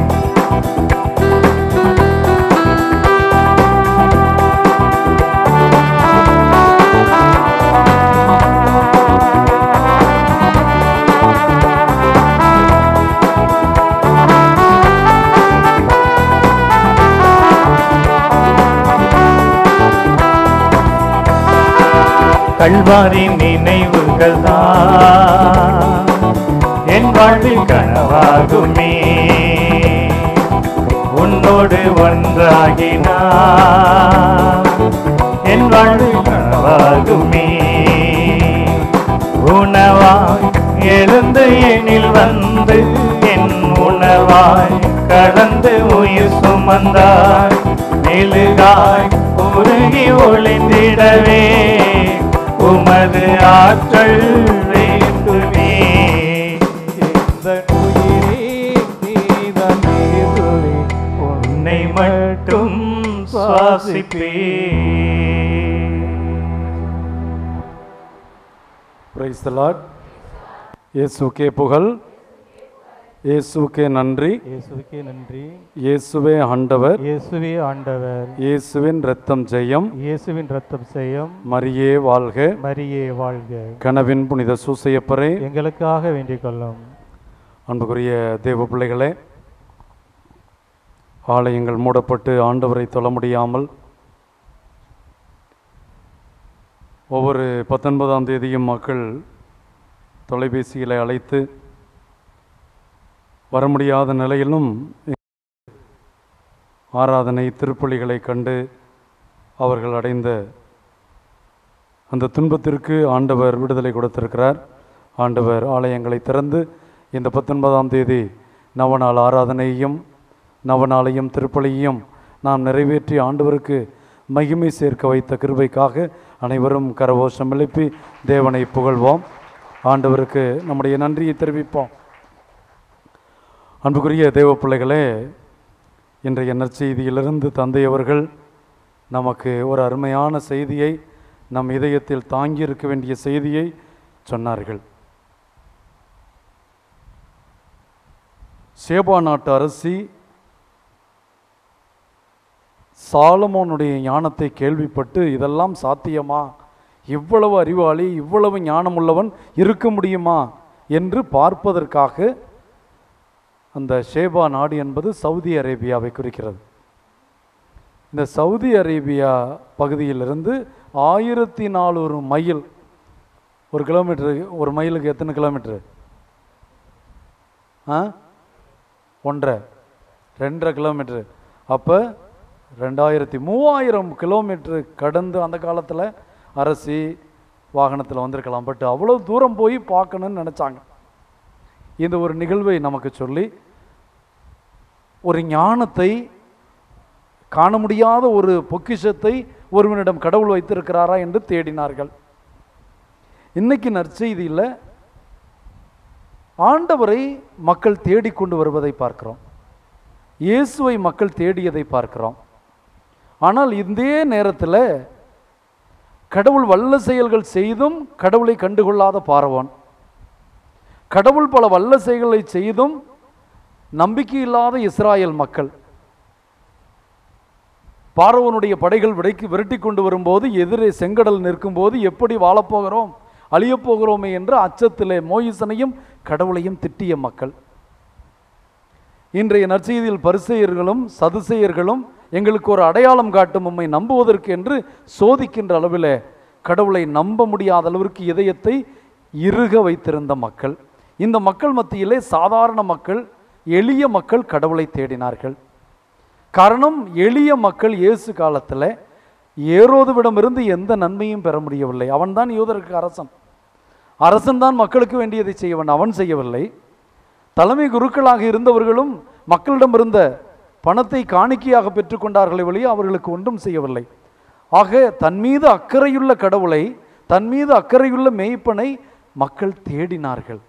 கல்வாரி நினைவுகள் தான் என் வாழ்வில் கனவாகுமே உன்னோடு ஒன்றாகினா என் வாழ்வில் கனவாகுமே உணவாய் எழுந்து எனில் வந்து என் உணவாய் கடந்து உயிர் சுமந்தாய் மெழுகாய் உருகி ஒளிந்திடவே உமது ஆற்றல் வேண்டுமே இந்த உயிரே நீதான் இயேசுவே உன்னை மட்டும் சுவாசிப்பே பிரைஸ் த லார்ட் இயேசுக்கே புகழ் இயேசுக்கே நன்றி இயேசுவுக்கே நன்றி இயேசுவே ஆண்டவர் இயேசுவே ஆண்டவர் இயேசுவின் இரத்தம் ஜெயம் இயேசுவின் ரத்தம் செய்யும் மரியே வாழ்க மரியே வாழ்க கனவின் புனித சூசையப்பரே எங்களுக்காக வேண்டிக் கொள்ளும் அன்புக்குரிய தேவ பிள்ளைகளே ஆலயங்கள் மூடப்பட்டு ஆண்டவரை தொழ முடியாமல் ஒவ்வொரு பத்தொன்பதாம் தேதியும் மக்கள் தொலைபேசிகளை அழைத்து வர முடியாத நிலையிலும் ஆராதனை திருப்பலிகளை கண்டு அவர்கள் அடைந்த அந்த துன்பத்திற்கு ஆண்டவர் விடுதலை கொடுத்திருக்கிறார் ஆண்டவர் ஆலயங்களை திறந்து இந்த பத்தொன்பதாம் தேதி நவநாள் ஆராதனையையும் நவநாளையும் திருப்பலியையும் நாம் நிறைவேற்றி ஆண்டவருக்கு மகிமை சேர்க்க வைத்த கிருபைக்காக அனைவரும் கரவோஷம் எழுப்பி தேவனை புகழ்வோம் ஆண்டவருக்கு நம்முடைய நன்றியை தெரிவிப்போம் அன்புக்குரிய தேவ பிள்ளைகளே இன்றைய நற்செய்தியிலிருந்து தந்தையவர்கள் நமக்கு ஒரு அருமையான செய்தியை நம் இதயத்தில் தாங்கியிருக்க வேண்டிய செய்தியை சொன்னார்கள் சேபா நாட்டு அரசி சாலமோனுடைய ஞானத்தை கேள்விப்பட்டு இதெல்லாம் சாத்தியமா இவ்வளவு அறிவாளி இவ்வளவு ஞானமுள்ளவன் இருக்க முடியுமா என்று பார்ப்பதற்காக அந்த ஷேபா நாடு என்பது சவுதி அரேபியாவை குறிக்கிறது இந்த சவுதி அரேபியா பகுதியிலிருந்து ஆயிரத்தி நானூறு மைல் ஒரு கிலோமீட்டரு ஒரு மைலுக்கு எத்தனை கிலோமீட்டரு ஆ ஒன்றரை ரெண்டரை கிலோமீட்டரு அப்போ ரெண்டாயிரத்தி மூவாயிரம் கிலோமீட்டரு கடந்து அந்த காலத்தில் அரசி வாகனத்தில் வந்திருக்கலாம் பட் அவ்வளோ தூரம் போய் பார்க்கணும்னு நினச்சாங்க இந்த ஒரு நிகழ்வை நமக்கு சொல்லி ஒரு ஞானத்தை காண முடியாத ஒரு பொக்கிஷத்தை ஒருவனிடம் கடவுள் வைத்திருக்கிறாரா என்று தேடினார்கள் இன்னைக்கு நற்செய்தியில் ஆண்டவரை மக்கள் தேடிக்கொண்டு வருவதை பார்க்கிறோம் இயேசுவை மக்கள் தேடியதை பார்க்கிறோம் ஆனால் இதே நேரத்தில் கடவுள் வல்ல செயல்கள் செய்தும் கடவுளை கண்டுகொள்ளாத பாரவான் கடவுள் பல வல்ல செயல்களை செய்தும் நம்பிக்கை இல்லாத இஸ்ராயல் மக்கள் பார்வனுடைய படைகள் விடைக்கு விரட்டி கொண்டு வரும்போது எதிரே செங்கடல் நிற்கும்போது எப்படி வாழப்போகிறோம் அழியப் போகிறோமே என்று அச்சத்திலே மோயிசனையும் கடவுளையும் திட்டிய மக்கள் இன்றைய நற்செய்தியில் பரிசெயர்களும் சதுசெயர்களும் எங்களுக்கு ஒரு அடையாளம் காட்டும் உம்மை நம்புவதற்கு என்று சோதிக்கின்ற அளவில் கடவுளை நம்ப முடியாத அளவிற்கு இதயத்தை இறுக வைத்திருந்த மக்கள் இந்த மக்கள் மத்தியிலே சாதாரண மக்கள் எளிய மக்கள் கடவுளை தேடினார்கள் காரணம் எளிய மக்கள் இயேசு காலத்தில் ஏரோதுவிடமிருந்து எந்த நன்மையும் பெற முடியவில்லை அவன்தான் யூதருக்கு அரசன் அரசன் தான் மக்களுக்கு வேண்டியதை செய்யவன் அவன் செய்யவில்லை தலைமை குருக்களாக இருந்தவர்களும் மக்களிடம் இருந்த பணத்தை காணிக்கையாக பெற்றுக்கொண்டார்களே வழியே அவர்களுக்கு ஒன்றும் செய்யவில்லை ஆக தன் மீது அக்கறையுள்ள கடவுளை தன் மீது அக்கறையுள்ள மேய்ப்பனை மக்கள் தேடினார்கள்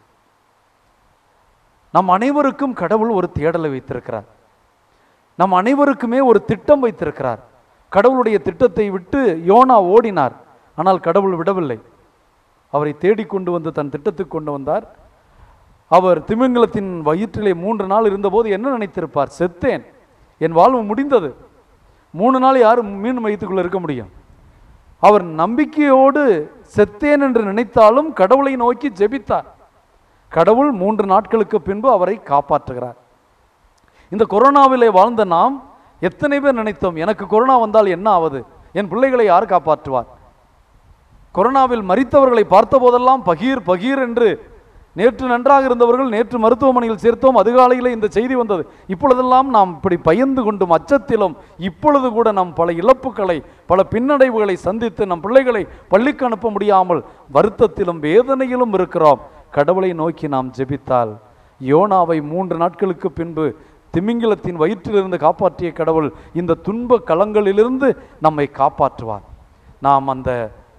நம் அனைவருக்கும் கடவுள் ஒரு தேடலை வைத்திருக்கிறார் நம் அனைவருக்குமே ஒரு திட்டம் வைத்திருக்கிறார் கடவுளுடைய திட்டத்தை விட்டு யோனா ஓடினார் ஆனால் கடவுள் விடவில்லை அவரை தேடிக்கொண்டு வந்து தன் திட்டத்துக்கு கொண்டு வந்தார் அவர் திமிங்கலத்தின் வயிற்றிலே மூன்று நாள் இருந்தபோது என்ன நினைத்திருப்பார் செத்தேன் என் வாழ்வு முடிந்தது மூணு நாள் யாரும் மீன் வயிற்றுக்குள்ள இருக்க முடியும் அவர் நம்பிக்கையோடு செத்தேன் என்று நினைத்தாலும் கடவுளை நோக்கி ஜெபித்தார் கடவுள் மூன்று நாட்களுக்கு பின்பு அவரை காப்பாற்றுகிறார் இந்த கொரோனாவிலே வாழ்ந்த நாம் எத்தனை பேர் நினைத்தோம் எனக்கு கொரோனா வந்தால் என்ன ஆவது என் பிள்ளைகளை யார் காப்பாற்றுவார் கொரோனாவில் மரித்தவர்களை பார்த்தபோதெல்லாம் பகீர் பகீர் என்று நேற்று நன்றாக இருந்தவர்கள் நேற்று மருத்துவமனையில் சேர்த்தோம் அதிகாலையில் இந்த செய்தி வந்தது இப்பொழுதெல்லாம் நாம் இப்படி பயந்து கொண்டும் அச்சத்திலும் இப்பொழுது கூட நாம் பல இழப்புகளை பல பின்னடைவுகளை சந்தித்து நம் பிள்ளைகளை பள்ளிக்கு அனுப்ப முடியாமல் வருத்தத்திலும் வேதனையிலும் இருக்கிறோம் கடவுளை நோக்கி நாம் ஜெபித்தால் யோனாவை மூன்று நாட்களுக்கு பின்பு திமிங்கிலத்தின் வயிற்றிலிருந்து காப்பாற்றிய கடவுள் இந்த துன்ப களங்களிலிருந்து நம்மை காப்பாற்றுவார் நாம் அந்த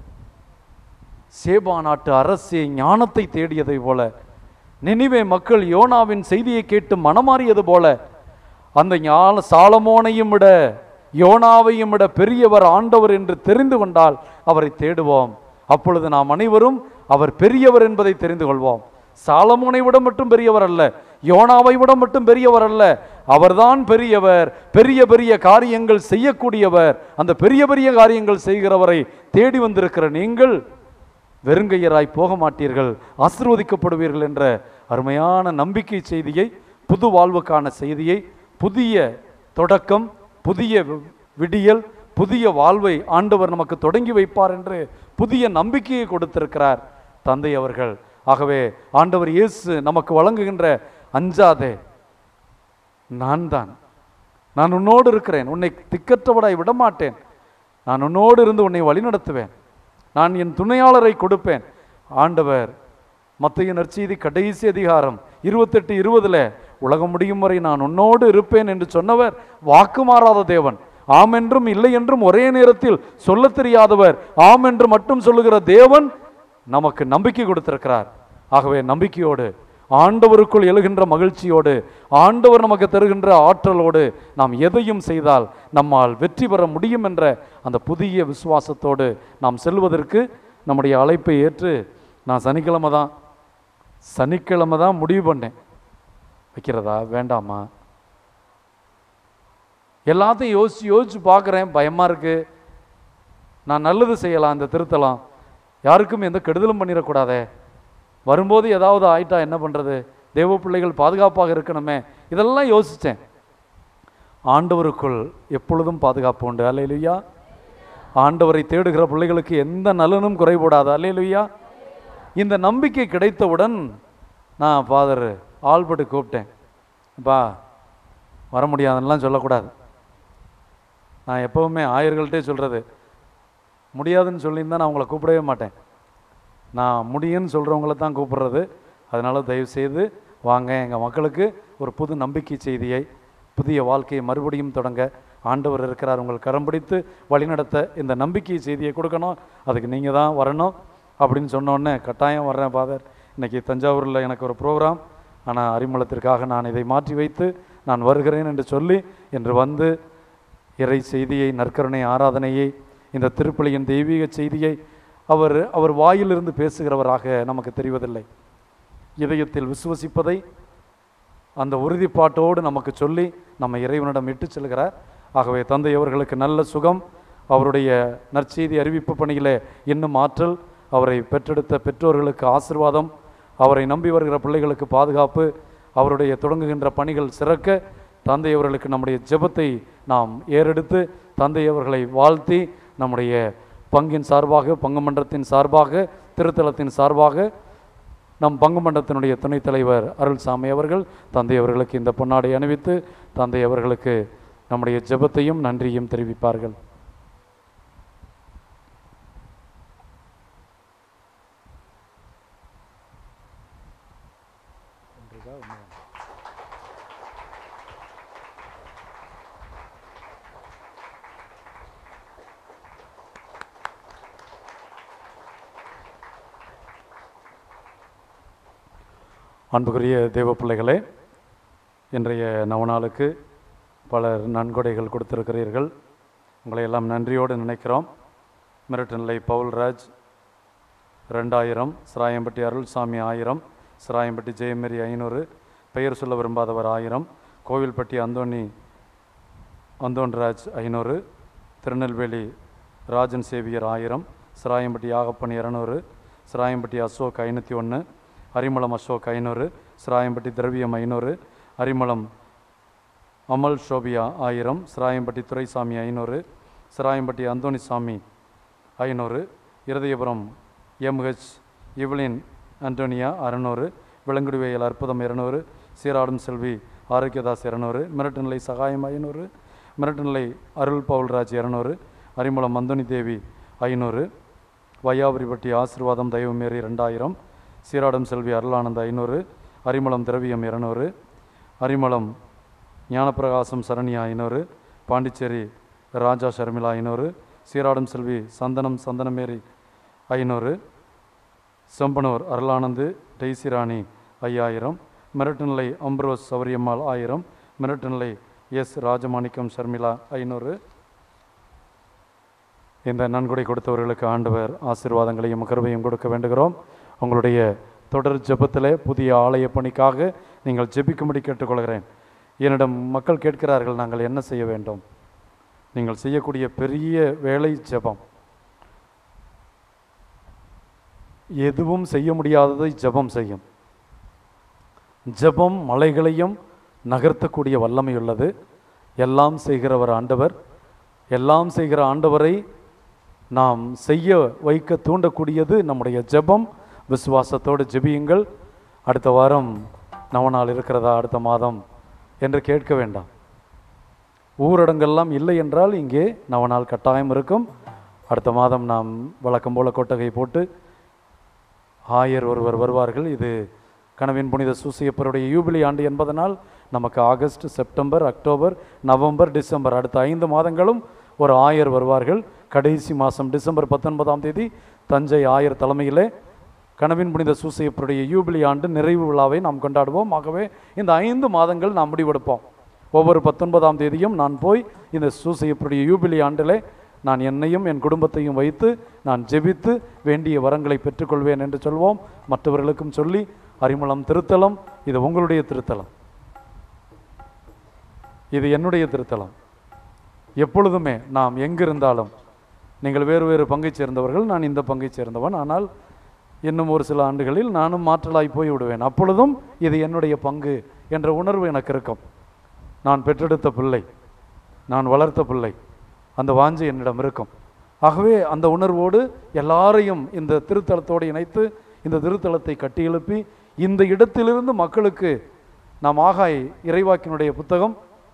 சேபா நாட்டு அரசே ஞானத்தை தேடியதை போல நினிவே மக்கள் யோனாவின் செய்தியை கேட்டு மனமாறியது போல அந்த ஞான சாலமோனையும் விட யோனாவையும் விட பெரியவர் ஆண்டவர் என்று தெரிந்து கொண்டால் அவரை தேடுவோம் அப்பொழுது நாம் அனைவரும் அவர் பெரியவர் என்பதை தெரிந்து கொள்வோம் சாலமோனை விட மட்டும் பெரியவர் அல்ல யோனாவை விட மட்டும் பெரியவர் அல்ல அவர்தான் பெரியவர் பெரிய பெரிய காரியங்கள் செய்யக்கூடியவர் அந்த பெரிய பெரிய காரியங்கள் செய்கிறவரை தேடி வந்திருக்கிற நீங்கள் வெறுங்கையராய் போக மாட்டீர்கள் ஆசீர்வதிக்கப்படுவீர்கள் என்ற அருமையான நம்பிக்கை செய்தியை புது வாழ்வுக்கான செய்தியை புதிய தொடக்கம் புதிய வி- விடியல் புதிய வாழ்வை ஆண்டவர் நமக்கு தொடங்கி வைப்பார் என்று புதிய நம்பிக்கையை கொடுத்திருக்கிறார் தந்தை அவர்கள் ஆகவே ஆண்டவர் இயேசு நமக்கு வழங்குகின்ற அஞ்சாதே நான் தான் நான் உன்னோடு இருக்கிறேன் உன்னை திக்கற்றவடாய் விடமாட்டேன் நான் உன்னோடு இருந்து உன்னை வழிநடத்துவேன் நான் என் துணையாளரை கொடுப்பேன் ஆண்டவர் மத்திய நற்செய்தி கடைசி அதிகாரம் இருபத்தெட்டு இருபதுல உலகம் முடியும் வரை நான் உன்னோடு இருப்பேன் என்று சொன்னவர் வாக்கு மாறாத தேவன் ஆம் என்றும் இல்லை என்றும் ஒரே நேரத்தில் சொல்லத் தெரியாதவர் ஆம் என்று மட்டும் சொல்லுகிற தேவன் நமக்கு நம்பிக்கை கொடுத்திருக்கிறார் ஆகவே நம்பிக்கையோடு ஆண்டவருக்குள் எழுகின்ற மகிழ்ச்சியோடு ஆண்டவர் நமக்கு தருகின்ற ஆற்றலோடு நாம் எதையும் செய்தால் நம்மால் வெற்றி பெற முடியும் என்ற அந்த புதிய விசுவாசத்தோடு நாம் செல்வதற்கு நம்முடைய அழைப்பை ஏற்று நான் சனிக்கிழமை தான் சனிக்கிழமை தான் முடிவு பண்ணேன் வைக்கிறதா வேண்டாமா எல்லாத்தையும் யோசிச்சு யோசிச்சு பார்க்குறேன் பயமாக இருக்கு நான் நல்லது செய்யலாம் இந்த திருத்தலாம் யாருக்கும் எந்த கெடுதலும் பண்ணிடக்கூடாதே வரும்போது ஏதாவது ஆயிட்டா என்ன பண்ணுறது தேவ பிள்ளைகள் பாதுகாப்பாக இருக்கணுமே இதெல்லாம் யோசித்தேன் ஆண்டவருக்குள் எப்பொழுதும் பாதுகாப்பு உண்டு அல்லேலுயா ஆண்டவரை தேடுகிற பிள்ளைகளுக்கு எந்த நலனும் குறைபடாது அல்லேலுயா இந்த நம்பிக்கை கிடைத்தவுடன் நான் ஃபாதர் ஆல்பர்ட் கூப்பிட்டேன் அப்பா வர முடியாதுன்னெலாம் சொல்லக்கூடாது நான் எப்போவுமே ஆயர்கள்ட்டே சொல்கிறது முடியாதுன்னு சொல்லியிருந்தா நான் அவங்கள கூப்பிடவே மாட்டேன் நான் முடியும்னு சொல்கிறவங்கள தான் கூப்பிடுறது அதனால் தயவுசெய்து வாங்க எங்கள் மக்களுக்கு ஒரு புது நம்பிக்கை செய்தியை புதிய வாழ்க்கையை மறுபடியும் தொடங்க ஆண்டவர் இருக்கிறார் உங்கள் கரம் பிடித்து வழிநடத்த இந்த நம்பிக்கை செய்தியை கொடுக்கணும் அதுக்கு நீங்கள் தான் வரணும் அப்படின்னு சொன்னோடனே கட்டாயம் வர்றேன் ஃபாதர் இன்னைக்கு தஞ்சாவூரில் எனக்கு ஒரு ப்ரோக்ராம் ஆனால் அறிமுகத்திற்காக நான் இதை மாற்றி வைத்து நான் வருகிறேன் என்று சொல்லி என்று வந்து இறை செய்தியை நற்கருணை ஆராதனையை இந்த திருப்பலியின் தெய்வீக செய்தியை அவர் அவர் வாயிலிருந்து பேசுகிறவராக நமக்கு தெரிவதில்லை இதயத்தில் விசுவசிப்பதை அந்த உறுதிப்பாட்டோடு நமக்கு சொல்லி நம்ம இறைவனிடம் இட்டு செல்கிறார் ஆகவே தந்தை அவர்களுக்கு நல்ல சுகம் அவருடைய நற்செய்தி அறிவிப்பு பணியிலே இன்னும் ஆற்றல் அவரை பெற்றெடுத்த பெற்றோர்களுக்கு ஆசிர்வாதம் அவரை நம்பி வருகிற பிள்ளைகளுக்கு பாதுகாப்பு அவருடைய தொடங்குகின்ற பணிகள் சிறக்க தந்தை அவர்களுக்கு நம்முடைய ஜெபத்தை நாம் ஏறெடுத்து தந்தை அவர்களை வாழ்த்தி நம்முடைய பங்கின் சார்பாக பங்கு மன்றத்தின் சார்பாக திருத்தலத்தின் சார்பாக நம் பங்கு மன்றத்தினுடைய துணைத் தலைவர் அருள்சாமி அவர்கள் தந்தை அவர்களுக்கு இந்த பொன்னாடை அணிவித்து தந்தை அவர்களுக்கு நம்முடைய ஜெபத்தையும் நன்றியும் தெரிவிப்பார்கள் அன்புக்குரிய தேவ பிள்ளைகளே இன்றைய நவநாளுக்கு பலர் நன்கொடைகள் கொடுத்திருக்கிறீர்கள் உங்களை எல்லாம் நன்றியோடு நினைக்கிறோம் மிரட்டநிலை பவுல்ராஜ் ரெண்டாயிரம் சிராயம்பட்டி அருள்சாமி ஆயிரம் சிராயம்பட்டி ஜெயமேரி ஐநூறு பெயர் சொல்ல விரும்பாதவர் ஆயிரம் கோவில்பட்டி அந்தோணி அந்தோன்ராஜ் ஐநூறு திருநெல்வேலி ராஜன் சேவியர் ஆயிரம் சிராயம்பட்டி யாகப்பன் இரநூறு சிராயம்பட்டி அசோக் ஐநூற்றி ஒன்று அரிமளம் அசோக் ஐநூறு சிராயம்பட்டி திரவியம் ஐநூறு அரிமளம் அமல் ஷோபியா ஆயிரம் சிராயம்பட்டி துரைசாமி ஐநூறு சிராயம்பட்டி அந்தோணிசாமி ஐநூறு இருதயபுரம் எம்ஹெச் இவ்லின் அண்டோனியா அறநூறு விலங்குடிவேயல் அற்புதம் இருநூறு சீராடும் செல்வி ஆரோக்கியதாஸ் இருநூறு மிரட்டுநிலை சகாயம் ஐநூறு மிரட்டுநிலை அருள் பவுல்ராஜ் இருநூறு அரிமளம் மந்தோனி தேவி ஐநூறு வையாபுரிப்பட்டி ஆசீர்வாதம் தெய்வமேரி ரெண்டாயிரம் சீராடும் செல்வி அருளானந்த் ஐநூறு அரிமளம் திரவியம் இருநூறு அரிமளம் ஞானப்பிரகாசம் சரண்யா ஐநூறு பாண்டிச்சேரி ராஜா ஷர்மிளா ஐநூறு சீராடும் செல்வி சந்தனம் சந்தனமேரி ஐநூறு செம்பனூர் அருளானந்து டெய்சி ராணி ஐயாயிரம் மிரட்டுநிலை அம்ப்ரோஸ் சௌரியம்மாள் ஆயிரம் மிரட்டுநிலை எஸ் ராஜமாணிக்கம் ஷர்மிளா ஐநூறு இந்த நன்கொடை கொடுத்தவர்களுக்கு ஆண்டவர் ஆசீர்வாதங்களையும் கருவையும் கொடுக்க வேண்டுகிறோம் உங்களுடைய தொடர் ஜெபத்திலே புதிய ஆலய பணிக்காக நீங்கள் ஜெபிக்கும்படி கேட்டுக்கொள்கிறேன் என்னிடம் மக்கள் கேட்கிறார்கள் நாங்கள் என்ன செய்ய வேண்டும் நீங்கள் செய்யக்கூடிய பெரிய வேலை ஜெபம் எதுவும் செய்ய முடியாததை ஜெபம் செய்யும் ஜெபம் மலைகளையும் நகர்த்தக்கூடிய வல்லமை உள்ளது எல்லாம் செய்கிறவர் ஆண்டவர் எல்லாம் செய்கிற ஆண்டவரை நாம் செய்ய வைக்க தூண்டக்கூடியது நம்முடைய ஜெபம் விசுவாசத்தோடு ஜெபியுங்கள் அடுத்த வாரம் நவநாள் இருக்கிறதா அடுத்த மாதம் என்று கேட்க வேண்டாம் ஊரடங்கெல்லாம் இல்லை என்றால் இங்கே நவநாள் கட்டாயம் இருக்கும் அடுத்த மாதம் நாம் வழக்கம் போல கொட்டகை போட்டு ஆயர் ஒருவர் வருவார்கள் இது கனவின் புனித சூசியப்பருடைய யூபிலி ஆண்டு என்பதனால் நமக்கு August September October November December அடுத்த ஐந்து மாதங்களும் ஒரு ஆயர் வருவார்கள் கடைசி மாதம் டிசம்பர் பத்தொன்பதாம் தேதி தஞ்சை ஆயர் தலைமையிலே கனவின் புனித சூசையப்பருடைய யூபிலி ஆண்டு நிறைவு விழாவை நாம் கொண்டாடுவோம் ஆகவே இந்த ஐந்து மாதங்கள் நாம் முடிவெடுப்போம் ஒவ்வொரு பத்தொன்பதாம் தேதியும் நான் போய் இந்த சூசையப்பருடைய யூபிலி ஆண்டிலே நான் என்னையும் என் குடும்பத்தையும் வைத்து நான் ஜெபித்து வேண்டிய வரங்களை பெற்றுக்கொள்வேன் என்று சொல்வோம் மற்றவர்களுக்கும் சொல்லி அரிமளம் திருத்தலம் இது உங்களுடைய திருத்தலம் இது என்னுடைய திருத்தலம் எப்பொழுதுமே நாம் எங்கிருந்தாலும் நீங்கள் வேறு வேறு பங்கைச் சேர்ந்தவர்கள் நான் இந்த பங்கைச் சேர்ந்தவன் ஆனால் இன்னும் ஒரு சில ஆண்டுகளில் நானும் மாற்றலாய் போய் விடுவேன் அப்பொழுதும் இது என்னுடைய பங்கு என்ற உணர்வு எனக்கு இருக்கும் நான் பெற்றெடுத்த பிள்ளை நான் வளர்த்த பிள்ளை அந்த வாஞ்சை என்னிடம் இருக்கும் ஆகவே அந்த உணர்வோடு எல்லாரையும் இந்த திருத்தலத்தோடு இணைத்து இந்த திருத்தலத்தை கட்டி எழுப்பி இந்த இடத்திலிருந்து மக்களுக்கு நாம் ஆகாய் இறைவாக்கினுடைய புத்தகம்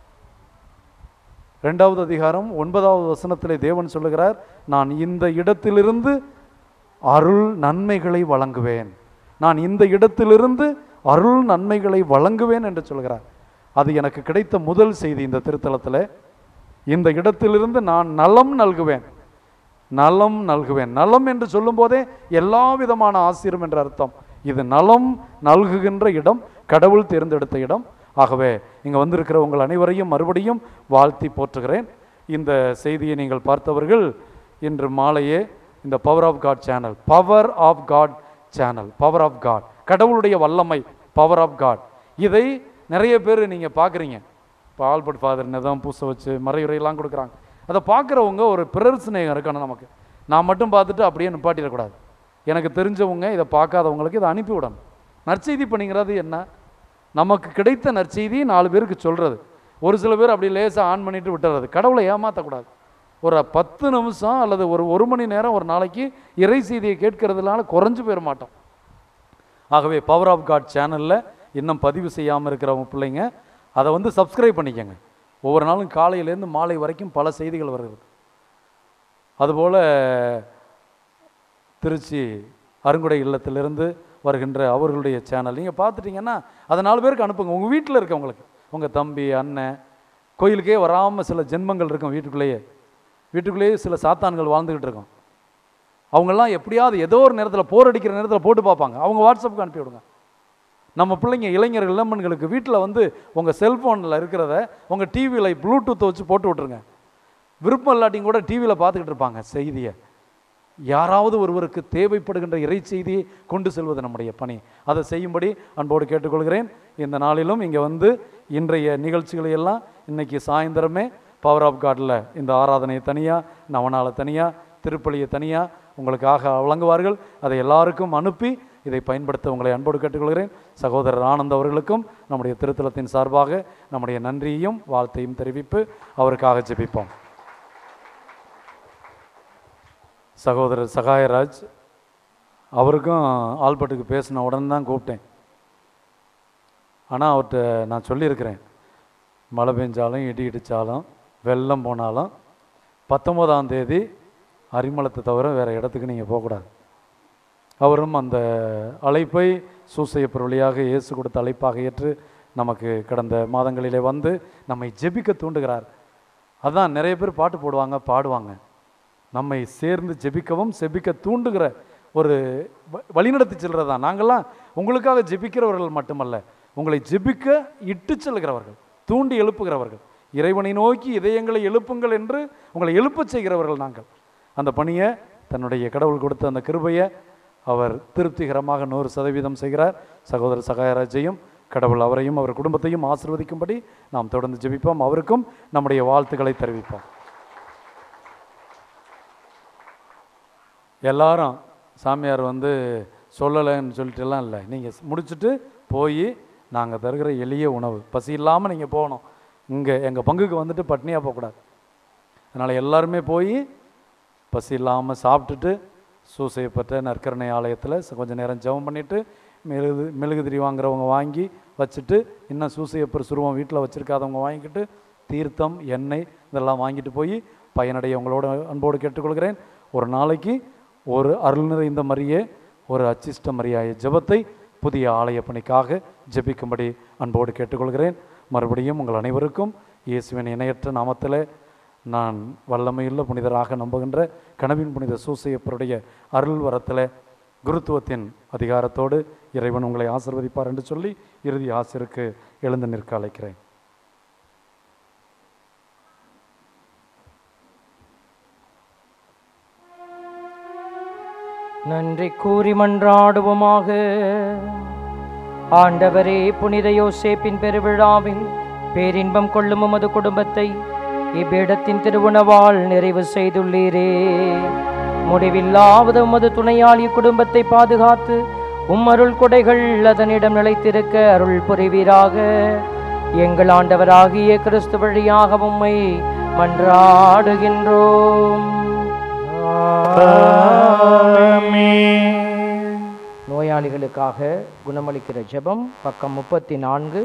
ரெண்டாவது அதிகாரம் ஒன்பதாவது வசனத்திலே தேவன் சொல்லுகிறார் நான் இந்த இடத்திலிருந்து அருள் நன்மைகளை வழங்குவேன் நான் இந்த இடத்திலிருந்து அருள் நன்மைகளை வழங்குவேன் என்று சொல்கிறார் அது எனக்கு கிடைத்த முதல் செய்தி இந்த திருத்தலத்தில் இந்த இடத்திலிருந்து நான் நலம் நல்குவேன் நலம் நல்குவேன் நலம் என்று சொல்லும்போதே எல்லா விதமான ஆசிரம் என்ற அர்த்தம் இது நலம் நல்குகின்ற இடம் கடவுள் தேர்ந்தெடுத்த இடம் ஆகவே இங்கே வந்திருக்கிற உங்கள் அனைவரையும் மறுபடியும் வாழ்த்தி போற்றுகிறேன் இந்த செய்தியை நீங்கள் பார்த்தவர்கள் இன்று மாலையே இந்த power of God channel power of God channel power of God கடவுளுடைய வல்லமை பவர் ஆஃப் காட் இதை நிறைய பேர் நீங்கள் பார்க்குறீங்க இப்போ ஆல்பர்ட் ஃபாதர் நிதம் பூச வச்சு மறையுறையெல்லாம் கொடுக்குறாங்க அதை பார்க்குறவங்க ஒரு பிறர் சிநேகம் இருக்கணும் நமக்கு நான் மட்டும் பார்த்துட்டு அப்படியே நிப்பாட்டிடக்கூடாது எனக்கு தெரிஞ்சவங்க இதை பார்க்காதவங்களுக்கு இதை அனுப்பி விடணும் நற்செய்தி பண்ணிங்கிறது என்ன நமக்கு கிடைத்த நற்செய்தி நாலு பேருக்கு சொல்கிறது ஒரு சில பேர் அப்படி லேசாக ஆன் பண்ணிட்டு விட்டுறது கடவுளை ஏமாற்றக்கூடாது ஒரு பத்து நிமிஷம் அல்லது ஒரு ஒரு மணி நேரம் ஒரு நாளைக்கு இறை செய்தியை கேட்கறதுனால குறைஞ்சு போயிட மாட்டோம் ஆகவே பவர் ஆஃப் காட் சேனலில் இன்னும் பதிவு செய்யாமல் இருக்கிறவங்க பிள்ளைங்க அதை வந்து சப்ஸ்கிரைப் பண்ணிக்கங்க ஒவ்வொரு நாளும் காலையிலேருந்து மாலை வரைக்கும் பல செய்திகள் வருகிறது அதுபோல் திருச்சி அருங்குடை இல்லத்திலிருந்து வருகின்ற அவர்களுடைய சேனல் நீங்கள் பார்த்துட்டீங்கன்னா அதை நாலு பேருக்கு அனுப்புங்க உங்கள் வீட்டில் இருக்கவங்களுக்கு உங்கள் தம்பி அண்ணன் கோயிலுக்கே வராமல் சில ஜென்மங்கள் இருக்கும் வீட்டுக்குள்ளேயே வீட்டுக்குள்ளேயே சில சாத்தான்கள் வாழ்ந்துக்கிட்டு இருக்கோம் அவங்கெல்லாம் எப்படியாவது ஏதோ ஒரு நேரத்தில் போர் அடிக்கிற நேரத்தில் போட்டு பார்ப்பாங்க அவங்க வாட்ஸ்அப்புக்கு அனுப்பி விடுங்க நம்ம பிள்ளைங்க இளைஞர்கள் இளம்பெண்களுக்கு வீட்டில் வந்து உங்கள் செல்ஃபோனில் இருக்கிறத உங்கள் டிவியில் ப்ளூடூத்தை வச்சு போட்டு விட்ருங்க விருப்பம் இல்லாட்டியும் கூட டிவியில் பார்த்துக்கிட்டு இருப்பாங்க செய்தியை யாராவது ஒருவருக்கு தேவைப்படுகின்ற இறை செய்தியை கொண்டு செல்வது நம்முடைய பணி அதை செய்யும்படி அன்போடு கேட்டுக்கொள்கிறேன் இந்த நாளிலும் இங்கே வந்து இன்றைய நிகழ்ச்சிகளை எல்லாம் இன்னைக்கு சாயந்தரமே பவர் ஆஃப் காட்டில் இந்த ஆராதனையை தனியாக நவநாளை தனியாக திருப்பலியை தனியாக உங்களுக்காக வழங்குவார்கள் அதை எல்லாருக்கும் அனுப்பி இதை பயன்படுத்த உங்களை அன்போடு கேட்டுக்கொள்கிறேன் சகோதரர் ஆனந்த் அவர்களுக்கும் நம்முடைய திருத்தலத்தின் சார்பாக நம்முடைய நன்றியையும் வாழ்த்தையும் தெரிவிப்பு அவருக்காக ஜெபிப்போம் சகோதரர் சகாயராஜ் அவருக்கும் ஆல்பர்ட்டுக்கு பேசின உடனே தான் கூப்பிட்டேன் ஆனால் அவர்கிட்ட நான் சொல்லியிருக்கிறேன் மழை பெஞ்சாலும் இடி இடித்தாலும் வெள்ளம் போனாலும் பத்தொம்போதாம் தேதி அரிமளத்தை தவிர வேறு இடத்துக்கு நீங்கள் போகக்கூடாது அவரும் அந்த அழைப்பை சூசையப்பர் வழியாக இயேசு கொடுத்த அழைப்பாக ஏற்று நமக்கு கடந்த மாதங்களிலே வந்து நம்மை ஜெபிக்க தூண்டுகிறார் அதான் நிறைய பேர் பாட்டு போடுவாங்க பாடுவாங்க நம்மை சேர்ந்து ஜெபிக்கவும் செபிக்க தூண்டுகிற ஒரு வ- வழிநடத்தி செல்கிறது தான் நாங்கள்லாம் உங்களுக்காக ஜெபிக்கிறவர்கள் மட்டுமல்ல உங்களை ஜெபிக்க இட்டு செல்கிறவர்கள் தூண்டி எழுப்புகிறவர்கள் இறைவனை நோக்கி இதயங்களை எழுப்புங்கள் என்று உங்களை எழுப்பச் செய்கிறவர்கள் நாங்கள் அந்த பணியை தன்னுடைய கடவுள் கொடுத்த அந்த கிருபையை அவர் திருப்திகரமாக நூறு சதவீதம் செய்கிறார் சகோதரர் சகாயராஜையும் கடவுள் அவரையும் அவர் குடும்பத்தையும் ஆசிர்வதிக்கும்படி நாம் தொடர்ந்து ஜெபிப்போம் அவருக்கும் நம்முடைய வாழ்த்துக்களை தெரிவிப்போம் எல்லாரும் சாமியார் வந்து சொல்லலைன்னு சொல்லிட்டுலாம் இல்லை நீங்கள் முடிச்சுட்டு போய் நாங்கள் தருகிற எளிய உணவு பசி இல்லாமல் நீங்கள் போகணும் இங்கே எங்கள் பங்குக்கு வந்துட்டு பட்னியாக போகக்கூடாது அதனால் எல்லாருமே போய் பசி இல்லாமல் சாப்பிட்டுட்டு சூசையப்பட்ட நற்கரணை ஆலயத்தில் கொஞ்ச நேரம் ஜெபம் பண்ணிவிட்டு மெழுகு மெழுகுதிரி வாங்குறவங்க வாங்கி வச்சுட்டு இன்னும் சூசையப்பர் சுருவம் வீட்டில் வச்சுருக்காதவங்க வாங்கிக்கிட்டு தீர்த்தம் எண்ணெய் இதெல்லாம் வாங்கிட்டு போய் பயனடைய உங்களோட அன்போடு கேட்டுக்கொள்கிறேன் ஒரு நாளைக்கு ஒரு அருள் நிறைந்த மரியே ஒரு அச்சிஷ்ட மரியாய ஜெபத்தை புதிய ஆலய பணிக்காக ஜெபிக்கும்படி அன்போடு கேட்டுக்கொள்கிறேன் மறுபடியும் உங்கள் அனைவருக்கும் இயேசுவின் இணையற்ற நாமத்தில் நான் வல்லமையுள்ள புனிதராக நம்புகின்ற கனவின் புனித சூசையப்பருடைய அருள் வரத்தில் குருத்துவத்தின் அதிகாரத்தோடு இறைவன் உங்களை ஆசிர்வதிப்பார் என்று சொல்லி இறுதி ஆசிருக்கு எழுந்து நிற்க அழைக்கிறேன் நன்றி கூறி மன்றாடுவோமாக ஆண்டவரே புனித யோசேப்பின் பெருவிழாவில் பேரின்பம் கொள்ளும் உமது குடும்பத்தை இப்பீடத்தின் திருவுணவால் நிறைவு செய்துள்ளீரே முடிவில்லாவது உமது துணையாளி குடும்பத்தை பாதுகாத்து உம் அருள் கொடைகள் அதனிடம் நிலைத்திருக்க அருள் புரிவீராக எங்கள் ஆண்டவராகிய கிறிஸ்து வழியாக உம்மை மன்றாடுகின்றோம் நோயாளிகளுக்காக குணமளிக்கிற ஜெபம் பக்கம் முப்பத்தி நான்கு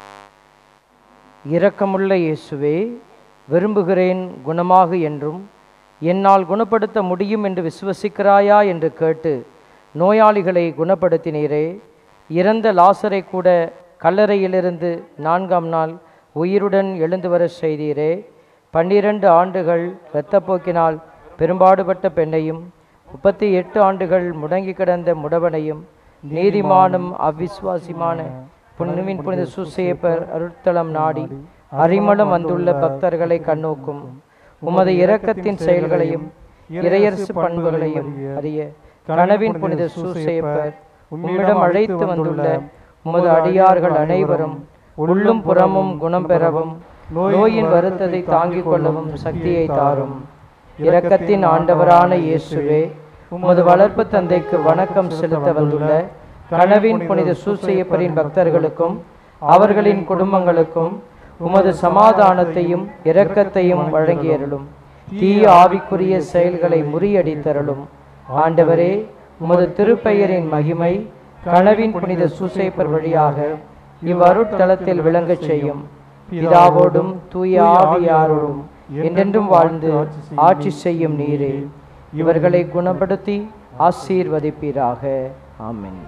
இரக்கமுள்ள இயேசுவே விரும்புகிறேன் குணமாகு என்றும் என்னால் குணப்படுத்த முடியும் என்று விசுவசிக்கிறாயா என்று கேட்டு நோயாளிகளை குணப்படுத்தினீரே இறந்த லாசரை கூட கல்லறையிலிருந்து நான்காம் நாள் உயிருடன் எழுந்து வர செய்தீரே பன்னிரண்டு ஆண்டுகள் இரத்தப்போக்கினால் பெரும்பாடுபட்ட பெண்ணையும் முப்பத்தி எட்டு ஆண்டுகள் முடங்கி கிடந்த முடவனையும் நீதிமானும் அவ்விசுவாசிமான புண்ணுவின் புனித சூசையப்பர் அருட்தலம் நாடி அரிமளம் வந்துள்ள பக்தர்களை கண்ணோக்கும் உமது இரக்கத்தின் செயல்களையும் இறையரசு பண்புகளையும் அறிய கனவின் புனித சூசையப்பர் உம்மிடம் அழைத்து வந்துள்ள உமது அடியார்கள் அனைவரும் உள்ளும் புறமும் குணம் பெறவும் நோயின் வருத்தத்தை தாங்கிக் கொள்ளவும் சக்தியை தாரும் இரக்கத்தின் ஆண்டவரான இயேசுவே உமது வளர்ப்பு தந்தைக்கு வணக்கம் செலுத்த வந்துள்ள கனவின் புனித சூசையப்பரின் பக்தர்களுக்கும் அவர்களின் குடும்பங்களுக்கும் உமது சமாதானத்தையும் இரக்கத்தையும் வழங்கியருளும் தீய ஆவிக்குரிய செயல்களை முறியடித்தருளும் ஆண்டவரே உமது திருப்பெயரின் மகிமை கனவின் புனித சூசைப்பர் வழியாக இவ்வருட்தலத்தில் விளங்கச் செய்யும் பிதாவோடும் தூய ஆவியாரோடும் என்றென்றும் வாழ்ந்து ஆட்சி செய்யும் நீரே இவர்களை குணப்படுத்தி ஆசீர்வதிப்பீராக ஆமென்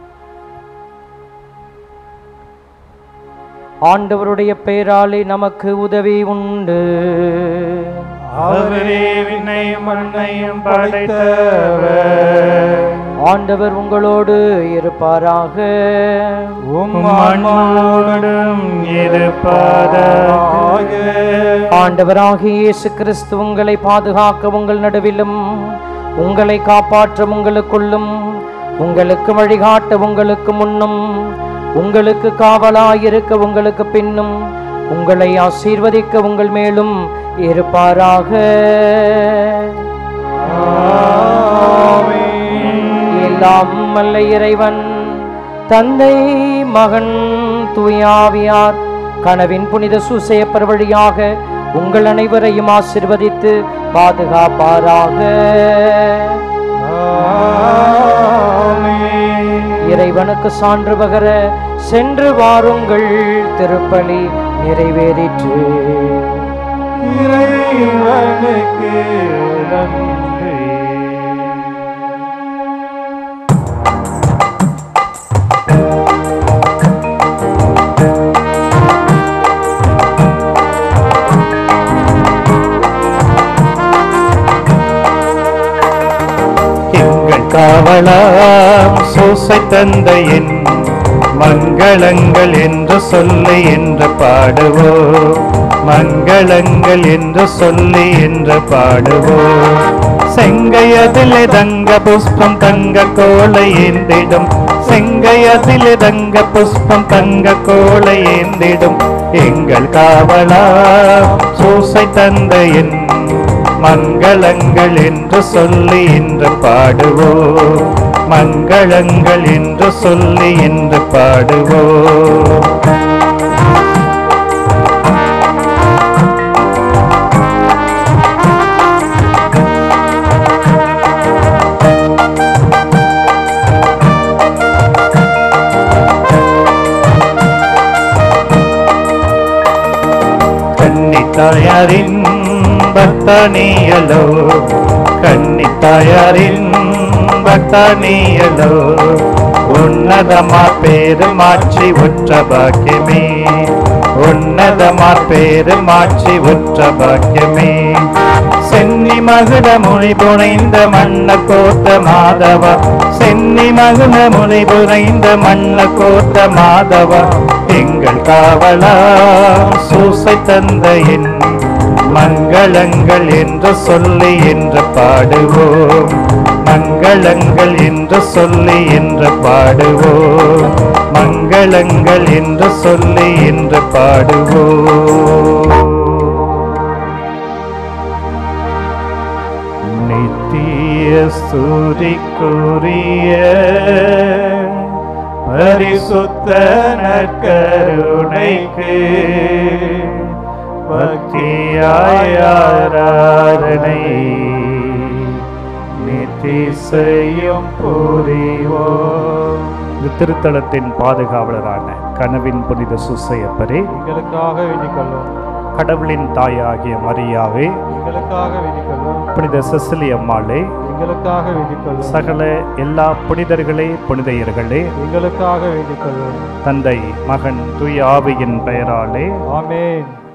ஆண்டவருடைய பெயராலே நமக்கு உதவி உண்டு அவரே விண்ணையும் மண்ணையும் படைத்தவர் ஆண்டவர் உங்களோடு இருப்பாராக உம் ஆன்மாவோடும் இருப்பதாக ஆண்டவராகிய இயேசு கிறிஸ்து உங்களை பாதுகாக்க உங்கள் நடுவிலும் உங்களை காப்பாற்ற உங்களுக்குள்ளும் உங்களுக்கு வழிகாட்ட உங்களுக்கு முன்னும் உங்களுக்கு காவலாயிருக்க உங்களுக்கு பின்னும் உங்களை ஆசீர்வதிக்க உங்கள் மேலும் இருப்பாராக எல்லாம் வல்ல இறைவன் தந்தை மகன் தூயாவியார் கனவின் புனித சூசையப்பர் வழியாக உங்கள் அனைவரையும் ஆசிர்வதித்து பாதுகாப்பாராக இறைவனுக்கு சான்று பகர சென்று வாருங்கள் திருப்பலி நிறைவேறிற்று இறைவனுக்கு நன்றி எங்கள் காவலாம் சூசை தந்தையின் மங்களங்கள் என்று சொல்லி என்று பாடுவோ மங்களங்கள் என்று சொல்லி என்று பாடுவோ செங்கையதிலே தங்க புஷ்பம் தங்க கோலை ஏந்திடும் செங்கையதிலே தங்க புஷ்பம் தங்க கோலை ஏந்திடும் எங்கள் காவலா சூசை தந்தையின் மங்களங்கள் என்று சொல்லி இன்று பாடுவோம் மங்களங்கள் என்று சொல்லி இன்று பாடுவோம் கன்னித்தாயாரின் பக்தனியலோ கன்னித்தாயாரின் பக்தனியலோ உன்னதமா பேருமாட்சி உற்ற பாக்கியமே உன்னதமா பேருமாட்சி உற்ற பாக்கியமே சென்னி மகுட மொழி புனைந்த மண்ண கோத்த மாதவா சென்னி மகுட மொழி புனைந்த மண்ண கோத்த மாதவா எங்கள் காவலா சூசை தந்தையின் மங்களங்கள் என்று சொல்லி என்று பாடுவோம் மங்களங்கள் என்று சொல்லி என்று பாடுவோம் மங்களங்கள் என்று சொல்லி என்று பாடுவோம் நித்திய ஸ்துதிக்குரிய பரிசுத்த நற்கருணைக்கு பக்தியாய் ஆராதனை நித்திசையும் புரிவோம் இந்த திருத்தலத்தின் பாதுகாவலரான கனவின் புனித சுசையப்பரே எங்களுக்காக வேண்டிக் கொள்ளும் கடவுளின் தாயாகிய மரியாவே எங்களுக்காக வேண்டிக் கொள்ளும் புனித செசிலி அம்மாளே எங்களுக்காக வேண்டிக் கொள்ளும் சகல எல்லா புனிதர்களே புனிதையர்களே எங்களுக்காக வேண்டிக் கொள்ளும் தந்தை மகன் தூய ஆவியின் பெயராலே ஆமென்